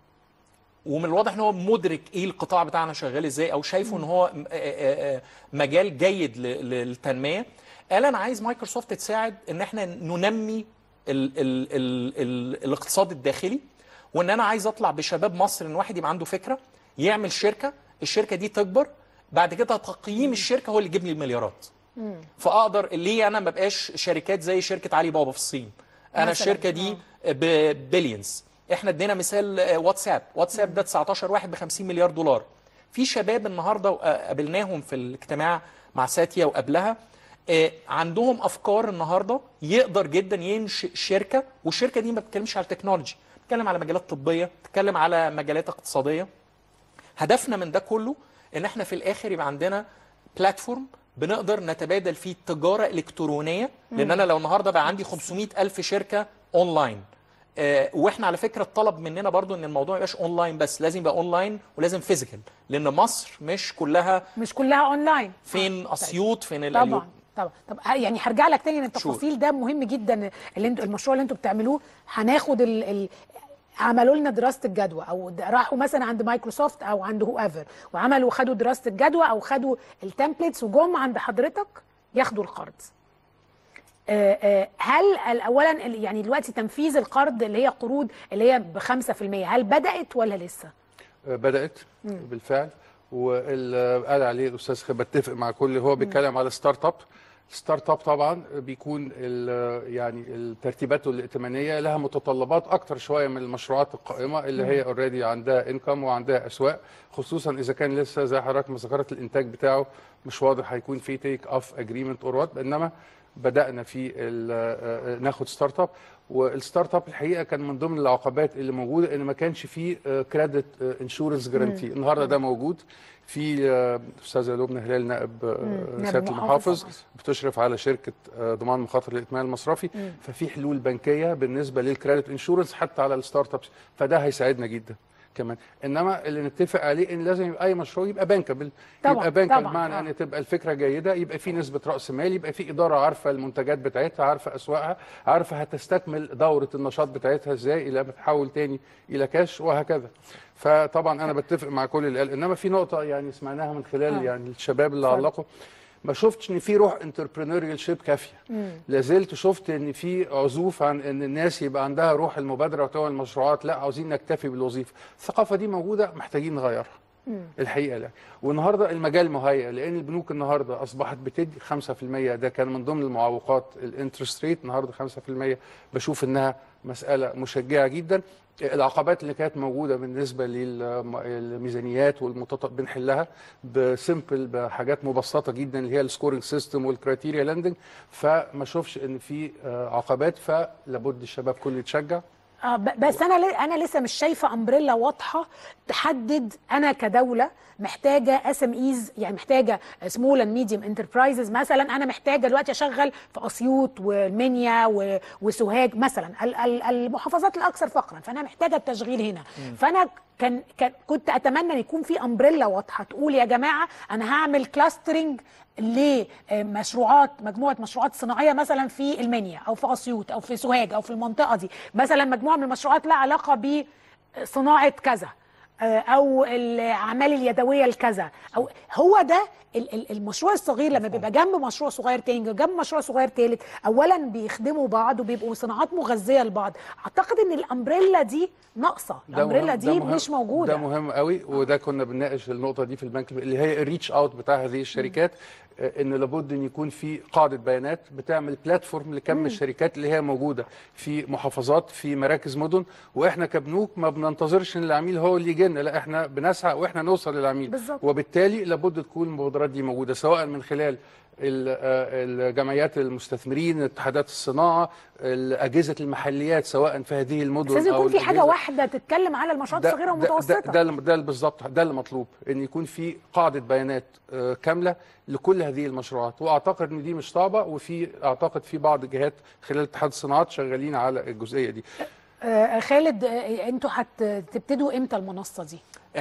ومن الواضح ان هو مدرك ايه القطاع بتاعنا شغال ازاي او شايفه ان هو م- آه آه آه مجال جيد ل- للتنميه قال انا عايز مايكروسوفت تساعد ان احنا ننمي ال ال ال ال الاقتصاد الداخلي وان انا عايز اطلع بشباب مصر ان واحد يبقى عنده فكره يعمل شركه الشركه دي تكبر بعد كده تقييم الشركه هو اللي يجيب لي المليارات فاقدر ليه انا ما بقاش شركات زي شركه علي بابا في الصين انا مثلاً، الشركه دي ببليونز احنا ادينا مثال آه، واتساب واتساب ده 19 واحد ب 50 مليار دولار في شباب النهارده آه، قابلناهم في الاجتماع مع ساتيا وقبلها آه، عندهم افكار النهارده يقدر جدا ينشئ شركه والشركه دي ما بتتكلمش على التكنولوجي بتتكلم على مجالات طبيه بتتكلم على مجالات اقتصاديه هدفنا من ده كله ان احنا في الاخر يبقى عندنا بلاتفورم بنقدر نتبادل فيه تجاره الكترونيه لان مم. انا لو النهارده بقى عندي 500 الف شركه اونلاين آه، واحنا على فكره الطلب مننا برضو ان الموضوع ما يبقاش اونلاين بس لازم يبقى اونلاين ولازم فيزيكال لان مصر مش كلها مش كلها اونلاين فين اسيوط فين الأيوب. طبعا طبعا طب ه- يعني هرجع لك تاني ان التفاصيل ده مهم جدا اللي انتوا المشروع اللي انتوا بتعملوه هناخد ال... ال... عملوا لنا دراسه الجدوى او د- راحوا مثلا عند مايكروسوفت او عند هو ايفر وعملوا خدوا دراسه الجدوى او خدوا التمبلتس وجم عند حضرتك ياخدوا القرض آه، آه، هل ال- اولا ال- يعني دلوقتي تنفيذ القرض اللي هي قروض اللي هي ب 5% هل بدات ولا لسه؟ بدات مم. بالفعل واللي قال عليه الاستاذ خالد بتفق مع كل اللي هو بيتكلم على ستارت اب ستارت اب طبعا بيكون ال- يعني الترتيبات الائتمانيه لها متطلبات اكتر شويه من المشروعات القائمه اللي هي اوريدي عندها انكم وعندها اسواق خصوصا اذا كان لسه زي حضرتك ما ذكرت الانتاج بتاعه مش واضح هيكون في تيك اوف اجريمنت اور وات انما بدانا في ال- آه، ناخد ستارت اب والستارت اب الحقيقه كان من ضمن العقبات اللي موجوده ان ما كانش فيه كريدت انشورنس جارانتي مم. النهارده ده موجود في آه، استاذه لبنى هلال نائب آه، مم. نائب سياده المحافظ المحافظ طبعاً. بتشرف على شركه آه، ضمان مخاطر الائتمان المصرفي مم. ففي حلول بنكيه بالنسبه للكريدت انشورنس حتى على الستارت ابس فده هيساعدنا جدا كمان انما اللي نتفق عليه ان لازم يبقى اي مشروع يبقى بانكابل طبعاً، يبقى بانكابل طبعاً، بمعنى آه. ان تبقى الفكره جيده يبقى في نسبه راس مال يبقى في اداره عارفه المنتجات بتاعتها عارفه اسواقها عارفه هتستكمل دوره النشاط بتاعتها ازاي الى ما تحول تاني الى كاش وهكذا فطبعا انا بتفق مع كل اللي قال انما في نقطه يعني سمعناها من خلال آه. يعني الشباب اللي اتفضل. علقوا ما شفتش ان في روح انتربرينوريال شيب كافيه مم. لازلت شفت ان في عزوف عن ان الناس يبقى عندها روح المبادره وتعمل مشروعات لا عاوزين نكتفي بالوظيفه الثقافه دي موجوده محتاجين نغيرها مم. الحقيقه لا والنهارده المجال مهيئ لان البنوك النهارده اصبحت بتدي 5% ده كان من ضمن المعوقات الانترست ريت النهارده 5% بشوف انها مساله مشجعه جدا العقبات اللي كانت موجوده بالنسبه للميزانيات والمتط... بنحلها بسمبل بحاجات مبسطه جدا اللي هي السكورنج سيستم والكرايتيريا لاندنج فما اشوفش ان في آه، عقبات فلابد الشباب كله يتشجع آه ب- بس انا ل- انا لسه مش شايفه امبريلا واضحه تحدد انا كدوله محتاجه اس ام ايز يعني محتاجه سمول اند ميديوم انتربرايزز مثلا انا محتاجه دلوقتي اشغل في اسيوط والمنيا و- وسوهاج مثلا ال- ال- المحافظات الاكثر فقرا فانا محتاجه التشغيل هنا فانا كان كان كنت اتمنى ان يكون في امبريلا واضحه تقول يا جماعه انا هعمل كلاسترنج لمشروعات مجموعه مشروعات صناعيه مثلا في المنيا او في اسيوط او في سوهاج او في المنطقه دي مثلا مجموعه من المشروعات لها علاقه بصناعه كذا آه، او الاعمال اليدويه الكذا او هو ده ال- ال- المشروع الصغير لما بيبقى جنب مشروع صغير تاني جنب مشروع صغير تالت اولا بيخدموا بعض وبيبقوا صناعات مغذيه لبعض اعتقد ان الامبريلا دي ناقصه ده الامبريلا مهم- ده دي مهم- مش موجوده ده مهم قوي وده كنا بنناقش النقطه دي في البنك اللي هي الريتش اوت بتاع هذه الشركات آه، ان لابد ان يكون في قاعده بيانات بتعمل بلاتفورم لكم مم. الشركات اللي هي موجوده في محافظات في مراكز مدن واحنا كبنوك ما بننتظرش ان العميل هو اللي يجي لنا لا احنا بنسعى واحنا نوصل للعميل بالظبط. وبالتالي لابد تكون المبادرات دي موجوده سواء من خلال ال- آه، الجمعيات المستثمرين اتحادات الصناعه اجهزه المحليات سواء في هذه المدن بس لازم أو يكون في حاجه الأجهزة- واحده تتكلم على المشروعات الصغيره ده, والمتوسطه ده, ده, ده بالظبط ده اللي مطلوب ان يكون في قاعده بيانات آه، كامله لكل هذه المشروعات واعتقد ان دي مش صعبه وفي اعتقد في بعض الجهات خلال اتحاد الصناعات شغالين على الجزئيه دي آه، خالد آه، انتوا هتبتدوا امتى المنصه دي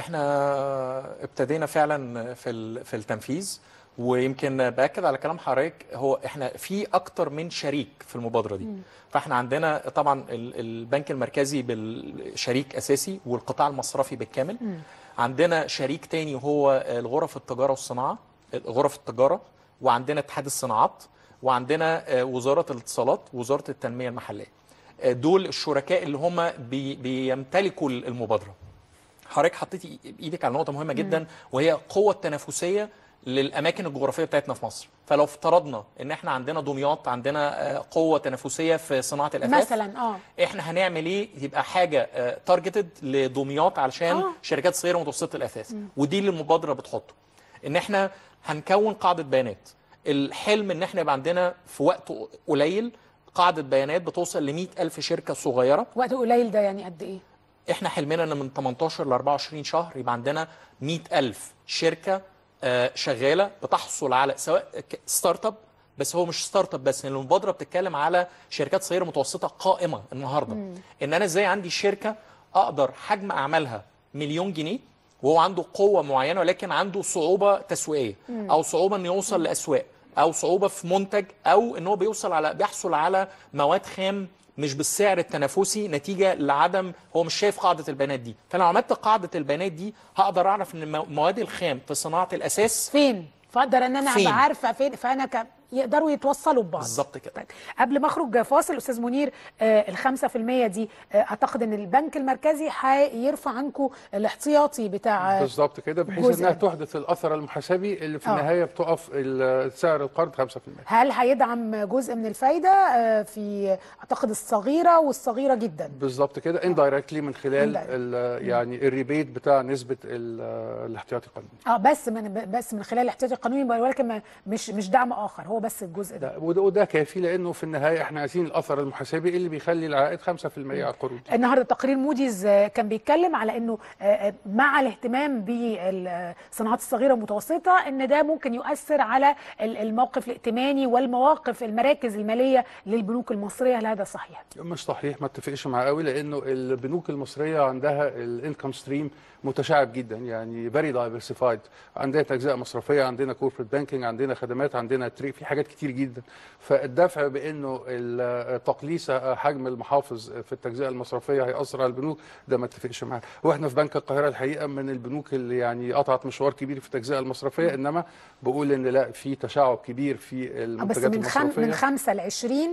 احنا ابتدينا فعلا في ال- في التنفيذ ويمكن باكد على كلام حضرتك هو احنا في اكتر من شريك في المبادره دي مم. فاحنا عندنا طبعا ال- البنك المركزي بالشريك اساسي والقطاع المصرفي بالكامل عندنا شريك تاني وهو الغرف التجاره والصناعه غرف التجاره وعندنا اتحاد الصناعات وعندنا آه، وزاره الاتصالات ووزاره التنميه المحليه آه، دول الشركاء اللي هم بي بيمتلكوا المبادره حضرتك حطيتي ايدك على نقطه مهمه جدا وهي القوه التنافسيه للاماكن الجغرافيه بتاعتنا في مصر فلو افترضنا ان احنا عندنا دمياط عندنا آه، قوه تنافسيه في صناعه الاثاث مثلا اه احنا هنعمل ايه يبقى حاجه تارجتد لدمياط علشان آه. شركات صغيره ومتوسطه الاثاث مم. ودي اللي المبادره بتحطه ان احنا هنكون قاعده بيانات الحلم ان احنا يبقى عندنا في وقت قليل قاعده بيانات بتوصل ل ألف شركه صغيره وقت قليل ده يعني قد ايه احنا حلمنا ان من 18 ل 24 شهر يبقى عندنا 100000 شركه آه، شغاله بتحصل على سواء ك- ستارت اب بس هو مش ستارت اب بس لان المبادره بتتكلم على شركات صغيره متوسطه قائمه النهارده مم. ان انا ازاي عندي شركه اقدر حجم اعمالها مليون جنيه وهو عنده قوه معينه ولكن عنده صعوبه تسويقيه مم. او صعوبه انه يوصل لاسواق او صعوبه في منتج او ان هو بيوصل على بيحصل على مواد خام مش بالسعر التنافسي نتيجه لعدم هو مش شايف قاعده البيانات دي فلو عملت قاعده البيانات دي هقدر اعرف ان المو- مواد الخام في صناعه الاساس فين فاقدر ان انا فين؟ ابقى عارفه فين فانا ك... يقدروا يتوصلوا ببعض بالظبط كده طيب قبل ما اخرج فاصل استاذ منير آه الخمسة في المية دي آه اعتقد ان البنك المركزي هيرفع عنكم الاحتياطي بتاع بالظبط كده بحيث جزء انها ده. تحدث الاثر المحاسبي اللي في آه. النهايه بتقف ال- سعر القرض 5% هل هيدعم جزء من الفايده آه في اعتقد الصغيره والصغيره جدا بالظبط كده اندايركتلي من خلال Indirect. ال- يعني الريبيت بتاع نسبه ال- الاحتياطي القانوني اه بس من بس من خلال الاحتياطي القانوني ولكن ما- مش مش دعم اخر هو بس الجزء ده وده, وده كافي لانه في النهايه احنا عايزين الاثر المحاسبي اللي بيخلي العائد 5% على القروض النهارده تقرير موديز آه، كان بيتكلم على انه آه، آه، مع الاهتمام بالصناعات الصغيره والمتوسطه ان ده ممكن يؤثر على ال- الموقف الائتماني والمواقف المراكز الماليه للبنوك المصريه هل هذا صحيح؟ مش صحيح ما اتفقش معاه قوي لانه البنوك المصريه عندها الانكم ستريم متشعب جدا يعني فيري دايفرسيفايد عندنا اجزاء مصرفيه عندنا كوربريت بانكينج عندنا خدمات عندنا تري في حاجات كتير جدا فالدفع بانه ال- تقليص حجم المحافظ في التجزئه المصرفيه هياثر على البنوك ده ما اتفقش معاه واحنا في بنك القاهره الحقيقه من البنوك اللي يعني قطعت مشوار كبير في التجزئه المصرفيه انما بقول ان لا في تشعب كبير في آه، بس المنتجات من خم المصرفيه من 5 ل 20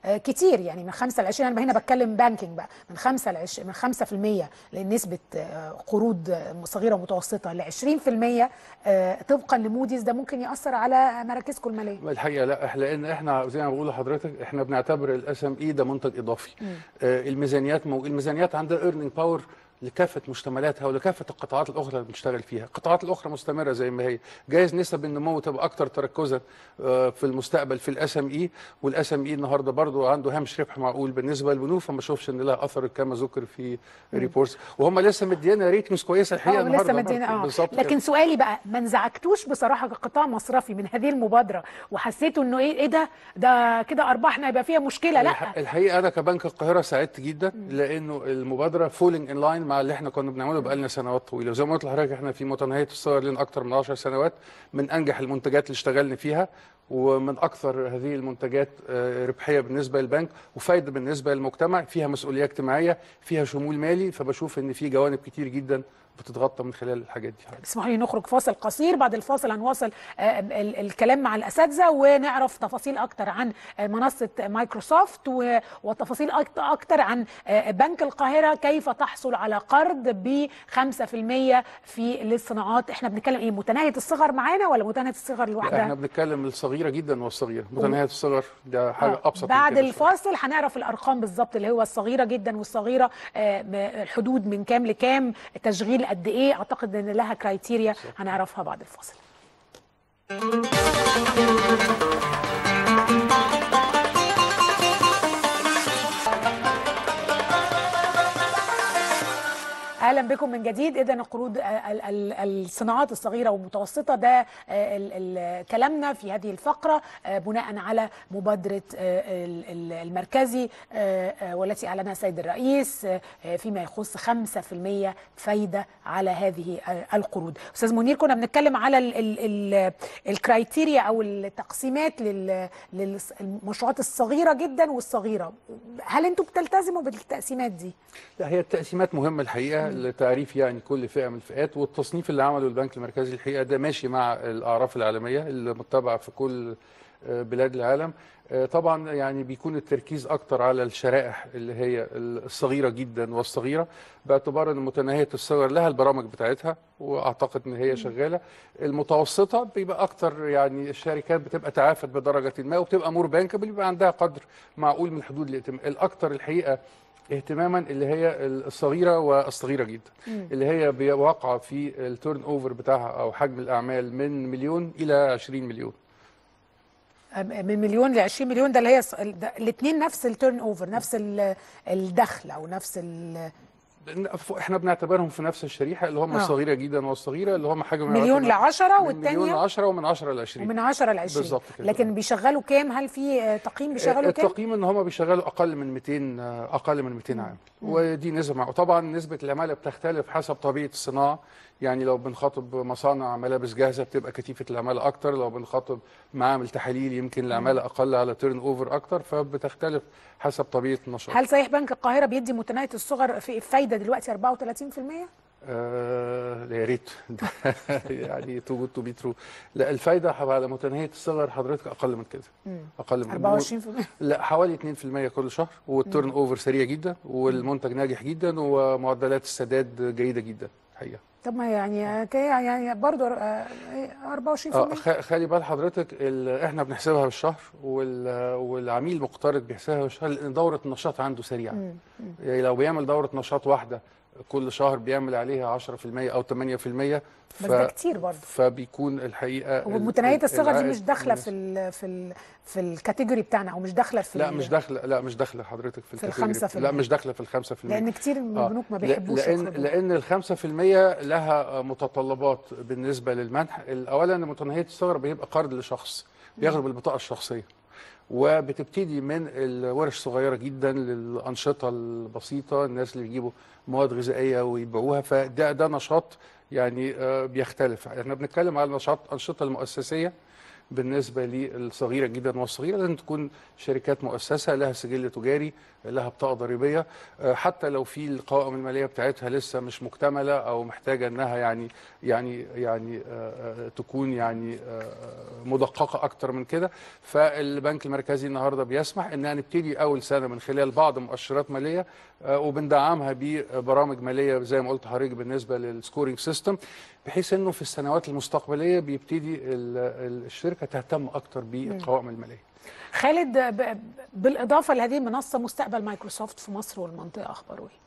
آه، كتير يعني من 5 ل 20 انا هنا بتكلم بانكينج بقى من 5 ل 20 من 5% لنسبه آه، قروض آه، صغيره ومتوسطه ل 20% آه، طبقا لموديز ده ممكن ياثر على مراكزكم الماليه الحقيقه لا إحنا- لان احنا زي ما بقول لحضرتك احنا بنعتبر الاس ام اي ده منتج اضافي آه، الميزانيات مو... الميزانيات عندها ايرنينج باور لكافه مشتملاتها ولكافه القطاعات الاخرى اللي بنشتغل فيها، القطاعات الاخرى مستمره زي ما هي، جايز نسب النمو تبقى اكثر تركزا آه، في المستقبل في الاس ام اي والاس ام اي النهارده برضو عنده هامش ربح معقول بالنسبه للبنوك فما اشوفش ان لها اثر كما ذكر في ريبورتس وهم لسه مدينا ريتنجز كويسه الحقيقه اه لسه النهارده مدينا برضو. اه بالظبط لكن كده. سؤالي بقى ما انزعجتوش بصراحه كقطاع مصرفي من هذه المبادره وحسيتوا انه ايه ايه ده ده كده ارباحنا هيبقى فيها مشكله لا الح- الحقيقه انا كبنك القاهره سعدت جدا لانه المبادره فولينج ان لاين مع اللي احنا كنا بنعمله بقالنا سنوات طويله وزي ما قلت لحضرتك احنا في متناهيه الصغر لنا اكثر من 10 سنوات من انجح المنتجات اللي اشتغلنا فيها ومن اكثر هذه المنتجات آه، ربحيه بالنسبه للبنك وفايده بالنسبه للمجتمع فيها مسؤوليه اجتماعيه فيها شمول مالي فبشوف ان في جوانب كتير جدا بتتغطى من خلال الحاجات دي اسمحوا لي نخرج فاصل قصير بعد الفاصل هنواصل آه، ال- الكلام مع الاساتذه ونعرف تفاصيل اكتر عن آه، منصه مايكروسوفت و- وتفاصيل أكت- اكتر عن آه، بنك القاهره كيف تحصل على قرض ب 5% في للصناعات احنا بنتكلم ايه متناهيه الصغر معانا ولا متناهيه الصغر احنا لوحدها بنتكلم الصغيره جدا والصغيره متناهيه الصغر ده حاجه آه، ابسط من بعد كده شوية. الفاصل هنعرف الارقام بالظبط اللي هو الصغيره جدا والصغيره آه، م- الحدود من كام لكام تشغيل قد ايه اعتقد ان لها كرايتيريا هنعرفها بعد الفاصل اهلا بكم من جديد اذا القروض ال- ال- الصناعات الصغيره والمتوسطه ده آه، ال- ال- كلامنا في هذه الفقره آه، بناء على مبادره آه، ال- ال- المركزي آه، آه، والتي اعلنها السيد الرئيس آه، آه، فيما يخص 5% فايده على هذه آه، القروض استاذ منير كنا بنتكلم على ال- ال- ال- الكرايتيريا او التقسيمات لل- للمشروعات الصغيره جدا والصغيره هل انتم بتلتزموا بالتقسيمات دي لا هي التقسيمات مهمة الحقيقة لتعريف يعني كل فئة من الفئات والتصنيف اللي عمله البنك المركزي الحقيقة ده ماشي مع الأعراف العالمية اللي متبعة في كل آه، بلاد العالم آه، طبعا يعني بيكون التركيز أكتر على الشرائح اللي هي الصغيرة جدا والصغيرة باعتبار أن متناهية الصغر لها البرامج بتاعتها وأعتقد أن هي شغالة المتوسطة بيبقى أكتر يعني الشركات بتبقى تعافت بدرجة ما وبتبقى مور بانكبل بيبقى عندها قدر معقول من حدود الائتمان الأكتر الحقيقة اهتماما اللي هي الصغيره والصغيره جدا مم. اللي هي بي- واقعه في التيرن اوفر بتاعها او حجم الاعمال من مليون الى 20 مليون من مليون ل 20 مليون ده اللي هي الاثنين نفس التيرن اوفر نفس ال- الدخل او نفس ال- احنا بنعتبرهم في نفس الشريحه اللي هم آه. الصغيره جدا والصغيره اللي هم حجم مليون ل 10 من مليون ل والثانيه 10 ومن 10 ل 20 ومن 10 ل 20 بالظبط كده لكن بيشغلوا كام هل في آه، تقييم بيشغلوا كام التقييم ان هم بيشغلوا اقل من 200 آه، اقل من 200 عامل ودي نسبه معقولة. طبعا نسبه العماله بتختلف حسب طبيعه الصناعه يعني لو بنخاطب مصانع ملابس جاهزه بتبقى كثيفه العماله اكتر لو بنخاطب معامل تحاليل يمكن العماله اقل على تيرن اوفر اكتر فبتختلف حسب طبيعه النشاط هل صحيح بنك القاهره بيدي متناهيه الصغر في فايده دلوقتي 34% آه يا ريت يعني تو جود تو بي ترو لا الفايده على متناهيه الصغر حضرتك اقل من كده مم. اقل من 24% لا حوالي 2% كل شهر والتيرن اوفر سريع جدا والمنتج ناجح جدا ومعدلات السداد جيده جدا الحقيقه طب ما يعني كي- يعني برضه آه، 24% اه خ- خلي بال حضرتك ال- احنا بنحسبها بالشهر وال- والعميل المقترض بيحسبها بالشهر لان دوره النشاط عنده سريعه مم. مم. يعني لو بيعمل دوره نشاط واحده كل شهر بيعمل عليها 10% او 8% بس ده كتير برضه فبيكون الحقيقه ال- ومتناهيه ال- الصغر دي العائد مش داخله في ال في ال في الكاتيجوري بتاعنا او مش داخله في لا ال- مش داخله لا مش داخله حضرتك في في الكاتيجوري. الخمسة في لا المية. مش داخله في الخمسة في المية لان كتير من آه. البنوك ما لا- بيحبوش لان يخرجوا. لان الخمسة في المية لها متطلبات بالنسبه للمنح اولا متناهيه الصغر بيبقى قرض لشخص بياخده بالبطاقه الشخصيه وبتبتدي من الورش صغيره جدا للانشطه البسيطه الناس اللي بيجيبوا مواد غذائيه ويبيعوها فده ده نشاط يعني آه، بيختلف احنا بنتكلم على نشاط انشطه المؤسسيه بالنسبه للصغيره جدا والصغيره لازم تكون شركات مؤسسه لها سجل تجاري لها بطاقه ضريبيه آه، حتى لو في القوائم الماليه بتاعتها لسه مش مكتمله او محتاجه انها يعني يعني يعني آه، آه، تكون يعني آه، مدققه اكتر من كده فالبنك المركزي النهارده بيسمح انها نبتدي اول سنه من خلال بعض مؤشرات ماليه آه، وبندعمها ببرامج ماليه زي ما قلت حضرتك بالنسبه للسكورينج سيستم بحيث انه في السنوات المستقبليه بيبتدي ال- ال- الشركه تهتم اكتر بالقوائم الماليه خالد ب- بالاضافه لهذه المنصه مستقبل مايكروسوفت في مصر والمنطقه اخباره ايه؟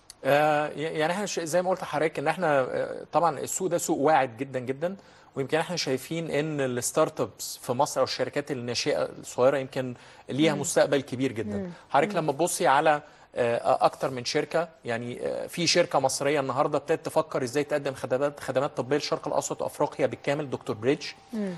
آه، يعني احنا ش- زي ما قلت لحضرتك ان احنا آه، طبعا السوق ده سوق واعد جدا جدا ويمكن احنا شايفين ان الستارت ابس في مصر او الشركات الناشئه الصغيره يمكن ليها مم. مستقبل كبير جدا مم. حضرتك مم. لما تبصي على آه، اكتر من شركه يعني آه، في شركه مصريه النهارده ابتدت تفكر ازاي تقدم خدمات خدمات طبيه للشرق الاوسط وافريقيا بالكامل دكتور بريدج آه،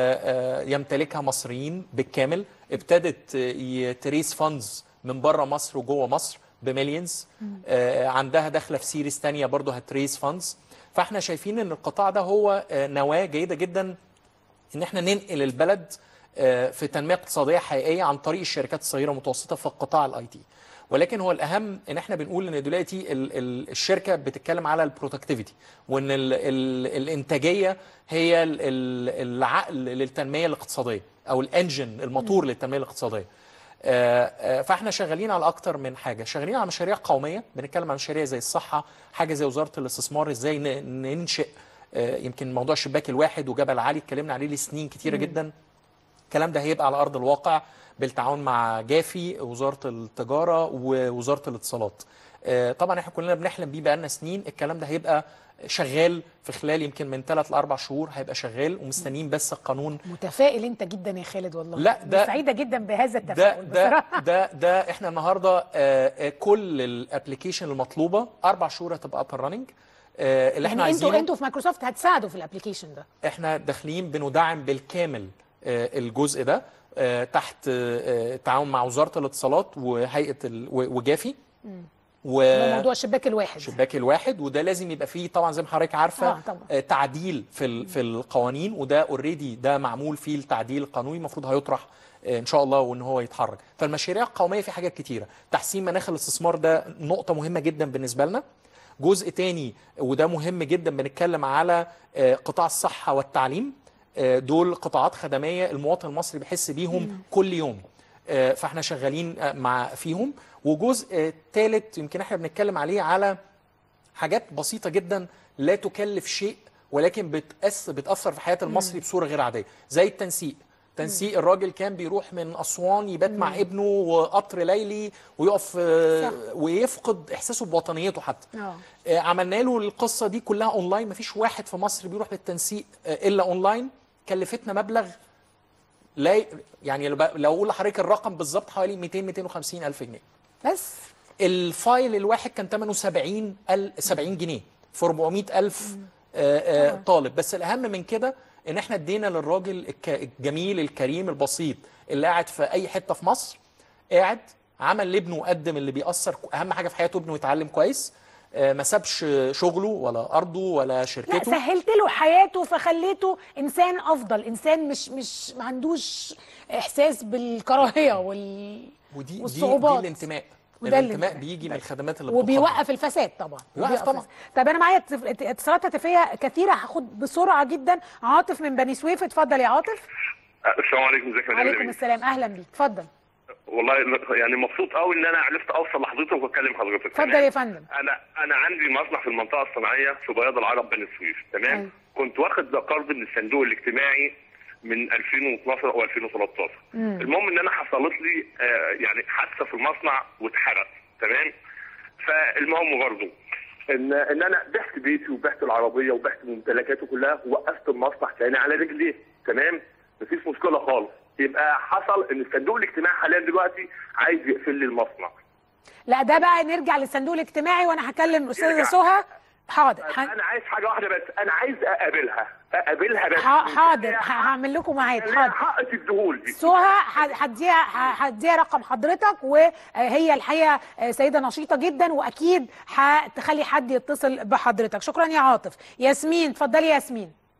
آه، يمتلكها مصريين بالكامل ابتدت آه، تريس فاندز من بره مصر وجوه مصر بمليونز آه، عندها داخله في سيريز تانية برضه هتريز فاندز فاحنا شايفين ان القطاع ده هو آه، نواه جيده جدا ان احنا ننقل البلد آه، في تنميه اقتصاديه حقيقيه عن طريق الشركات الصغيره والمتوسطه في القطاع الاي تي ولكن هو الاهم ان احنا بنقول ان دلوقتي ال- ال- الشركه بتتكلم على البرودكتيفيتي وان ال ال الانتاجيه هي ال- ال- العقل للتنميه الاقتصاديه او الانجن الموتور للتنميه الاقتصاديه آه، آه، فاحنا شغالين على اكتر من حاجه شغالين على مشاريع قوميه بنتكلم عن مشاريع زي الصحه حاجه زي وزاره الاستثمار ازاي ن- ننشئ آه، يمكن موضوع الشباك الواحد وجبل علي اتكلمنا عليه لسنين كتيره مم. جدا الكلام ده هيبقى على ارض الواقع بالتعاون مع جافي وزاره التجاره ووزاره الاتصالات آه، طبعا احنا كلنا بنحلم بيه بقالنا سنين الكلام ده هيبقى شغال في خلال يمكن من ثلاث لاربع شهور هيبقى شغال ومستنيين بس القانون متفائل انت جدا يا خالد والله لا، ده- أنا سعيده جدا بهذا ده التفاؤل ده بصراحه ده ده احنا النهارده آه، آه، كل الابلكيشن المطلوبه اربع شهور هتبقى اب راننج اللي احنا يعني انتوا عايزينه انتوا في مايكروسوفت هتساعدوا في الابلكيشن ده احنا داخلين بندعم بالكامل آه، الجزء ده آه، تحت آه، تعاون مع وزاره الاتصالات وهيئه ال- و- وجافي و موضوع الشباك الواحد الشباك الواحد وده لازم يبقى فيه طبعا زي ما حضرتك عارفه آه، طبعا. آه، تعديل في ال- في القوانين وده اوريدي ده معمول فيه التعديل القانوني المفروض هيطرح آه، ان شاء الله وان هو يتحرك فالمشاريع القوميه في حاجات كتيره تحسين مناخ الاستثمار ده نقطه مهمه جدا بالنسبه لنا جزء تاني وده مهم جدا بنتكلم على آه، قطاع الصحه والتعليم آه، دول قطاعات خدميه المواطن المصري بيحس بيهم كل يوم آه، فاحنا شغالين آه، مع فيهم وجزء ثالث يمكن احنا بنتكلم عليه على حاجات بسيطة جدا لا تكلف شيء ولكن بتأثر, بتأثر في حياة المصري بصورة غير عادية زي التنسيق تنسيق الراجل كان بيروح من أسوان يبات مع ابنه وقطر ليلي ويقف آه، صح. ويفقد إحساسه بوطنيته حتى اه آه، عملنا له القصة دي كلها أونلاين مفيش واحد في مصر بيروح بالتنسيق آه، إلا أونلاين كلفتنا مبلغ لا ي- يعني لو ب- لو أقول لحضرتك الرقم بالظبط حوالي 200 250 ألف جنيه بس الفايل الواحد كان ثمنه 70 ال 70 جنيه في 400 الف آه، آه، طالب بس الاهم من كده ان احنا ادينا للراجل الك- الجميل الكريم البسيط اللي قاعد في اي حته في مصر قاعد عمل لابنه وقدم اللي بيأثر اهم حاجه في حياته ابنه يتعلم كويس آه، ما سابش شغله ولا ارضه ولا لا شركته سهلت له حياته فخليته انسان افضل انسان مش مش ما عندوش احساس بالكراهيه وال ودي دي, والصعوبات. دي الانتماء وده الانتماء الانتماء. بيجي من الخدمات اللي بتقدم. وبيوقف الفساد طبعا بيوقف بيوقف طبعا. الفساد. طب انا معايا اتص- اتصالات هاتفيه كثيره هاخد بسرعه جدا عاطف من بني سويف اتفضل يا عاطف السلام عليكم ازيك يا مدام عليكم نبيل؟ السلام اهلا بيك اتفضل والله يعني مبسوط قوي ان انا عرفت اوصل لحضرتك واكلم حضرتك اتفضل يا فندم انا انا عندي مصنع في المنطقه الصناعيه في بياض العرب بني سويف تمام أيوة. كنت واخد قرض من الصندوق الاجتماعي من 2012 او 2013 مم. المهم ان انا حصلت لي آه، يعني حادثه في المصنع واتحرق تمام فالمهم برضه ان ان انا بعت بيتي وبعت العربيه وبعت ممتلكاته كلها ووقفت المصنع تاني على رجليه تمام مفيش مشكله خالص يبقى حصل ان الصندوق الاجتماعي حاليا دلوقتي عايز يقفل لي المصنع لا ده بقى نرجع للصندوق الاجتماعي وانا هكلم الاستاذه نرجع. سهى حاضر ح- انا عايز حاجه واحده بس انا عايز اقابلها اقابلها بس ح- حاضر ه- هعمل لكم ميعاد حاضر حق تديهولي سهى ه- هديها ه- هديها رقم حضرتك وهي الحقيقه سيده نشيطه جدا واكيد هتخلي حد يتصل بحضرتك شكرا يا عاطف ياسمين اتفضلي يا ياسمين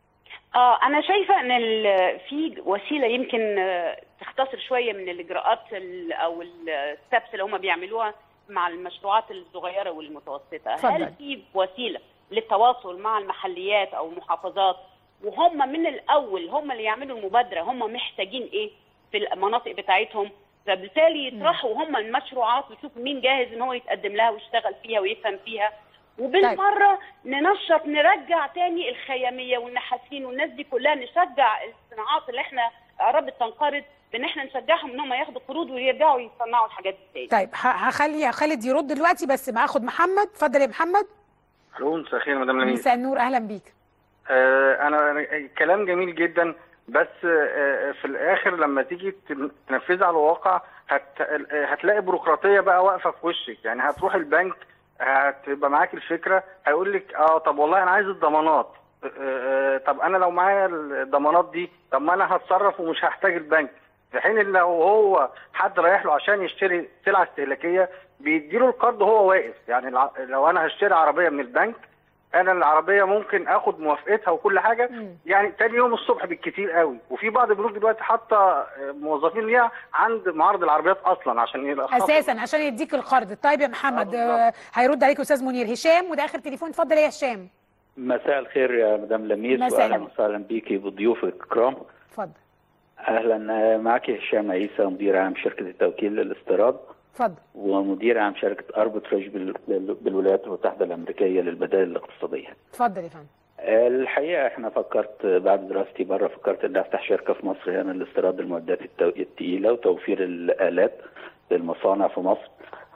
اه انا شايفه ان ال- في وسيله يمكن آه، تختصر شويه من الاجراءات ال- او الستبس اللي هم بيعملوها مع المشروعات الصغيره والمتوسطه اتفضل. هل في وسيله للتواصل مع المحليات او المحافظات وهم من الاول هم اللي يعملوا المبادره هم محتاجين ايه في المناطق بتاعتهم فبالتالي يطرحوا هم المشروعات ويشوفوا مين جاهز ان هو يتقدم لها ويشتغل فيها ويفهم فيها وبالمره ننشط نرجع تاني الخياميه والنحاسين والناس دي كلها نشجع الصناعات اللي احنا قربت تنقرض بان احنا نشجعهم ان هم ياخدوا قروض ويرجعوا يصنعوا الحاجات دي تاني طيب ه- هخلي خالد يرد دلوقتي بس ما اخد محمد اتفضل يا محمد الو مساء الخير مدام لميس مساء النور اهلا بيك آه انا أنا- كلام جميل جدا بس آه في الاخر لما تيجي تن- تنفذها على الواقع هت آه، هتلاقي بيروقراطيه بقى واقفه في وشك يعني هتروح البنك هتبقى معاك الفكره هيقول لك اه طب والله انا عايز الضمانات آه، آه، طب انا لو معايا الضمانات دي طب ما انا هتصرف ومش هحتاج البنك في حين ان لو هو حد رايح له عشان يشتري سلعه استهلاكيه بيديله القرض وهو واقف يعني الع- لو انا هشتري عربيه من البنك انا العربيه ممكن اخد موافقتها وكل حاجه يعني تاني يوم الصبح بالكتير قوي وفي بعض البنوك دلوقتي حاطه آه، موظفين ليها عند معارض العربيات اصلا عشان يلخصوا اساسا عشان يديك القرض طيب يا محمد آه، هيرد عليك استاذ منير هشام وده اخر تليفون اتفضل يا هشام مساء الخير يا مدام لميس مساء واهلا النور. وسهلا بيكي بضيوفك الكرام اتفضل اهلا آه، معك هشام عيسى مدير عام شركه التوكيل للاستيراد اتفضل ومدير عام شركه اربتراج بال- بال- بالولايات المتحده الامريكيه للبدائل الاقتصاديه اتفضل يا فندم آه، الحقيقه احنا فكرت آه، بعد دراستي بره فكرت ان افتح شركه في مصر هنا لاستيراد المعدات التو- الثقيله وتوفير الالات للمصانع في مصر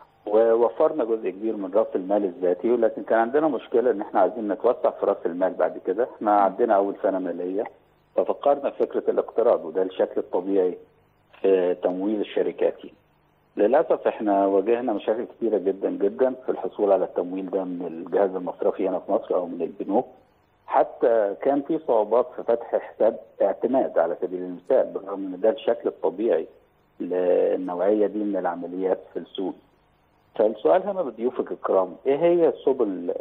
ووفرنا جزء كبير من راس المال الذاتي ولكن كان عندنا مشكله ان احنا عايزين نتوسع في راس المال بعد كده احنا عندنا اول سنه ماليه ففكرنا في فكره الاقتراض وده الشكل الطبيعي في تمويل الشركات للاسف احنا واجهنا مشاكل كثيره جدا جدا في الحصول على التمويل ده من الجهاز المصرفي هنا في مصر او من البنوك حتى كان في صعوبات في فتح حساب اعتماد على سبيل المثال بالرغم ان ده الشكل الطبيعي للنوعيه دي من العمليات في السوق فالسؤال هنا بضيوفك الكرام ايه هي سبل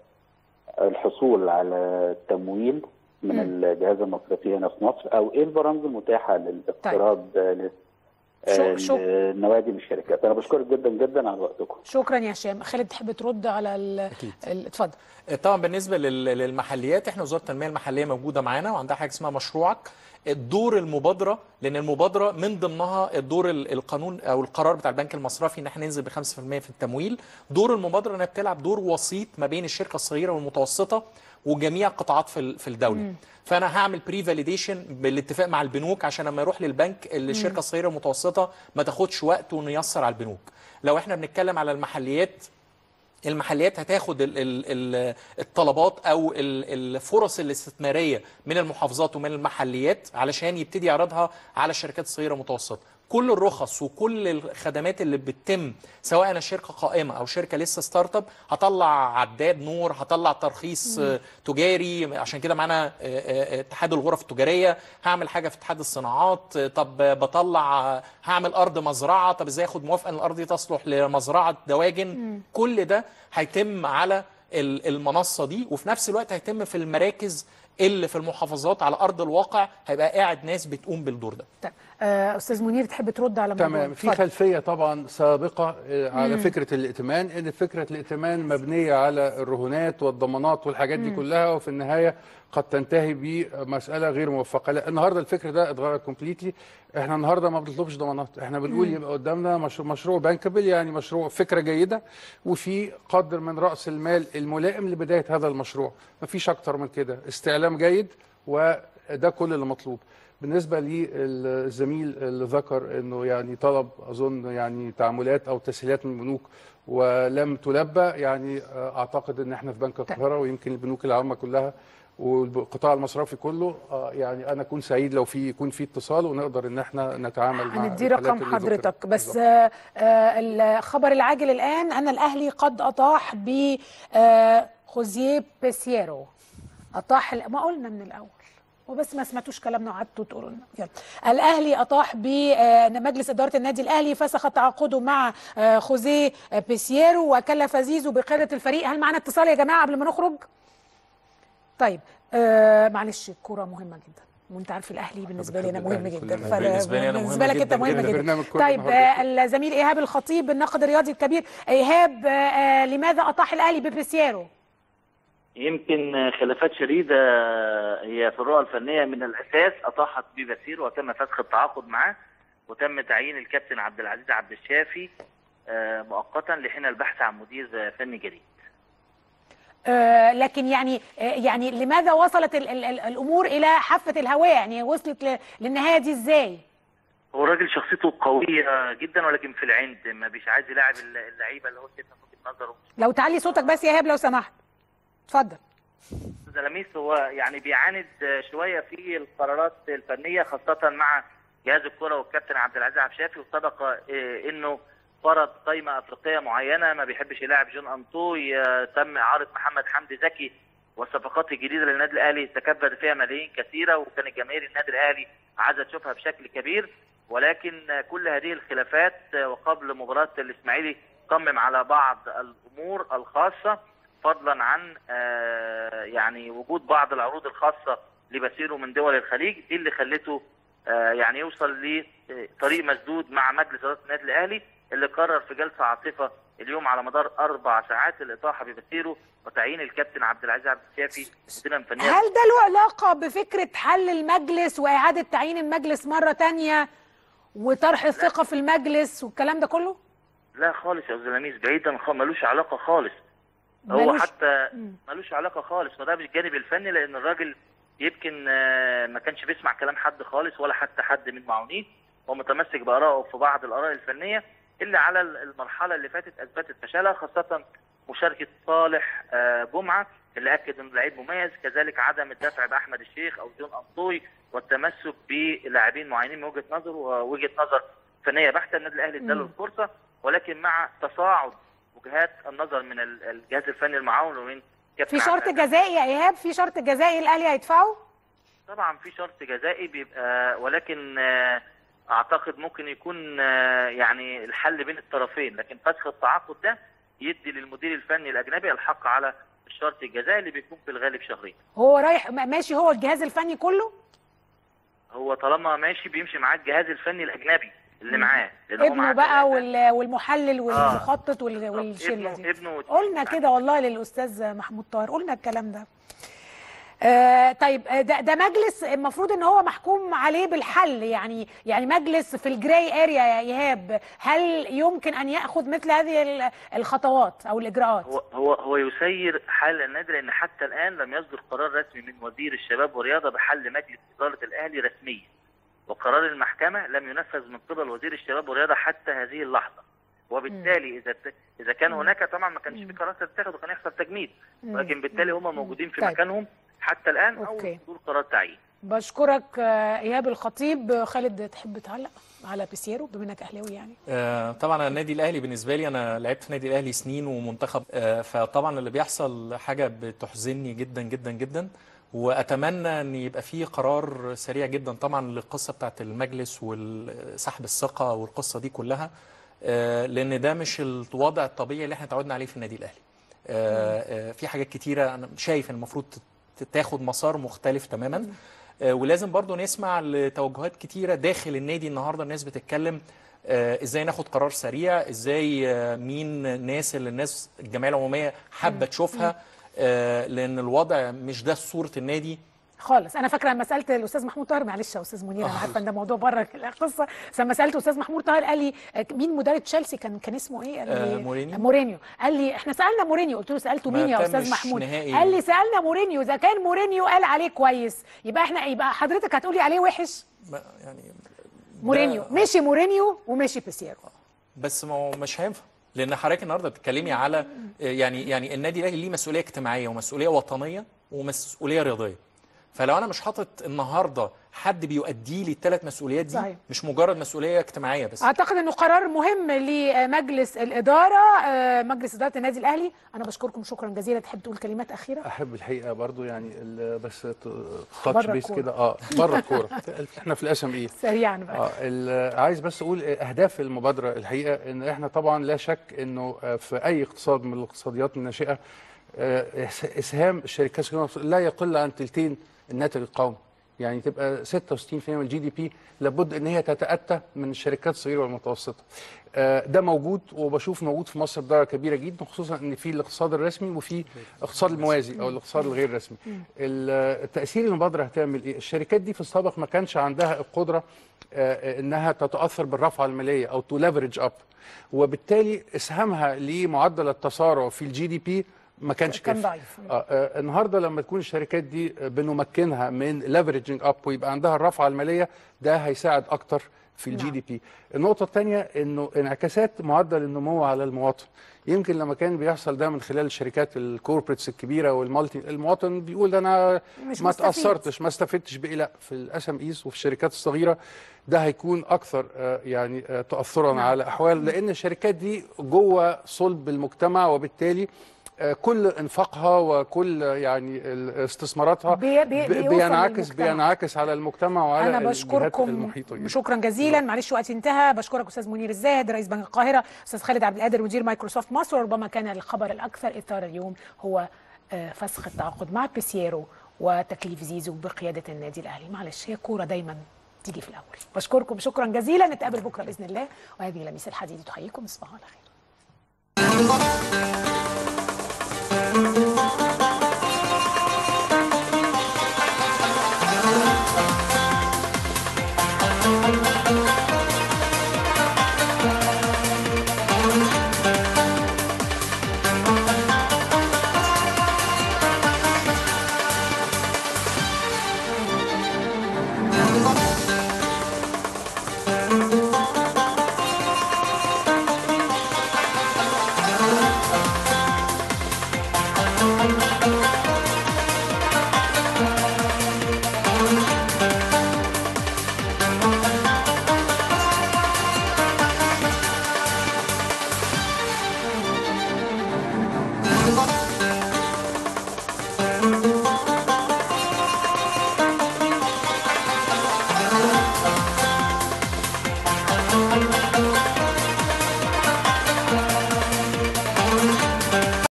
آه، الحصول على التمويل من مم. الجهاز المصرفي هنا في مصر او ايه البرامج المتاحه للاقتراض آه، لل- شو- آه، شو- للنوادي من الشركات انا بشكرك جدا جدا على وقتكم شكرا يا هشام خالد تحب ترد على ال... ال- اتفضل طبعا بالنسبه لل- للمحليات احنا وزاره التنميه المحليه موجوده معانا وعندها حاجه اسمها مشروعك الدور المبادره لان المبادره من ضمنها الدور ال- القانون او القرار بتاع البنك المصرفي ان احنا ننزل ب 5% في التمويل دور المبادره انها بتلعب دور وسيط ما بين الشركه الصغيره والمتوسطه وجميع قطاعات في ال- في الدوله مم. فانا هعمل بري فاليديشن بالاتفاق مع البنوك عشان لما يروح للبنك الشركه مم. الصغيره والمتوسطه ما تاخدش وقت ونيسر على البنوك لو احنا بنتكلم على المحليات المحليات هتاخد ال ال ال الطلبات او ال الفرص الاستثماريه من المحافظات ومن المحليات علشان يبتدي يعرضها على الشركات الصغيره والمتوسطه كل الرخص وكل الخدمات اللي بتتم سواء انا شركه قائمه او شركه لسه ستارت اب هطلع عداد نور هطلع ترخيص مم. آه، تجاري عشان كده معانا آه، آه، اتحاد الغرف التجاريه هعمل حاجه في اتحاد الصناعات آه، طب بطلع آه، هعمل ارض مزرعه طب ازاي اخد موافقه ان الارض دي تصلح لمزرعه دواجن مم. كل ده هيتم على ال- المنصه دي وفي نفس الوقت هيتم في المراكز اللي في المحافظات على ارض الواقع هيبقى قاعد ناس بتقوم بالدور ده طيب آه، استاذ منير تحب ترد على موضوع تمام في اتفضل. خلفيه طبعا سابقه آه، على مم. فكره الائتمان ان فكره الائتمان مبنيه على الرهونات والضمانات والحاجات دي مم. كلها وفي النهايه قد تنتهي بمساله غير موفقه لا النهارده الفكر ده اتغير كومبليتلي احنا النهارده ما بنطلبش ضمانات احنا بنقول مم. يبقى قدامنا مشروع, مشروع بانكبل يعني مشروع فكره جيده وفي قدر من راس المال الملائم لبدايه هذا المشروع مفيش اكتر من كده استعلام جيد وده كل اللي مطلوب بالنسبه للزميل اللي ذكر انه يعني طلب اظن يعني تعاملات او تسهيلات من البنوك ولم تلبى يعني اعتقد ان احنا في بنك القاهره ويمكن البنوك العامه كلها والقطاع المصرفي كله آه، يعني انا اكون سعيد لو في يكون في اتصال ونقدر ان احنا نتعامل مع هندي الحالات رقم اللي ذكرت. حضرتك بس آه، آه، الخبر العاجل الآن أن الأهلي قد أطاح ب آه، خوزيه بيسيرو أطاح ال- ما قلنا من الأول وبس ما سمعتوش كلامنا وقعدتوا تقولوا لنا يلا الاهلي اطاح بمجلس اداره النادي الاهلي فسخ تعاقده مع آه، خوزيه بيسيرو وكلف زيزو بقياده الفريق هل معنا اتصال يا جماعه قبل ما نخرج طيب آه معلش الكوره مهمه جدا وانت عارف الاهلي بالنسبه لي انا بنحب مهم الأهلي جدا كلنا. فلا- بالنسبة لي أنا بالنسبه مهمة لك انت جداً مهم جداً. جدا البرنامج كله طيب النهاردة. آه الزميل ايهاب الخطيب الناقد الرياضي الكبير ايهاب آه آه لماذا اطاح الاهلي ببريسيارو يمكن خلافات شديدة هي في الرؤى الفنية من الأساس أطاحت ببسير وتم فسخ التعاقد معه وتم تعيين الكابتن عبد العزيز عبد الشافي آه، مؤقتا لحين البحث عن مدير فني جديد آه لكن يعني آه يعني لماذا وصلت ال ال ال الامور الى حافه الهواء يعني وصلت ل- للنهايه دي ازاي هو الراجل شخصيته قوية جدا ولكن في العند ما بيش عايز يلاعب اللعيبة اللي هو شايفها من وجهة نظره لو تعلي صوتك بس يا ايهاب لو سمحت اتفضل استاذ لميس هو يعني بيعاند شويه في القرارات الفنيه خاصه مع جهاز الكره والكابتن عبد العزيز عبد الشافي وسبق آه، انه فرض قائمه افريقيه معينه ما بيحبش يلاعب جون انطوي آه، تم اعاره محمد حمدي زكي والصفقات الجديده للنادي الاهلي تكبد فيها ملايين كثيره وكان جماهير النادي الاهلي عايزه تشوفها بشكل كبير ولكن آه، كل هذه الخلافات آه، وقبل مباراه الاسماعيلي صمم على بعض الامور الخاصه فضلا عن آه، يعني وجود بعض العروض الخاصه لبسيره من دول الخليج دي اللي خلته آه، يعني يوصل لطريق مسدود مع مجلس اداره النادي الاهلي اللي قرر في جلسه عاصفه اليوم على مدار اربع ساعات الاطاحه ببسيره وتعيين الكابتن عبد العزيز عبد الشافي مديرا فنيا هل ده له علاقه بفكره حل المجلس واعاده تعيين المجلس مره تانية وطرح الثقه في المجلس والكلام ده كله لا خالص يا استاذ لميس بعيدا خ- ملوش علاقه خالص هو ملوش- حتى مم. ملوش علاقه خالص وده بالجانب الفني لان الراجل يمكن آه، ما كانش بيسمع كلام حد خالص ولا حتى حد من معاونيه هو متمسك بارائه في بعض الاراء الفنيه اللي على ال- المرحله اللي فاتت اثبتت فشلها خاصه مشاركه صالح آه، جمعه اللي اكد انه لعيب مميز كذلك عدم الدفع باحمد الشيخ او جون انطوي والتمسك بلاعبين معينين من وجهه نظر ووجهه نظر فنيه بحته النادي الاهلي اداله مم. الفرصه ولكن مع تصاعد وجهات النظر من ال- الجهاز الفني المعاون ومن كابتن في عبد شرط جزائي يا ايهاب في شرط جزائي الاهلي هيدفعه طبعا في شرط جزائي بيبقى ولكن آه، اعتقد ممكن يكون آه، يعني الحل بين الطرفين لكن فسخ التعاقد ده يدي للمدير الفني الاجنبي الحق على الشرط الجزائي اللي بيكون في الغالب شهرين هو رايح م- ماشي هو الجهاز الفني كله هو طالما ماشي بيمشي معاه الجهاز الفني الاجنبي اللي معاه لأن هو ابنه معاه بقى وال- والمحلل والمخطط وال- والشله ابنه دي ابنه قلنا كده والله للاستاذ محمود طاهر قلنا الكلام ده آه طيب آه، ده, ده مجلس المفروض ان هو محكوم عليه بالحل يعني يعني مجلس في الجراي اريا يا ايهاب هل يمكن ان ياخذ مثل هذه ال- الخطوات او الاجراءات هو هو هو يسير حال النادي لان حتى الان لم يصدر قرار رسمي من وزير الشباب والرياضه بحل مجلس اداره الاهلي رسميا وقرار المحكمه لم ينفذ من قبل وزير الشباب والرياضه حتى هذه اللحظه وبالتالي اذا ت- اذا كان هناك طبعا ما كانش في قرار تتخذ وكان يحصل تجميد مم. ولكن بالتالي هم موجودين في طيب. مكانهم حتى الان او أوكي. صدور قرار تعيين بشكرك آه، ايهاب الخطيب آه، خالد تحب تعلق على بيسيرو بما انك اهلاوي يعني آه، طبعا النادي الاهلي بالنسبه لي انا لعبت في النادي الاهلي سنين ومنتخب آه، فطبعا اللي بيحصل حاجه بتحزنني جدا جدا جدا واتمنى ان يبقى فيه قرار سريع جدا طبعا للقصه بتاعت المجلس وسحب الثقه والقصه دي كلها آه، لان ده مش الوضع الطبيعي اللي احنا اتعودنا عليه في النادي الاهلي آه، آه، في حاجات كتيره انا شايف ان المفروض تت- تاخد مسار مختلف تماما آه، ولازم برضو نسمع لتوجهات كتيره داخل النادي النهارده الناس بتتكلم آه، ازاي ناخد قرار سريع ازاي آه، مين الناس اللي الناس الجمعيه العموميه حابه تشوفها آه، لان الوضع مش ده صوره النادي خالص انا فاكره لما سالت الاستاذ محمود طاهر معلش يا استاذ منير انا عارفه ان ده موضوع بره القصه بس لما سالت الاستاذ محمود طاهر قال لي آه، مين مدرب تشيلسي كان كان اسمه ايه قال آه، لي مورينيو. مورينيو قال لي احنا سالنا مورينيو قلت له سالته ما مين يا استاذ تمش محمود نهائي. قال لي سالنا مورينيو اذا كان مورينيو قال عليه كويس يبقى احنا يبقى حضرتك هتقولي عليه وحش ما- يعني مورينيو مشي مورينيو ومشي بيسيرو بس ما هو مش هينفع لان حضرتك النهارده بتتكلمي على آه، يعني يعني النادي الاهلي ليه مسؤوليه اجتماعيه ومسؤوليه وطنيه ومسؤوليه رياضيه فلو انا مش حاطط النهارده حد بيؤدي لي الثلاث مسؤوليات دي صحيح. مش مجرد مسؤوليه اجتماعيه بس اعتقد انه قرار مهم لمجلس الاداره آه، مجلس اداره النادي الاهلي انا بشكركم شكرا جزيلا تحب تقول كلمات اخيره احب الحقيقه برضو يعني ال- بس ت- بره تاتش بيس الكورة. كده اه بره الكوره احنا في الاسم ايه سريعا بقى اه ال- عايز بس اقول اهداف المبادره الحقيقه ان احنا طبعا لا شك انه آه، في اي اقتصاد من الاقتصاديات الناشئه آه، إس- اسهام الشركات الصغيرة لا يقل عن تلتين الناتج القومي يعني تبقى 66% من الجي دي بي لابد ان هي تتاتى من الشركات الصغيره والمتوسطه آه، ده موجود وبشوف موجود في مصر بدرجه كبيره جدا خصوصا ان في الاقتصاد الرسمي وفي الاقتصاد الموازي او الاقتصاد الغير رسمي ال- التاثير المبادره هتعمل ايه الشركات دي في السابق ما كانش عندها القدره آه، انها تتاثر بالرفعه الماليه او تو ليفرج اب وبالتالي اسهامها لمعدل التسارع في الجي دي بي ما كانش كان كافي ضعيف. آه، آه، النهارده لما تكون الشركات دي آه، بنمكنها من ليفرجنج اب ويبقى عندها الرفعه الماليه ده هيساعد اكتر في الجي دي بي النقطه الثانيه انه انعكاسات معدل النمو على المواطن يمكن لما كان بيحصل ده من خلال الشركات الكوربريتس الكبيره والمالتي المواطن بيقول ده انا مش ما مستفيد. تاثرتش ما استفدتش بايه لا في الاس ام ايز وفي الشركات الصغيره ده هيكون اكثر آه، يعني آه، تاثرا نعم. على احوال لان الشركات دي جوه صلب المجتمع وبالتالي آه، كل انفاقها وكل يعني ال- استثماراتها بي- بي- ب- بيوصل بينعكس للمجتمع. بينعكس على المجتمع وعلى انا الجهات بشكركم المحيطه بيه. شكرا جزيلا معلش وقتي انتهى بشكرك استاذ منير الزاهد رئيس بنك القاهره استاذ خالد عبد القادر مدير مايكروسوفت مصر وربما كان الخبر الاكثر اثاره اليوم هو آه، فسخ التعاقد مع بيسيرو وتكليف زيزو بقياده النادي الاهلي معلش هي كوره دايما تيجي في الاول بشكركم شكرا جزيلا نتقابل بكره باذن الله وهذه لميس الحديد تحييكم تصبحوا على خير